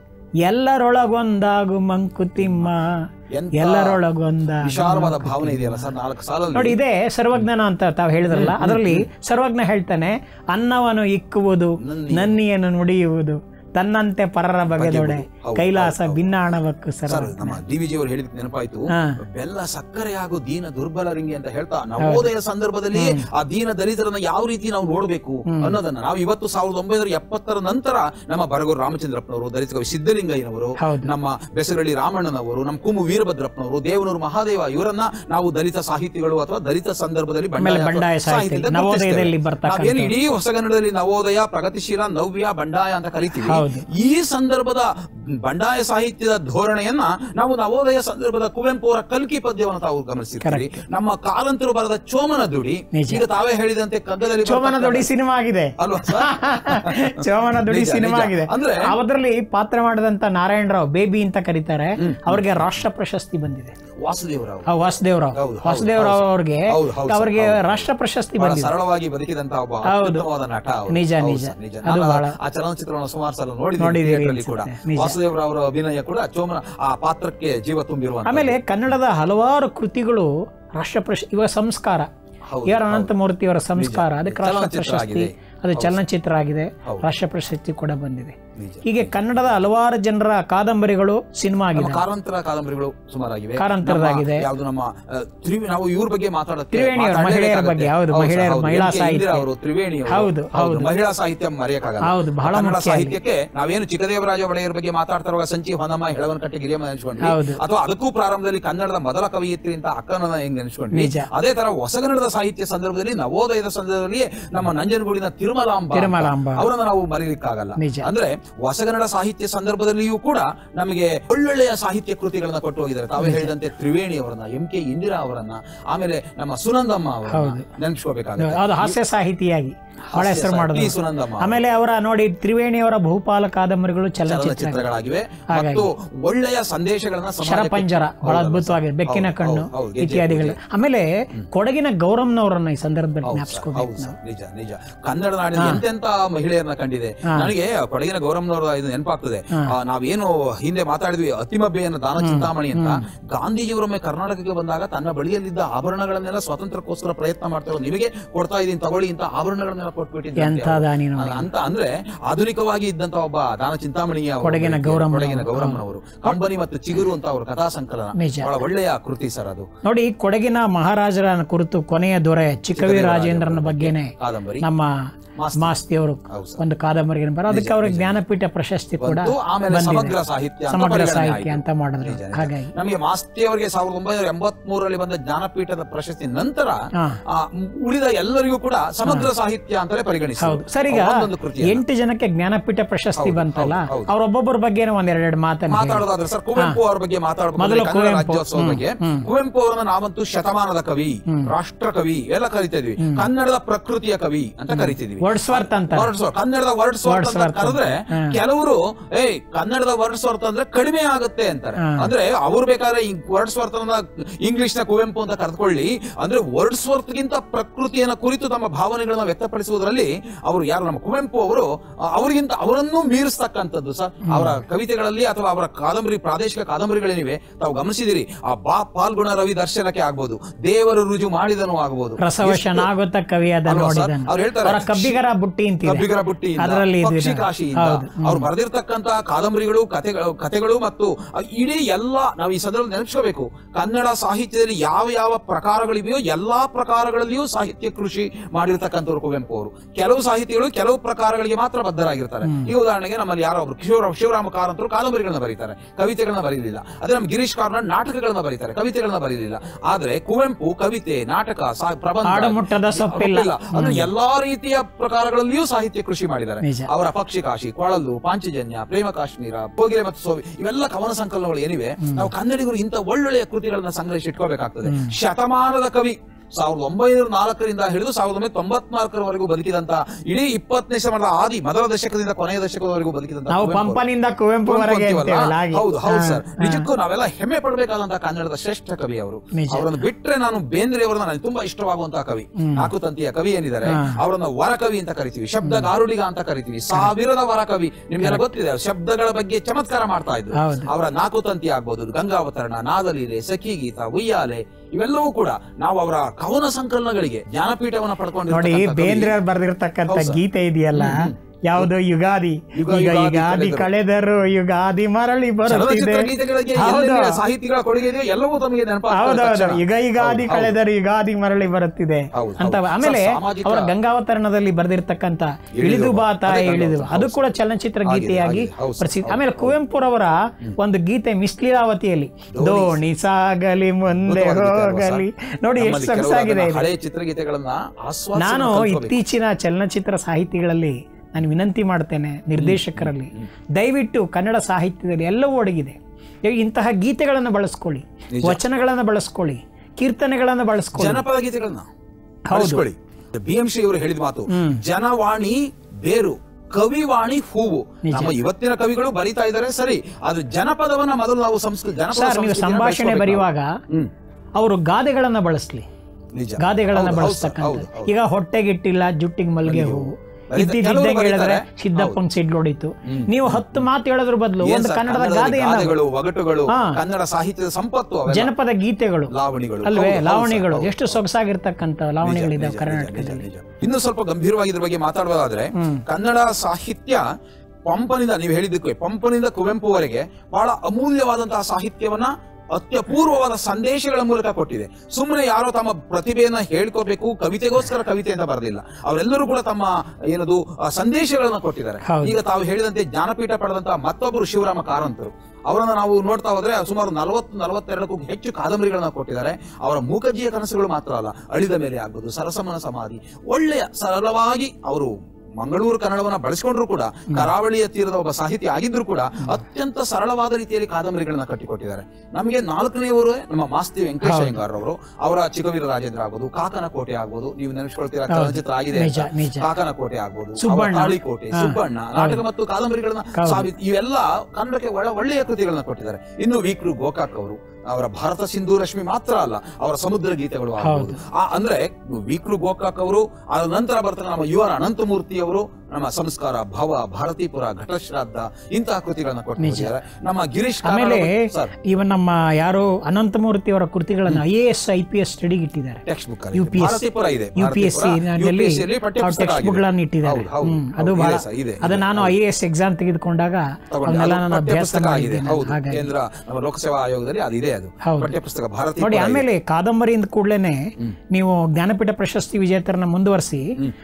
ಎಲ್ಲರೊಳಗೊಂದಾಗು ಮಂಕುತಿಮ್ಮ ಎಂತ ಎಲ್ಲರೊಳಗೊಂದ ವಿಶಾಲವಾದ ಭಾವನೆ ಇದೆಯಲ್ಲ ಸರ್ ನಾಲ್ಕು ಸಾಲಲ್ಲಿ ನೋಡಿ ಇದೇ ಸರ್ವಜ್ಞನ ಅಂತ ತಾವು ಹೇಳಿದ್ರಲ್ಲ ಅದರಲ್ಲಿ ಸರ್ವಜ್ಞ ಹೇಳ್ತಾನೆ ಅನ್ನವನ್ನು ಇಕ್ಕುವುದು ನನ್ನಿಯನ್ನು ನುಡಿಯುವುದು ತನ್ನಂತೆ ಪರರ ಬಗೆದೊಡೆ ಹೌದು, ಕೈಲಾಸ ಭಿನ್ನಾಣವಕ್ಕು ಸರ್ ಸರ್ ನಮ್ಮ ಡಿ ವಿಜಿ ಅವರು ಹೇಳಿದ ನೆನಪಾಯ್ತು ಹಾ. ಬೆಲ್ಲ ಸಕ್ಕರೆ ಹಾಗೂ ದೀನ ದುರ್ಬಲರಿಂಗೆ ಅಂತ ಹೇಳ್ತಾ ನವೋದಯ ಸಂದರ್ಭದಲ್ಲಿ ಆ ದೀನ ದಲಿತರನ್ನ ಯಾವ ರೀತಿ ನಾವು ನೋಡಬೇಕು ಅನ್ನೋದನ್ನ ನಾವು ಇವತ್ತು ಸಾವಿರದ ಒಂಬೈನೂರ ಎಪ್ಪತ್ತರ ನಂತರ ನಮ್ಮ ಬರಗೂರು ರಾಮಚಂದ್ರಪ್ಪನವರು ದಲಿತ ಕವಿ ಸಿದ್ದಲಿಂಗಯ್ಯನವರು ಹೌದು. ನಮ್ಮ ಬೆಸರಳ್ಳಿ ರಾಮಣ್ಣನವರು ನಮ್ಮ ಕುಮು ವೀರಭದ್ರಪ್ಪನವರು ದೇವನೂರು ಮಹಾದೇವ ಇವರನ್ನ ನಾವು ದಲಿತ ಸಾಹಿತಿಗಳು ಅಥವಾ ದಲಿತ ಸಂದರ್ಭದಲ್ಲಿ ಆಮೇಲೆ ಬಂಡಾಯ ಬಂಡಾಯ ಅಥವಾ ಸಾಹಿತ್ಯ, ಸಾಹಿತ್ಯ ಅಂತ ನವೋದಯದಲ್ಲಿ ಗುರುತಿಸ್ತೇವೆ. ಬರ್ತಕ್ಕಂಥ- ನಾವೇನು ಇಡೀ ಹೊಸಗನ್ನಡದಲ್ಲಿ ನವೋದಯ ಪ್ರಗತಿಶೀಲ ನವ್ಯ ಬಂಡಾಯ ಅಂತ ಕರಿತೀವಿ ಹೌದು. ಈ ಸಂದರ್ಭದ ಬಂಡಾಯ ಸಾಹಿತ್ಯದ ಧೋರಣೆಯನ್ನ ನಾವು ನವೋದಯ ಸಂದರ್ಭದ ಕುವೆಂಪು ಅವರ ಕಲ್ಕಿ ಪದ್ಯವನ್ನು ತಾವು ಗಮನಿಸಿರ್ತೀರಿ ನಮ್ಮ ಕಾಲಂತರು ಬರೆದ ಚೋಮನ ದುಡಿ ನಿಜ. ಈಗ ತಾವೇ ಹೇಳಿದಂತೆ ಕಗ್ಗದಲ್ಲಿ ಚೋಮನ ಬರ್ತಕ್ಕಂಥ- ದೊಡಿ ಸಿನಿಮಾ ಆಗಿದೆ ಅಲ್ವಾ ಸರ್? ಚೋಮನ ದೊಡಿ ನಿಜ, ಸಿನಿಮಾ ನಿಜ. ಆಗಿದೆ ಅಂದ್ರೆ ಅವರಲ್ಲಿ ಪಾತ್ರ ಮಾಡಿದಂತ ನಾರಾಯಣರಾವ್ ಬೇಬಿ ಅಂತ ಕರೀತಾರೆ ಅವ್ರಿಗೆ ರಾಷ್ಟ್ರ ಪ್ರಶಸ್ತಿ ಬಂದಿದೆ ವಾಸುದೇವರಾವ್ ಆ ವಾಸುದೇವರಾವ್ ಹೌದು, ಹೌದು, ವಾಸುದೇವರಾವ್ ಹೌದು. ಅವ್ರಿಗೆ ಹೌದು, ಹೌದು, ಅವ್ರಿಗೆ ಹೌದು. ರಾಷ್ಟ್ರ ಪ್ರಶಸ್ತಿ ಬಹಳ ಬಂದಿದೆ ಸರಳವಾಗಿ ಬದುಕಿದಂತ ಒಬ್ಬ ಹೌದು. ಅತ್ಯುತ್ತಮವಾದ ನಟ ಅವರು. ನಿಜ, ಹೌದು ನಿಜ. ಸರ್, ನಿಜ. ಅದು ನಾನು ಬಹಳ- ಆ ಚಲನಚಿತ್ರವನ್ನು ಸುಮಾರು ಸಲ ನೋಡಿದ್ದೀನಿ ನೋಡಿದ್ದೀರಿ theatre ಅಲ್ಲಿ ಕೂಡ ಅನ್ಸುತ್ತೆ, ನಿಜ. ವಾಸುದೇವರ ಅವರ ಅಭಿನಯ ಕೂಡ ಚೋಮನ ಆ ಪಾತ್ರಕ್ಕೆ ಜೀವ ತುಂಬಿರುವಂತ ಆಮೇಲೆ ಕನ್ನಡದ ಹಲವಾರು ಕೃತಿಗಳು ರಾಷ್ಟ್ರ ಪ್ರಶಸ್ತಿ ಇವಾಗ ಸಂಸ್ಕಾರ ಹೌದು, ಎ ಆರ್ ಅನಂತಮೂರ್ತಿ ಅವರ ಸಂಸ್ಕಾರ ಅದಕ್ಕೆ ರಾಷ್ಟ್ರ ಚಲನಚಿತ್ರ ಪ್ರಶಸ್ತಿ ಆಗಿದೆ. ಅದು ಚಲನಚಿತ್ರ ಆಗಿದೆ ಹೌದು. ರಾಷ್ಟ್ರ ಪ್ರಶಸ್ತಿ ಕೂಡ ಬಂದಿದೆ ನಿಜ. ಹೀಗೆ ಕನ್ನಡದ ಹಲವಾರು ಜನರ ಕಾದಂಬರಿಗಳು ಸಿನಿಮಾ ನಮ್ಮ ಆಗಿದೆ ಕಾರಂತರ ಕಾದಂಬರಿಗಳು ಸುಮಾರಾಗಿವೆ ಕಾರಂತರದಾಗಿದೆ. ನಮ್ಮ- ಯಾವ್ದು ನಮ್ಮ ಆ, ತ್ರಿವಿ ನಾವು ಇವ್ರ ಬಗ್ಗೆ ಮಾತಾಡಕ್ಕೆ ತ್ರಿವೇಣಿಯವರು, ಮಾತಾಡ್ಲೇಬೇಕಾಗತ್ತೆ. ಮಹಿಳೆಯರ ಬಗ್ಗೆ, ಹೌದು, ಹೌದು, ಮಹಿಳೆಯರ ಹೌದು. ಮಹಿಳಾ ಎಂ ಕೆ ಸಾಹಿತ್ಯ. ಇಂದಿರಾ ಅವರು ತ್ರಿವೇಣಿ ಅವರು. ಹೌದು, ಹೌದು. ಮಹಿಳಾ ಸಾಹಿತ್ಯ ಮರೆಯಕ್ಕಾಗಲ್ಲ ಹೌದು, ಬಹಳ ಕನ್ನಡ ಮುಖ್ಯ ಅಲ್ಲಿ. ಸಾಹಿತ್ಯಕ್ಕೆ ನಾವೇನು ಚಿಕ್ಕದೇವರಾಜ ಒಡೆಯರ ಬಗ್ಗೆ ಮಾತಾಡ್ತಾ ಇರುವಾಗ ಸಂಚಿ ಹೊನ್ನಮ್ಮ ಹೆಳವನಕಟ್ಟೆ ಗಿರಿಯಮ್ಮ ನೆನೆಸ್ಕೊಂಡ್ವಿ ಹೌದು. ಅಥವಾ ಅದಕ್ಕೂ ಪ್ರಾರಂಭದಲ್ಲಿ ಕನ್ನಡದ ಮೊದಲ ಕವಯಿತ್ರಿ ಅಂತ ಅಕ್ಕನನ್ನ ಹೆಂಗ್ ನೆನೆಸ್ಕೊಂಡ್ವಿ ನಿಜ. ಅದೇ ತರ ಹೊಸಗನ್ನಡದ ಸಾಹಿತ್ಯ ಸಂದರ್ಭದಲ್ಲಿ ನವೋದಯದ ಸಂದರ್ಭದಲ್ಲಿ ನಮ್ಮ ನಂಜನಗೂಡಿನ ತಿರುಮಲಾಂಬ ಅಂತ ತಿರುಮಲಾಂಬ. ಅವರನ್ನ ನಾವು ಮರೀಲಿಕ್ಕಾಗಲ್ಲ ನಿಜ. ಅಂದ್ರೆ ಹೊಸಗನ್ನಡ ಸಾಹಿತ್ಯ ಸಂದರ್ಭದಲ್ಲಿಯೂ ಕೂಡ ನಮಗೆ ಒಳ್ಳೊಳ್ಳೆಯ ಸಾಹಿತ್ಯ ಕೃತಿಗಳನ್ನ ಕೊಟ್ಟು ಹೋಗಿದ್ದಾರೆ ತಾವೇ ಹೇಳಿದಂತೆ ತ್ರಿವೇಣಿ ಅವರನ್ನ ಎಂ ಕೆ ಇಂದಿರಾ ಅವರನ್ನ ಆಮೇಲೆ ನಮ್ಮ ಸುನಂದಮ್ಮ ಅವರನ್ನ ನೆನಪಿಸ್ಕೋಬೇಕಾಗುತ್ತೆ ಅದು ಹಾಸ್ಯ ಸಾಹಿತಿಯಾಗಿ ಬಹಳ ಹೆಸರು ಟಿ. ಮಾಡಿದ್ರು ಸುನಂದಮ್ಮ ಆಮೇಲೆ ಅವರ ನೋಡಿ ತ್ರಿವೇಣಿಯವರ ಬಹುಪಾಲ ಕಾದಂಬರಿಗಳು ಚಲನಚಿತ್ರ ಚಲನಚಿತ್ರಗಳಾಗಿವೆ ಮತ್ತು ಒಳ್ಳೆಯ ಸಂದೇಶಗಳನ್ನ ಸಮಾಜಕ್ಕೆ- ಶರಪಂಜರ ಬಹಳ ಅದ್ಭುತವಾಗಿದೆ ಬೆಕ್ಕಿನ ಹೌದು, ಕಣ್ಣು ಹೌದು, ಗೆಜ್ಜೆ ಇತ್ಯಾದಿಗಳು ಆಮೇಲೆ ಕೊಡಗಿನ ಗೌರಮ್ನವರನ್ನ ಈ ಸಂದರ್ಭದಲ್ಲಿ ಹೌದು ಜ್ಞಾಪಿಸ್ಕೋಬೇಕು ಸರ್, ನಿಜ ನಿಜ ಕನ್ನಡ ನಾಡಿನ ಎಂತೆಂತ ಮಹಿಳೆಯರನ್ನ ಕಂಡಿದೆ ನನಗೆ ಕೊಡಗಿನ ಗೌರಮ್ಮನವರ ಇದು ನೆನಪಾಗ್ತದೆ ಆ, ನಾವೇನು ಹಿಂದೆ ಮಾತಾಡಿದ್ವಿ ಅತಿಮಬ್ಬೆಯನ್ನ ದಾನ ಚಿಂತಾಮಣಿ ಅಂತ ಗಾಂಧೀಜಿಯವರೊಮ್ಮೆ ಕರ್ನಾಟಕಕ್ಕೆ ಬಂದಾಗ ತನ್ನ ಬಳಿಯಲ್ಲಿದ್ದ ಆಭರಣಗಳನ್ನೆಲ್ಲ ಸ್ವಾತಂತ್ರ್ಯಕ್ಕೋಸ್ಕರ ಪ್ರಯತ್ನ ಮಾಡ್ತಾರೆ ನಿಮಗೆ ಕೊಡ್ತಾ ಇದೀನಿ ತಗೊಳ್ಳಿ ಅಂತ ಆಭರಣಗಳನ್ನೆಲ್ಲ ಕೊಟ್ಬಿಟ್ಟಿದ್ದೆ ಎಂಥ ದಾನಿ ನೋಡಿ. ಅಂತ ಅಂದ್ರೆ ಆಧುನಿಕವಾಗಿ ಇದ್ದಂತ ಒಬ್ಬ ದಾನ ಚಿಂತಾಮಣಿಯ ಒಬ್ಬ ಕೊಡಗಿನ ವ್ಯಕ್ತಿ, ಗೌರಮ್ಮನವರು. ಕೊಡಗಿನ ಗೌರಮ್ಮನವರು ಕಂಬನಿ ಮತ್ತು ಚಿಗುರು ಅಂತ ಅವ್ರ ಕಥಾ ಸಂಕಲನ ನಿಜ. ಬಹಳ ಒಳ್ಳೆಯ ಕೃತಿ ಸರ್ ಅದು ನೋಡಿ ಕೊಡಗಿನ ಮಹಾರಾಜರ ಕುರಿತು ಕೊನೆಯ ದೊರೆ ಚಿಕ್ಕವಿ ರಾಜೇಂದ್ರನ ಬಗ್ಗೆನೆ ಕಾದಂಬರಿ ನಮ್ಮ ಮಾಸ್ತಿ. ಮಾಸ್ತಿಯವರು ಹೌದು ಸರ್. ಒಂದು ಕಾದಂಬರಿ ಬರ ಅದಕ್ಕೆ ಅವ್ರಿಗೆ ಜ್ಞಾನಪೀಠ ಪ್ರಶಸ್ತಿ ಕೂಡ ಬಂತು, ಆಮೇಲೆ ಬಂದಿದೆ. ಸಮಗ್ರ ಸಾಹಿತ್ಯ ಅಂತ ಸಮಗ್ರ ಪರಿಗಣನೆ ಸಾಹಿತ್ಯ ಆಯ್ತು. ಅಂತ ಮಾಡಿದ್ರು ನಿಜ, ನಿಜ. ಹಾಗಾಗಿ ನಮಗೆ ಮಾಸ್ತಿ ಅವರಿಗೆ ಸಾವಿರದ ಒಂಬೈನೂರ ಎಂಬತ್ ಮೂರರಲ್ಲಿ ಬಂದ ಜ್ಞಾನಪೀಠದ ಪ್ರಶಸ್ತಿ ನಂತರ ಹಾ. ಆ, ಉಳಿದ ಎಲ್ಲರಿಗೂ ಕೂಡ ಸಮಗ್ರ ಸಾಹಿತ್ಯ ಅಂತಲೇ ಪರಿಗಣಿಸಿದ್ರು ಹೌದು ಸರ್ ಈಗ ಒಂದೊಂದು ಕೃತಿಯನ್ನ. ಎಂಟು ಜನಕ್ಕೆ ಜ್ಞಾನಪೀಠ ಪ್ರಶಸ್ತಿ ಬಂತಲ್ಲ ಹೌದು, ಹೌದು. ಅವ್ರ ಒಬ್ಬೊಬ್ಬರ ಬಗ್ಗೆ ಒಂದೆರಡು ಮಾತನ್ನ ಹೇಳಿ. ಮಾತಾಡೋದಾದ್ರೆ ಸರ್ ಕುವೆಂಪು ಅವರ ಬಗ್ಗೆ ಮಾತಾಡಬೇಕು ಮೊದಲು ಕನ್ನಡ ಕುವೆಂಪು. ರಾಜ್ಯೋತ್ಸವದ ಬಗ್ಗೆ ಕುವೆಂಪು ಅವರನ್ನ ನಾವಂತೂ ಶತಮಾನದ ಕವಿ ರಾಷ್ಟ್ರ ಕವಿ ಎಲ್ಲ ಕರಿತಾ ಇದ್ವಿ ಕನ್ನಡದ ಪ್ರಕೃತಿಯ ಕವಿ ಅಂತ ಕರಿತಿದ್ವಿ ವರ್ಡ್ಸ್ವರ್ತ್ ಅಂತ ವರ್ಡ್ಸ್ವರ್ತ್ ಕನ್ನಡದ ವರ್ಡ್ಸ್ವರ್ತ್ ಅಂತ ವರ್ಡ್ಸ್ವರ್ತ್. ಕರೆದ್ರೆ ಕೆಲವರು ಏಯ್ ಕನ್ನಡದ ವರ್ಡ್ಸ್ವರ್ತ್ ಅಂದ್ರೆ ಕಡಿಮೆ ಆಗುತ್ತೆ ಅಂತಾರೆ ಅಂದ್ರೆ ಅವ್ರು ಬೇಕಾದ್ರೆ ವರ್ಡ್ಸ್ವರ್ತ್ ಇಂಗ್ಲಿಷ್ ನ ಕುವೆಂಪು ಅಂತ ಕರೆದುಕೊಳ್ಳಿ ಅಂದ್ರೆ ವರ್ಡ್ಸ್ವರ್ತ್ ಗಿಂತ ಪ್ರಕೃತಿಯನ್ನ ಕುರಿತು ತಮ್ಮ ಭಾವನೆಗಳನ್ನ ವ್ಯಕ್ತಪಡಿಸುವುದರಲ್ಲಿ ಅವರು ಯಾರು ನಮ್ಮ ಕುವೆಂಪು ಅವರು ಆ, ಅವರಿಗಿಂತ ಅವರನ್ನು ಮೀರಿಸ್ತಕ್ಕಂಥದ್ದು ಸರ್ ಅವರ ಕವಿತೆಗಳಲ್ಲಿ ಅಥವಾ ಅವರ ಕಾದಂಬರಿ ಪ್ರಾದೇಶಿಕ ಕಾದಂಬರಿಗಳೇನಿವೆ ತಾವು ಗಮನಿಸಿದಿರಿ ಆ ಬಾ ಪಾಲ್ಗುಣ ರವಿ ದರ್ಶನಕ್ಕೆ ಆಗ್ಬೋದು ದೇವರು ರುಜು ಮಾಡಿದನು ಆಗ್ಬೋದು ರಸವಶನಾಗುತ್ತ ಕವಿ ಅದ ಅಲ್ವಾ ಸರ್? ನೋಡಿದನು ಅವ್ರು ಹೇಳ್ತಾರೆ, ಅವರ ಕಬ್ಬಿಗರ ಬುಟ್ಟಿ ಅಂತಿದೆ ಕಬ್ಬಿಗರ ಬುಟ್ಟಿ ಅದರಲ್ಲಿ ಇದು ಪಕ್ಷಿ ಇದೆ. ಕಾಶಿಯಿಂದ ಹೌದು. ಅವ್ರು ಬರೆದಿರ್ತಕ್ಕಂತ ಕಾದಂಬರಿಗಳು ಕಥೆಗಳು ಕಥೆಗಳು ಮತ್ತು ಇಡೀ ಎಲ್ಲ ನಾವು ಈ ಸಂದರ್ಭದಲ್ಲಿ ನೆನಪಿಸ್ಕೋಬೇಕು ಕನ್ನಡ ಸಾಹಿತ್ಯದಲ್ಲಿ ಯಾವ ಯಾವ ಪ್ರಕಾರಗಳಿವೆಯೋ ಎಲ್ಲಾ ಪ್ರಕಾರಗಳಲ್ಲಿಯೂ ಸಾಹಿತ್ಯ ಕೃಷಿ ಮಾಡಿರ್ತಕ್ಕಂಥವ್ರು ಕುವೆಂಪು ಅವರು ಕೆಲವು ಸಾಹಿತಿಗಳು ಕೆಲವು ಪ್ರಕಾರಗಳಿಗೆ ಮಾತ್ರ ಬದ್ಧರಾಗಿರ್ತಾರೆ ಈ ಉದಾಹರಣೆಗೆ ನಮ್ಮಲ್ಲಿ ಯಾರೋ ಒಬ್ರು ಶಿವರಾಮ ಶಿವರಾಮ ಕಾರಂತರು ಕಾದಂಬರಿಗಳನ್ನ ಬರೀತಾರೆ ಕವಿತೆಗಳನ್ನ ಬರೀಲಿಲ್ಲ ಅದೇ ನಮ್ಮ ಗಿರೀಶ್ ಕಾರ್ನಾಡ್ ನಾಟಕಗಳನ್ನ ಬರೀತಾರೆ ಕವಿತೆಗಳನ್ನ ಬರೀಲಿಲ್ಲ ಆದ್ರೆ ಕುವೆಂಪು ಕವಿತೆ ನಾಟಕ ಸಾ- ಪ್ರಬಂಧ ಆಡುಮುಟ್ಟದ ಸೊಪ್ಪಿಲ್ಲ. ಅಂದ್ರೆ ಎಲ್ಲಾ ರೀತಿಯ ಪ್ರಕಾರಗಳಲ್ಲಿಯೂ ಸಾಹಿತ್ಯ ಕೃಷಿ ಮಾಡಿದ್ದಾರೆ ನಿಜ. ಅವರ ಪಕ್ಷಿ ಕಾಶಿ ಕೊಳಲು ಪಾಂಚಜನ್ಯ ಪ್ರೇಮ ಕಾಶ್ಮೀರ ಕೋಗಿಲೆ ಮತ್ತು ಸೋವಿ ಇವೆಲ್ಲ ಕವನ ಸಂಕಲನಗಳು ಏನಿವೆ ನಾವು ಕನ್ನಡಿಗರು ಇಂಥ ಒಳ್ಳೊಳ್ಳೆಯ ಕೃತಿಗಳನ್ನ ಸಂಗ್ರಹಿಸಿ ಇಟ್ಕೋಬೇಕಾಗ್ತದೆ ಶತಮಾನದ ಕವಿ ಸಾವಿರದ ಒಂಬೈನೂರ ನಾಲ್ಕರಿಂದ ಹಿಡಿದು ಸಾವಿರದ ಒಂಬೈನೂರ ತೊಂಬತ್ನಾಲ್ಕರವರೆಗೂ ಬದುಕಿದಂತ ಇಡೀ ಇಪ್ಪತ್ತನೇ ಶತಮಾನದ ಆದಿ ಮೊದಲ ದಶಕದಿಂದ ಕೊನೆಯ ದಶಕದವರೆಗೂ ಬದುಕಿದಂತ ನಾವು ಕುವೆಂಪು ಅವರು. ಪಂಪನಿಂದ ಕುವೆಂಪುವರೆಗೆ ಕುವೆಂಪು ಅಂತೀವಲ್ಲ? ಅಂತೇವಲ್ಲ ಹಾಗೆ ಹೌದು ಹೌದು ಸರ್ ಹಾ, ನಿಜಕ್ಕೂ ನಾವೆಲ್ಲ ಹೆಮ್ಮೆ ಪಡಬೇಕಾದಂತಹ ಕನ್ನಡದ ಶ್ರೇಷ್ಠ ಕವಿ ಅವರು ನಿಜ. ಅವರನ್ನು ಬಿಟ್ರೆ ನಾನು ಬೇಂದ್ರೆ ಅವರನ್ನ ನನಗೆ ತುಂಬಾ ಇಷ್ಟವಾಗುವಂತಹ ಕವಿ ನಾಲ್ಕು ತಂತಿಯ ಕವಿ ಏನಿದ್ದಾರೆ ಅವರನ್ನ ವರ ಕವಿ ಅಂತ ಕರಿತೀವಿ ಶಬ್ದಗಾರುಡಿಗ ಅಂತ ಕರಿತೀವಿ ಸಾವಿರದ ವರ ಕವಿ ನಿಮ್ಗೆಲ್ಲ ಗೊತ್ತಿದೆ ಶಬ್ದಗಳ ಬಗ್ಗೆ ಚಮತ್ಕಾರ ಮಾಡ್ತಾ ಇದ್ರು ಹೌದು. ಅವರ ನಾಲ್ಕು ತಂತಿ ಆಗ್ಬೋದು ಗಂಗಾವತರಣ ನಾದಲೀಲೆ ಸಖಿ ಗೀತ ಉಯ್ಯಾಲೆ ಇವೆಲ್ಲವೂ ಕೂಡ ನಾವು ಅವರ ಕವನ ಸಂಕಲನಗಳಿಗೆ ಜ್ಞಾನಪೀಠವನ್ನ ನೋಡಿ ಪಡ್ಕೊಂಡಿರ್ತಕ್ಕಂಥ ಕವಿ. ಬೇಂದ್ರೆ ಅವ್ರು ಬರೆದಿರ್ತಕ್ಕಂಥ ಹೌದು ಸರ್. ಗೀತೆ ಇದೆಯಲ್ಲ ಯಾವುದು ಯುಗಾದಿ ಯುಗ ಈಗ ಯುಗಾದಿ ಯುಗಾದಿ ಕಳೆದರು ಯುಗಾದಿ ಮರಳಿ ಬರುತ್ತಿದೆ ಚಲನಚಿತ್ರ ಗೀತೆಗಳಿಗೆ ಹೌದು ಎಲ್ಲೆಲ್ಲಿ ಸಾಹಿತಿಗಳ ಕೊಡುಗೆ ಇದೆಯೋ ಎಲ್ಲವೂ ತಮಗೆ ನೆನಪಾಗ್ತದೆ ಹೌದೌದು ತಕ್ಷಣ. ಯುಗ ಯುಗಾದಿ ಹೌದು, ಕಳೆದರು ಯುಗಾದಿ ಮರಳಿ ಬರುತ್ತಿದೆ ಹೌದು, ಅಂತ ಹೌದು. ಆಮೇಲೆ ಸರ್, ಸಾಮಾಜಿಕ- ಅವರ ಗಂಗಾವತರಣದಲ್ಲಿ ಬರೆದಿರ್ತಕ್ಕಂಥ ಇಳಿದು ಬಾ ತಾಯಿ ಅದೇ ಇಳಿದು ಗಂಗಾವತರಣ. ಅದು ಕೂಡ ಚಲನಚಿತ್ರ ಆಗಿದೆ, ಗೀತೆಯಾಗಿ ಆಗಿದೆ. ಹೌದು, ಪ್ರಸಿದ್ಧ ಹೌದು, ಆಮೇಲೆ ಕುವೆಂಪುರವರ ಒಂದು ಗೀತೆ ಮಿಸ್ಲೀಲಾವತಿಯಲ್ಲಿ ದೋಣಿ ಸಾಗಲಿ ಮುಂದೆ ಅದ್ಭುತವಾಗಿದೆ ಹೋಗಲಿ ಸರ್. ನೋಡಿ ನಮ್ಮಲ್ಲಿ ಎಷ್ಟು ಕೆಲವರು ಸೊಗಸಾಗಿದೆ ಅದನ್ನ ಇದು. ಹಳೆ ಚಿತ್ರಗೀತೆಗಳನ್ನ ಆಸ್ವಾದಿಸಿ ನಾನು ನಾವು ಕಲ್ತ್ಕೋಬೇಕು. ಇತ್ತೀಚಿನ ಚಲನಚಿತ್ರ ಸಾಹಿತಿಗಳಲ್ಲಿ ನಾನು ವಿನಂತಿ ಮಾಡ್ತೇನೆ ನಿರ್ದೇಶಕರಲ್ಲಿ ದಯವಿಟ್ಟು ಕನ್ನಡ ಸಾಹಿತ್ಯದಲ್ಲಿ ಎಲ್ಲವೂ ಅಡಗಿದೆ ಈಗ ಇಂತಹ ಗೀತೆಗಳನ್ನು ಬಳಸ್ಕೊಳ್ಳಿ ವಚನಗಳನ್ನು ಬಳಸ್ಕೊಳ್ಳಿ ಕೀರ್ತನೆಗಳನ್ನು ಬಳಸ್ಕೊಳ್ಳಿ ಜನಪದ ಗೀತೆಗಳನ್ನ ಬಳಸ್ಕೊಳ್ಳಿ ಬಿ ಎಂ ಶ್ರೀ ಅವರು ಹೇಳಿದ ಮಾತು ಜನವಾಣಿ ಬೇರು ಕವಿವಾಣಿ ಹೂವು ನಮ್ಮ ಇವತ್ತಿನ ಕವಿಗಳು ಬರಿತಾ ಇದ್ದಾರೆ ಸರಿ ಆದ್ರೆ ಜನಪದವನ್ನ ಮೊದಲು ನಾವು ಸಂಸ್ಕೃತಿ ಜನಪದ ಸರ್ ನೀವು ಸಂಸ್ಕೃತಿಯನ್ನ ಸಂಭಾಷಣೆ ಬೆಳೆಸ್ಕೋಬೇಕು ಬರೆಯುವಾಗ ಹ್ಮ್. ಅವರು ಗಾದೆಗಳನ್ನ ಬಳಸ್ಲಿ ನಿಜ ಗಾದೆಗಳನ್ನ ಹೌದು, ಹೌದು, ಬಳಸ್ತಕ್ಕಂಥ ಹೌದು, ಹೌದು. ಈಗ ಹೊಟ್ಟೆಗಿಟ್ಟಿಲ್ಲ ಜುಟ್ಟಿಗೆ ಮಲ್ಗೆ ಹೂವು ಬರೀತಾರೆ. ಇದ್ದಿದ್ದಂಗೆ ಕೆಲವರು ಹೇಳಿದ್ರೆ ಬರೀತಾರೆ. ಸಿದ್ದಪ್ಪಂಗ್ ಸಿಡ್ಲು ಹೊಡಿತು ನೀವು ಹತ್ತು ಮಾತು ಹೇಳೋದ್ರ ಬದಲು ಏನ್ ಒಂದು ಸರ್, ಕನ್ನಡದ ಕನ್ನಡದಲ್ಲಿ ಗಾದೆಯನ್ನ ಗಾದೆಗಳು ಒಗಟುಗಳು ಹಾ. ಕನ್ನಡ ಸಾಹಿತ್ಯದ ಸಂಪತ್ತು ಅವೆಲ್ಲ. ಜನಪದ ಗೀತೆಗಳು ಲಾವಣಿಗಳು ಅಲ್ವೇ ಹೌದು, ಹೌದು ಲಾವಣಿಗಳು ಸರ್, ಹೌದು. ಎಷ್ಟು ಸೊಗಸಾಗಿರ್ತಕ್ಕಂಥ ಲಾವಣಿಗಳಿದಾವೆ ನಿಜ, ನಿಜ, ಕರ್ನಾಟಕದಲ್ಲಿ ನಿಜ, ನಿಜ. ಇನ್ನು ಸ್ವಲ್ಪ ಗಂಭೀರವಾಗಿ ಇದ್ರ ಬಗ್ಗೆ ಮಾತಾಡೋದಾದ್ರೆ ಕನ್ನಡ ಸಾಹಿತ್ಯ ಪಂಪನಿಂದ ನೀವು ಹೇಳಿದ್ದಕ್ಕೆ ಪಂಪನಿಂದ ಕುವೆಂಪುವರೆಗೆ ಬಹಳ ಅಮೂಲ್ಯವಾದಂತಹ ಸಾಹಿತ್ಯವನ್ನ ಅತ್ಯಪೂರ್ವವಾದ ಸಂದೇಶಗಳ ಮೂಲಕ ಕೊಟ್ಟಿದೆ ಸುಮ್ಮನೆ ಯಾರೋ ತಮ್ಮ ಪ್ರತಿಭೆಯನ್ನ ಹೇಳ್ಕೋಬೇಕು ಕವಿತೆಗೋಸ್ಕರ ಕವಿತೆ ಅಂತ ಬರಲಿಲ್ಲ ಅವರೆಲ್ಲರೂ ಕೂಡ ತಮ್ಮ ಏನದು ಆ, ಸಂದೇಶಗಳನ್ನ ಕೊಟ್ಟಿದ್ದಾರೆ ಹೌದು. ಈಗ ತಾವು ಹೇಳಿದಂತೆ ಜ್ಞಾನಪೀಠ ಪಡೆದಂತಹ ಮತ್ತೊಬ್ಬರು ಶಿವರಾಮ ಕಾರಂತರು ಅವರನ್ನ ನಾವು ನೋಡ್ತಾ ಹೋದ್ರೆ ಸುಮಾರು ನಲವತ್ತು ನಲವತ್ತೆರಡಕ್ಕೂ ಹೆಚ್ಚು ಕಾದಂಬರಿಗಳನ್ನ ಕೊಟ್ಟಿದ್ದಾರೆ ಅವರ ಮೂಕಜ್ಜಿಯ ಕನಸುಗಳು ಮಾತ್ರ ಅಲ್ಲ ಅಳಿದ ಮೇಲೆ ಆಗ್ಬೋದು ಸರಸಮನ ಸಮಾಧಿ ಒಳ್ಳೆಯ ಸರಳವಾಗಿ ಅವರು ಮಂಗಳೂರು ಕನ್ನಡವನ್ನ ಬಳಸಿಕೊಂಡ್ರು ಕೂಡ ಕರಾವಳಿಯ ತೀರದ ಒಬ್ಬ ಸಾಹಿತಿ ಆಗಿದ್ರು ಕೂಡ ಅತ್ಯಂತ ಸರಳವಾದ ರೀತಿಯಲ್ಲಿ ಕಾದಂಬರಿಗಳನ್ನ ಕಟ್ಟಿಕೊಟ್ಟಿದ್ದಾರೆ ನಮಗೆ ನಾಲ್ಕನೆಯವರು ನಮ್ಮ ಮಾಸ್ತಿ ವೆಂಕಟೇಶ ಅಯ್ಯಂಗಾರ್ ಅವರು ಅವರ ಚಿಕ್ಕವೀರ ರಾಜೇಂದ್ರ ಆಗ್ಬೋದು ಕಾಕನ ಕೋಟೆ ಆಗ್ಬೋದು ನೀವು ನೆನೆಸ್ಕೊಳ್ತೀರಾ ಚಲನಚಿತ್ರ ಆಗಿದೆ ನಿಜ, ಅಂತ. ನಿಜ. ಕಾಕನ ಕೋಟೆ ಆಗ್ಬೋದು ಸುಬ್ಬಣ್ಣ. ತಾಳಿಕೋಟೆ ಸುಬ್ಬಣ್ಣ ನಾಟಕ ಮತ್ತು ಕಾದಂಬರಿಗಳನ್ನ ಹೌದು. ಸಾಬಿ- ಇವೆಲ್ಲ ಕನ್ನಡಕ್ಕೆ ಒಳ್ಳೆ ಒಳ್ಳೆಯ ಕೃತಿಗಳನ್ನ ಕೊಟ್ಟಿದ್ದಾರೆ ಇನ್ನು ವಿಕ್ರು ಗೋಕಾಕ್ ಅವರು ಅವರ ಭಾರತ ಸಿಂಧು ರಶ್ಮಿ ಮಾತ್ರ ಅಲ್ಲ ಅವರ ಸಮುದ್ರ ಗೀತೆಗಳು ಆಗ್ಬೋದು ಆ ಅಂದ್ರೆ ವಿಕ್ರು ಗೋಕಾಕ್ ಅವರು ಆ ನಂತರ ಬರ್ತಾರೆ ನಮ್ಮ ಯುವರ ಅನಂತಮೂರ್ತಿ ಅವರು ನಮ್ಮ ಸಂಸ್ಕಾರ ಭವ ಭಾರತೀಪುರ ಘಟಶ್ರಾದ್ದ ಇಂತಹ ಕೃತಿಗಳನ್ನ ಕೊಟ್ಟಿದ್ದಾರೆ ನಮ್ಮ ಗಿರೀಶ್ ಆಮೇಲೆ ಕಾರ್ನಾಡ್ ಸರ್ ಇವನ್ ನಮ್ಮ ಯಾರು ಅನಂತಮೂರ್ತಿ ಅವರ ಕೃತಿಗಳನ್ನು I A S I P S ಸ್ಟಡಿಗೆ ಇಟ್ಟಿದ್ದಾರೆ ಟೆಕ್ಸ್ಟ್ ಬುಕ್ UPSC ಭಾರತೀಪುರ ಇದೆ ಯು ಪಿ ಎಸ್ ಸಿ ನಲ್ಲಿ ಟೆಕ್ಸ್ಟ್ ಬುಕ್ ಗಳನ್ನು ಇಟ್ಟಿದ್ದಾರೆ ಹೌದು, ಹೌದು, ಹ್ಮ್, ಅದು ಹೌದು, ಬಹಳ ಇದೆ ಸರ್, ಇದೆ, ಅದು ನಾನು ಐ ಎ ಎಸ್ ಎಕ್ಸಾಮ್ ತೆಗೆದುಕೊಂಡಾಗ ತಗೊಂಡೆ. ಅವನ್ನೆಲ್ಲ ಅದು ನಾನು ಅಭ್ಯಾಸ ಪಠ್ಯಪುಸ್ತಕ ಆಗಿದೆ ಮಾಡಿದ್ದೇನೆ ಹೌದು ಹಾಗಾಗಿ ಕೇಂದ್ರ ನಮ್ಮ ಲೋಕಸೇವಾ ಆಯೋಗದಲ್ಲಿ ಅದಿದೆ ಅದು ಹೌದು. ಪಠ್ಯಪುಸ್ತಕ ಭಾರತೀಯ ನೋಡಿ ಆಮೇಲೆ ಕಾದಂಬರಿಯಿಂದ ಕೂಡಲೇ ನೀವು ಜ್ಞಾನಪೀಠ ಪ್ರಶಸ್ತಿ ವಿಜೇತರನ್ನ ಮುಂದುವರಿಸಿ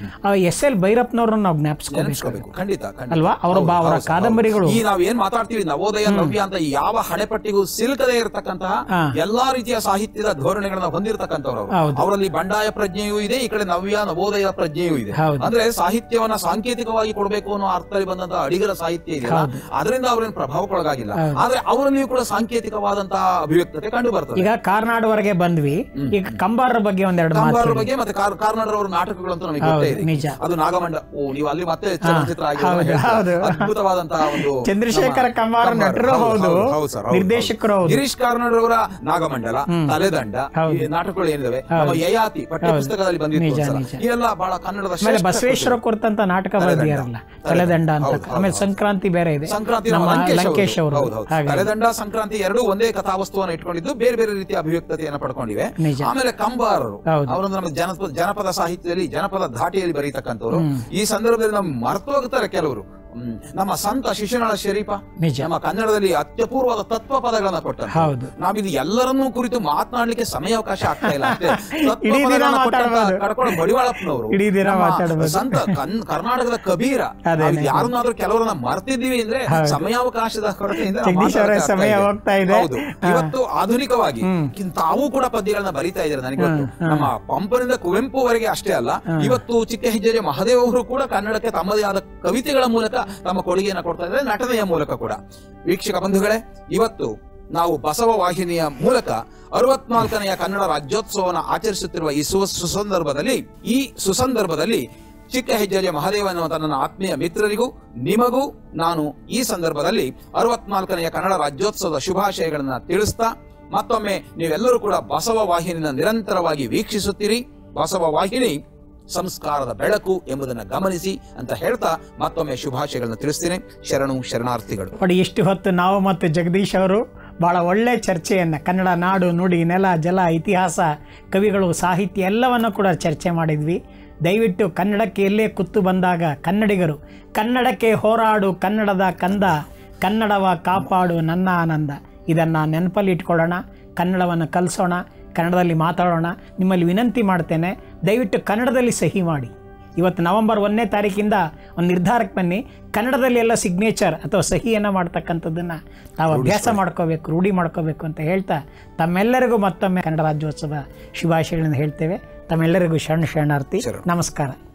ಎಸ್ ಎಲ್ ಭೈರಪ್ಪನವ್ರನ್ನ ನಾವು ಜ್ಞಾಪಿಸ್ಕೋಬೇಕು ನೆನಪಿಸ್ಕೋಬೇಕು ಖಂಡಿತ ಖಂಡಿತ. ಅಲ್ವಾ? ಅವ್ರ ಹೌದು, ಬಾ- ಅವರ ಹೌದು, ಕಾದಂಬರಿಗಳು- ಹೌದು. ಈ ನಾವ್ ಏನ್ ಮಾತಾಡ್ತೀವಿ ನವೋದಯ ನವ್ಯ ಅಂತ ಈ ಯಾವ ಹಣೆಪಟ್ಟಿಗೂ ಸಿಲುಕದೇ ಇರತಕ್ಕಂತಹ ಹಾ. ಎಲ್ಲಾ ರೀತಿಯ ಸಾಹಿತ್ಯದ ಧೋರಣೆಗಳನ್ನ ಹೊಂದಿರತಕ್ಕಂಥವ್ರು ಅವರು. ಹೌದು. ಅವರಲ್ಲಿ ಬಂಡಾಯ ಪ್ರಜ್ಞೆಯೂ ಇದೆ ಈ ಕಡೆ ನವ್ಯ ನವೋದಯ ಪ್ರಜ್ಞೆಯೂ ಇದೆ ಹೌದು. ಅಂದ್ರೆ ಸಾಹಿತ್ಯವನ್ನ ಸಾಂಕೇತಿಕವಾಗಿ ಕೊಡಬೇಕು ಅನ್ನೋ ಅರ್ಥದಲ್ಲಿ ಬಂದಂತಹ ಅಡಿಗರ ಸಾಹಿತ್ಯ ಇದೆಯಲ್ಲ ಅದರಿಂದ ಅವರೇನು ಪ್ರಭಾವಕ್ಕೊಳಗಾಗಿಲ್ಲ ಆದ್ರೆ ಅವರಲ್ಲಿಯೂ ಕೂಡ ಸಾಂಕೇತಿಕವಾದಂತಹ ಅಭಿವ್ಯಕ್ತತೆ ಕಂಡು ಬರ್ತದೆ ಈಗ ಕಾರ್ನಾಡ್ವರೆಗೆ ಬಂದ್ವಿ ಈಗ ಕಂಬಾರರ ಬಗ್ಗೆ ಒಂದೆರಡು ಮಾತು ಕಂಬಾರರ ಬಗ್ಗೆ ಮತ್ತೆ ಕಾರ್- ಕಾರ್ನಾಡ್ ಅವರ ನಾಟಕಗಳಂತೂ ನಮಗೆ ಗೊತ್ತೇ ಇದೆ ನಿಜ. ಅದು ನಾಗಮಂಡ ಓ ನೀವು ಅಲ್ಲಿ ಮತ್ತೆ ಚಲನಚಿತ್ರ ಆಗಿರೋದನ್ನ ಹೌದು, ಹೇಳ್ತೀರಾ. ಹೌದು. ಅದ್ಭುತವಾದಂತಹ ಒಂದು ಚಂದ್ರಶೇಖರ ನಮ್ಮ- ಕಂಬಾರ ಕಂಬಾರ. ನಟರು ಹೌದು, ಹೌದು ಸರ್, ಹೌದು, ನಿರ್ದೇಶಕರು ಹೌದು. ಹೌದು. ಗಿರೀಶ್ ಕಾರ್ನಾಡ್ ಅವರ ನಾಗಮಂಡಲ ತಲೆದಂಡ ಈ ನಾಟಕಗಳು ಏನಿದಾವೆ ನಮ್ಮ ಯಯಾತಿ ಪಠ್ಯ ಪುಸ್ತಕದಲ್ಲಿ ಬಂದಿತ್ತು ನಿಜ, ಒಂದ್ಸಲ. ನಿಜ. ಇವೆಲ್ಲ ಬಹಳ ಕನ್ನಡದ ಆಮೇಲೆ ಶ್ರೇಷ್ಠ ಬಸವೇಶ್ವರ ಕುರಿತಂತ ನಾಟಕ ಬರೆದಿಯಾರಲ್ಲ ತಲೆದಂಡ ಅಂತ ಹೌದು, ಹೌದು, ಆಮೇಲೆ ಸಂಕ್ರಾಂತಿ ಬೇರೆ ಇದೆ ಸಂಕ್ರಾಂತಿ ನಮ್ಮ ನಮ್ಮ ಲಂಕೇಶ್ ಲಂಕೇಶ್ ಅವರು ಅವರು ಹೌದು, ಹೌದು. ಹಾಗೆ ತಲೆದಂಡ ಸಂಕ್ರಾಂತಿ ಎರಡು ಒಂದೇ ಕಥಾವಸ್ತುವನ್ನು ಇಟ್ಕೊಂಡಿದ್ದು ಬೇರೆ ಬೇರೆ ರೀತಿಯ ಅಭಿವ್ಯಕ್ತತೆಯನ್ನು ಪಡ್ಕೊಂಡಿವೆ ನಿಜ. ಆಮೇಲೆ ಕಂಬಾರರು ಹೌದು. ಅವರನ್ನು ನಮ್ಮ ಜನಪದ ಜನಪದ ಸಾಹಿತ್ಯದಲ್ಲಿ ಜನಪದ ಧಾಟಿಯಲ್ಲಿ ಬರೀತಕ್ಕಂಥವ್ರು ಈ ಸಂದರ್ಭದಲ್ಲಿ ನಮ್ಮ ಮರ್ತೋಗ್ತಾರೆ ಕೆಲವರು ಹ್ಮ್. ನಮ್ಮ ಸಂತ ಶಿಶುನಾಳ ಶರೀಫ ನಿಜ. ನಮ್ಮ ಕನ್ನಡದಲ್ಲಿ ಅತ್ಯಪೂರ್ವವಾದ ತತ್ವ ಪದಗಳನ್ನ ಕೊಟ್ಟ ಹೌದು. ನಾವಿದು ಎಲ್ಲರನ್ನೂ ಕುರಿತು ಮಾತನಾಡ್ಲಿಕ್ಕೆ ಸಮಯಾವಕಾಶ ಆಗ್ತಾ ಇಲ್ಲ ಅಷ್ಟೇ ತತ್ವ ಇಡೀ ದಿನ ಪದಗಳನ್ನ ಕೊಟ್ಟಂತ ಮಾತಾಡ್ಬೋದು. ಕಡ್ಕೊಂಡು ಬಡಿವಾಳಪ್ಪನವರು ಇಡೀ ದಿನ ನಮ್ಮ ಮಾತಾಡ್ಬೋದು. ಸಂತ ಕನ್- ಕರ್ನಾಟಕದ ಕಬೀರ ಅದೇನೆ. ನಾವಿದ್ ಯಾರನ್ನಾದ್ರೂ ಕೆಲವರನ್ನ ಮರ್ತಿದ್ದೀವಿ ಅಂದ್ರೆ ಸಮಯಾವಕಾಶದ ಕೊರತೆಯಿಂದ ನಾವು ಜಗದೀಶ್ ಅವರೇ, ಮಾತಾಡಕ್ಕೆ ಸಮಯ ಆಗ್ತಾ ಹೋಗ್ತಾ ಇದೆ. ಹೌದು ಇವತ್ತು ಆಧುನಿಕವಾಗಿ ಕಿನ್- ತಾವು ಕೂಡ ಪದ್ಯಗಳನ್ನ ಬರೀತಾ ಇದ್ದಾರೆ ನನಗೆ ಗೊತ್ತು ನಮ್ಮ ಪಂಪನಿಂದ ಕುವೆಂಪುವರೆಗೆ ಅಷ್ಟೇ ಅಲ್ಲ ಇವತ್ತು ಚಿಕ್ಕ ಹೆಜ್ಜೆಯ ಮಹದೇವ್ ಅವರು ಕೂಡ ಕನ್ನಡಕ್ಕೆ ತಮ್ಮದೇ ಆದ ಕವಿತೆಗಳ ಮೂಲಕ ತಮ್ಮ ಕೊಡುಗೆಯನ್ನ ಕೊಡ್ತಾ ಇದ್ದಾರೆ ನಟನೆಯ ಮೂಲಕ ಕೂಡ ವೀಕ್ಷಕ ಬಂಧುಗಳೇ ಇವತ್ತು ನಾವು ಬಸವ ವಾಹಿನಿಯ ಮೂಲಕ ಅರವತ್ನಾಲ್ಕನೆಯ ಕನ್ನಡ ರಾಜ್ಯೋತ್ಸವವನ್ನು ಆಚರಿಸುತ್ತಿರುವ ಈ ಸು ಸುಸಂದರ್ಭದಲ್ಲಿ ಈ ಸುಸಂದರ್ಭದಲ್ಲಿ ಚಿಕ್ಕ ಹೆಜ್ಜೆಯ ಮಹದೇವ ಎನ್ನುವಂತ ನನ್ನ ಆತ್ಮೀಯ ಮಿತ್ರರಿಗೂ ನಿಮಗೂ ನಾನು ಈ ಸಂದರ್ಭದಲ್ಲಿ ಅರವತ್ನಾಲ್ಕನೆಯ ಕನ್ನಡ ರಾಜ್ಯೋತ್ಸವದ ಶುಭಾಶಯಗಳನ್ನ ತಿಳಿಸ್ತಾ ಮತ್ತೊಮ್ಮೆ ನೀವೆಲ್ಲರೂ ಕೂಡ ಬಸವ ವಾಹಿನಿನ ನಿರಂತರವಾಗಿ ವೀಕ್ಷಿಸುತ್ತೀರಿ ಬಸವ ವಾಹಿನಿ ಸಂಸ್ಕಾರದ ಬೆಳಕು ಎಂಬುದನ್ನು ಗಮನಿಸಿ ಅಂತ ಹೇಳ್ತಾ ಮತ್ತೊಮ್ಮೆ ಶುಭಾಶಯಗಳನ್ನ ತಿಳಿಸ್ತೇನೆ ಶರಣು ಶರಣಾರ್ಥಿಗಳು ನೋಡಿ ಇಷ್ಟು ಹೊತ್ತು ನಾವು ಮತ್ತು ಜಗದೀಶ್ ಅವರು ಭಾಳ ಒಳ್ಳೆ ಚರ್ಚೆಯನ್ನು ಕನ್ನಡ ನಾಡು ನುಡಿ ನೆಲ ಜಲ ಇತಿಹಾಸ ಕವಿಗಳು ಸಾಹಿತ್ಯ ಎಲ್ಲವನ್ನು ಕೂಡ ಚರ್ಚೆ ಮಾಡಿದ್ವಿ ದಯವಿಟ್ಟು ಕನ್ನಡಕ್ಕೆ ಎಲ್ಲೇ ಕುತ್ತು ಬಂದಾಗ ಕನ್ನಡಿಗರು ಕನ್ನಡಕ್ಕೆ ಹೋರಾಡು ಕನ್ನಡದ ಕಂದ ಕನ್ನಡವ ಕಾಪಾಡು ನನ್ನ ಆನಂದ ಇದನ್ನು ನೆನಪಲ್ಲಿ ಇಟ್ಕೊಳ್ಳೋಣ ಕನ್ನಡವನ್ನು ಕಲಿಸೋಣ ಕನ್ನಡದಲ್ಲಿ ಮಾತಾಡೋಣ ನಿಮ್ಮಲ್ಲಿ ವಿನಂತಿ ಮಾಡ್ತೇನೆ ದಯವಿಟ್ಟು ಕನ್ನಡದಲ್ಲಿ ಸಹಿ ಮಾಡಿ ಇವತ್ತು ನವೆಂಬರ್ ಒಂದನೇ ತಾರೀಕಿಂದ ಒಂದು ನಿರ್ಧಾರಕ್ಕೆ ಬನ್ನಿ ಕನ್ನಡದಲ್ಲಿ ಎಲ್ಲ ಸಿಗ್ನೇಚರ್ ಅಥವಾ ಸಹಿಯನ್ನು ಮಾಡ್ತಕ್ಕಂಥದ್ದನ್ನು ನಾವು ಅಭ್ಯಾಸ ಮಾಡ್ಕೋಬೇಕು ರೂಢಿ ಮಾಡ್ಕೋಬೇಕು ಅಂತ ಹೇಳ್ತಾ ತಮ್ಮೆಲ್ಲರಿಗೂ ಮತ್ತೊಮ್ಮೆ ಕನ್ನಡ ರಾಜ್ಯೋತ್ಸವ ಶುಭಾಶಯಗಳನ್ನು ಹೇಳ್ತೇವೆ ತಮ್ಮೆಲ್ಲರಿಗೂ ಶರಣ ಶರಣಾರ್ಥಿ ಶರಣ. ನಮಸ್ಕಾರ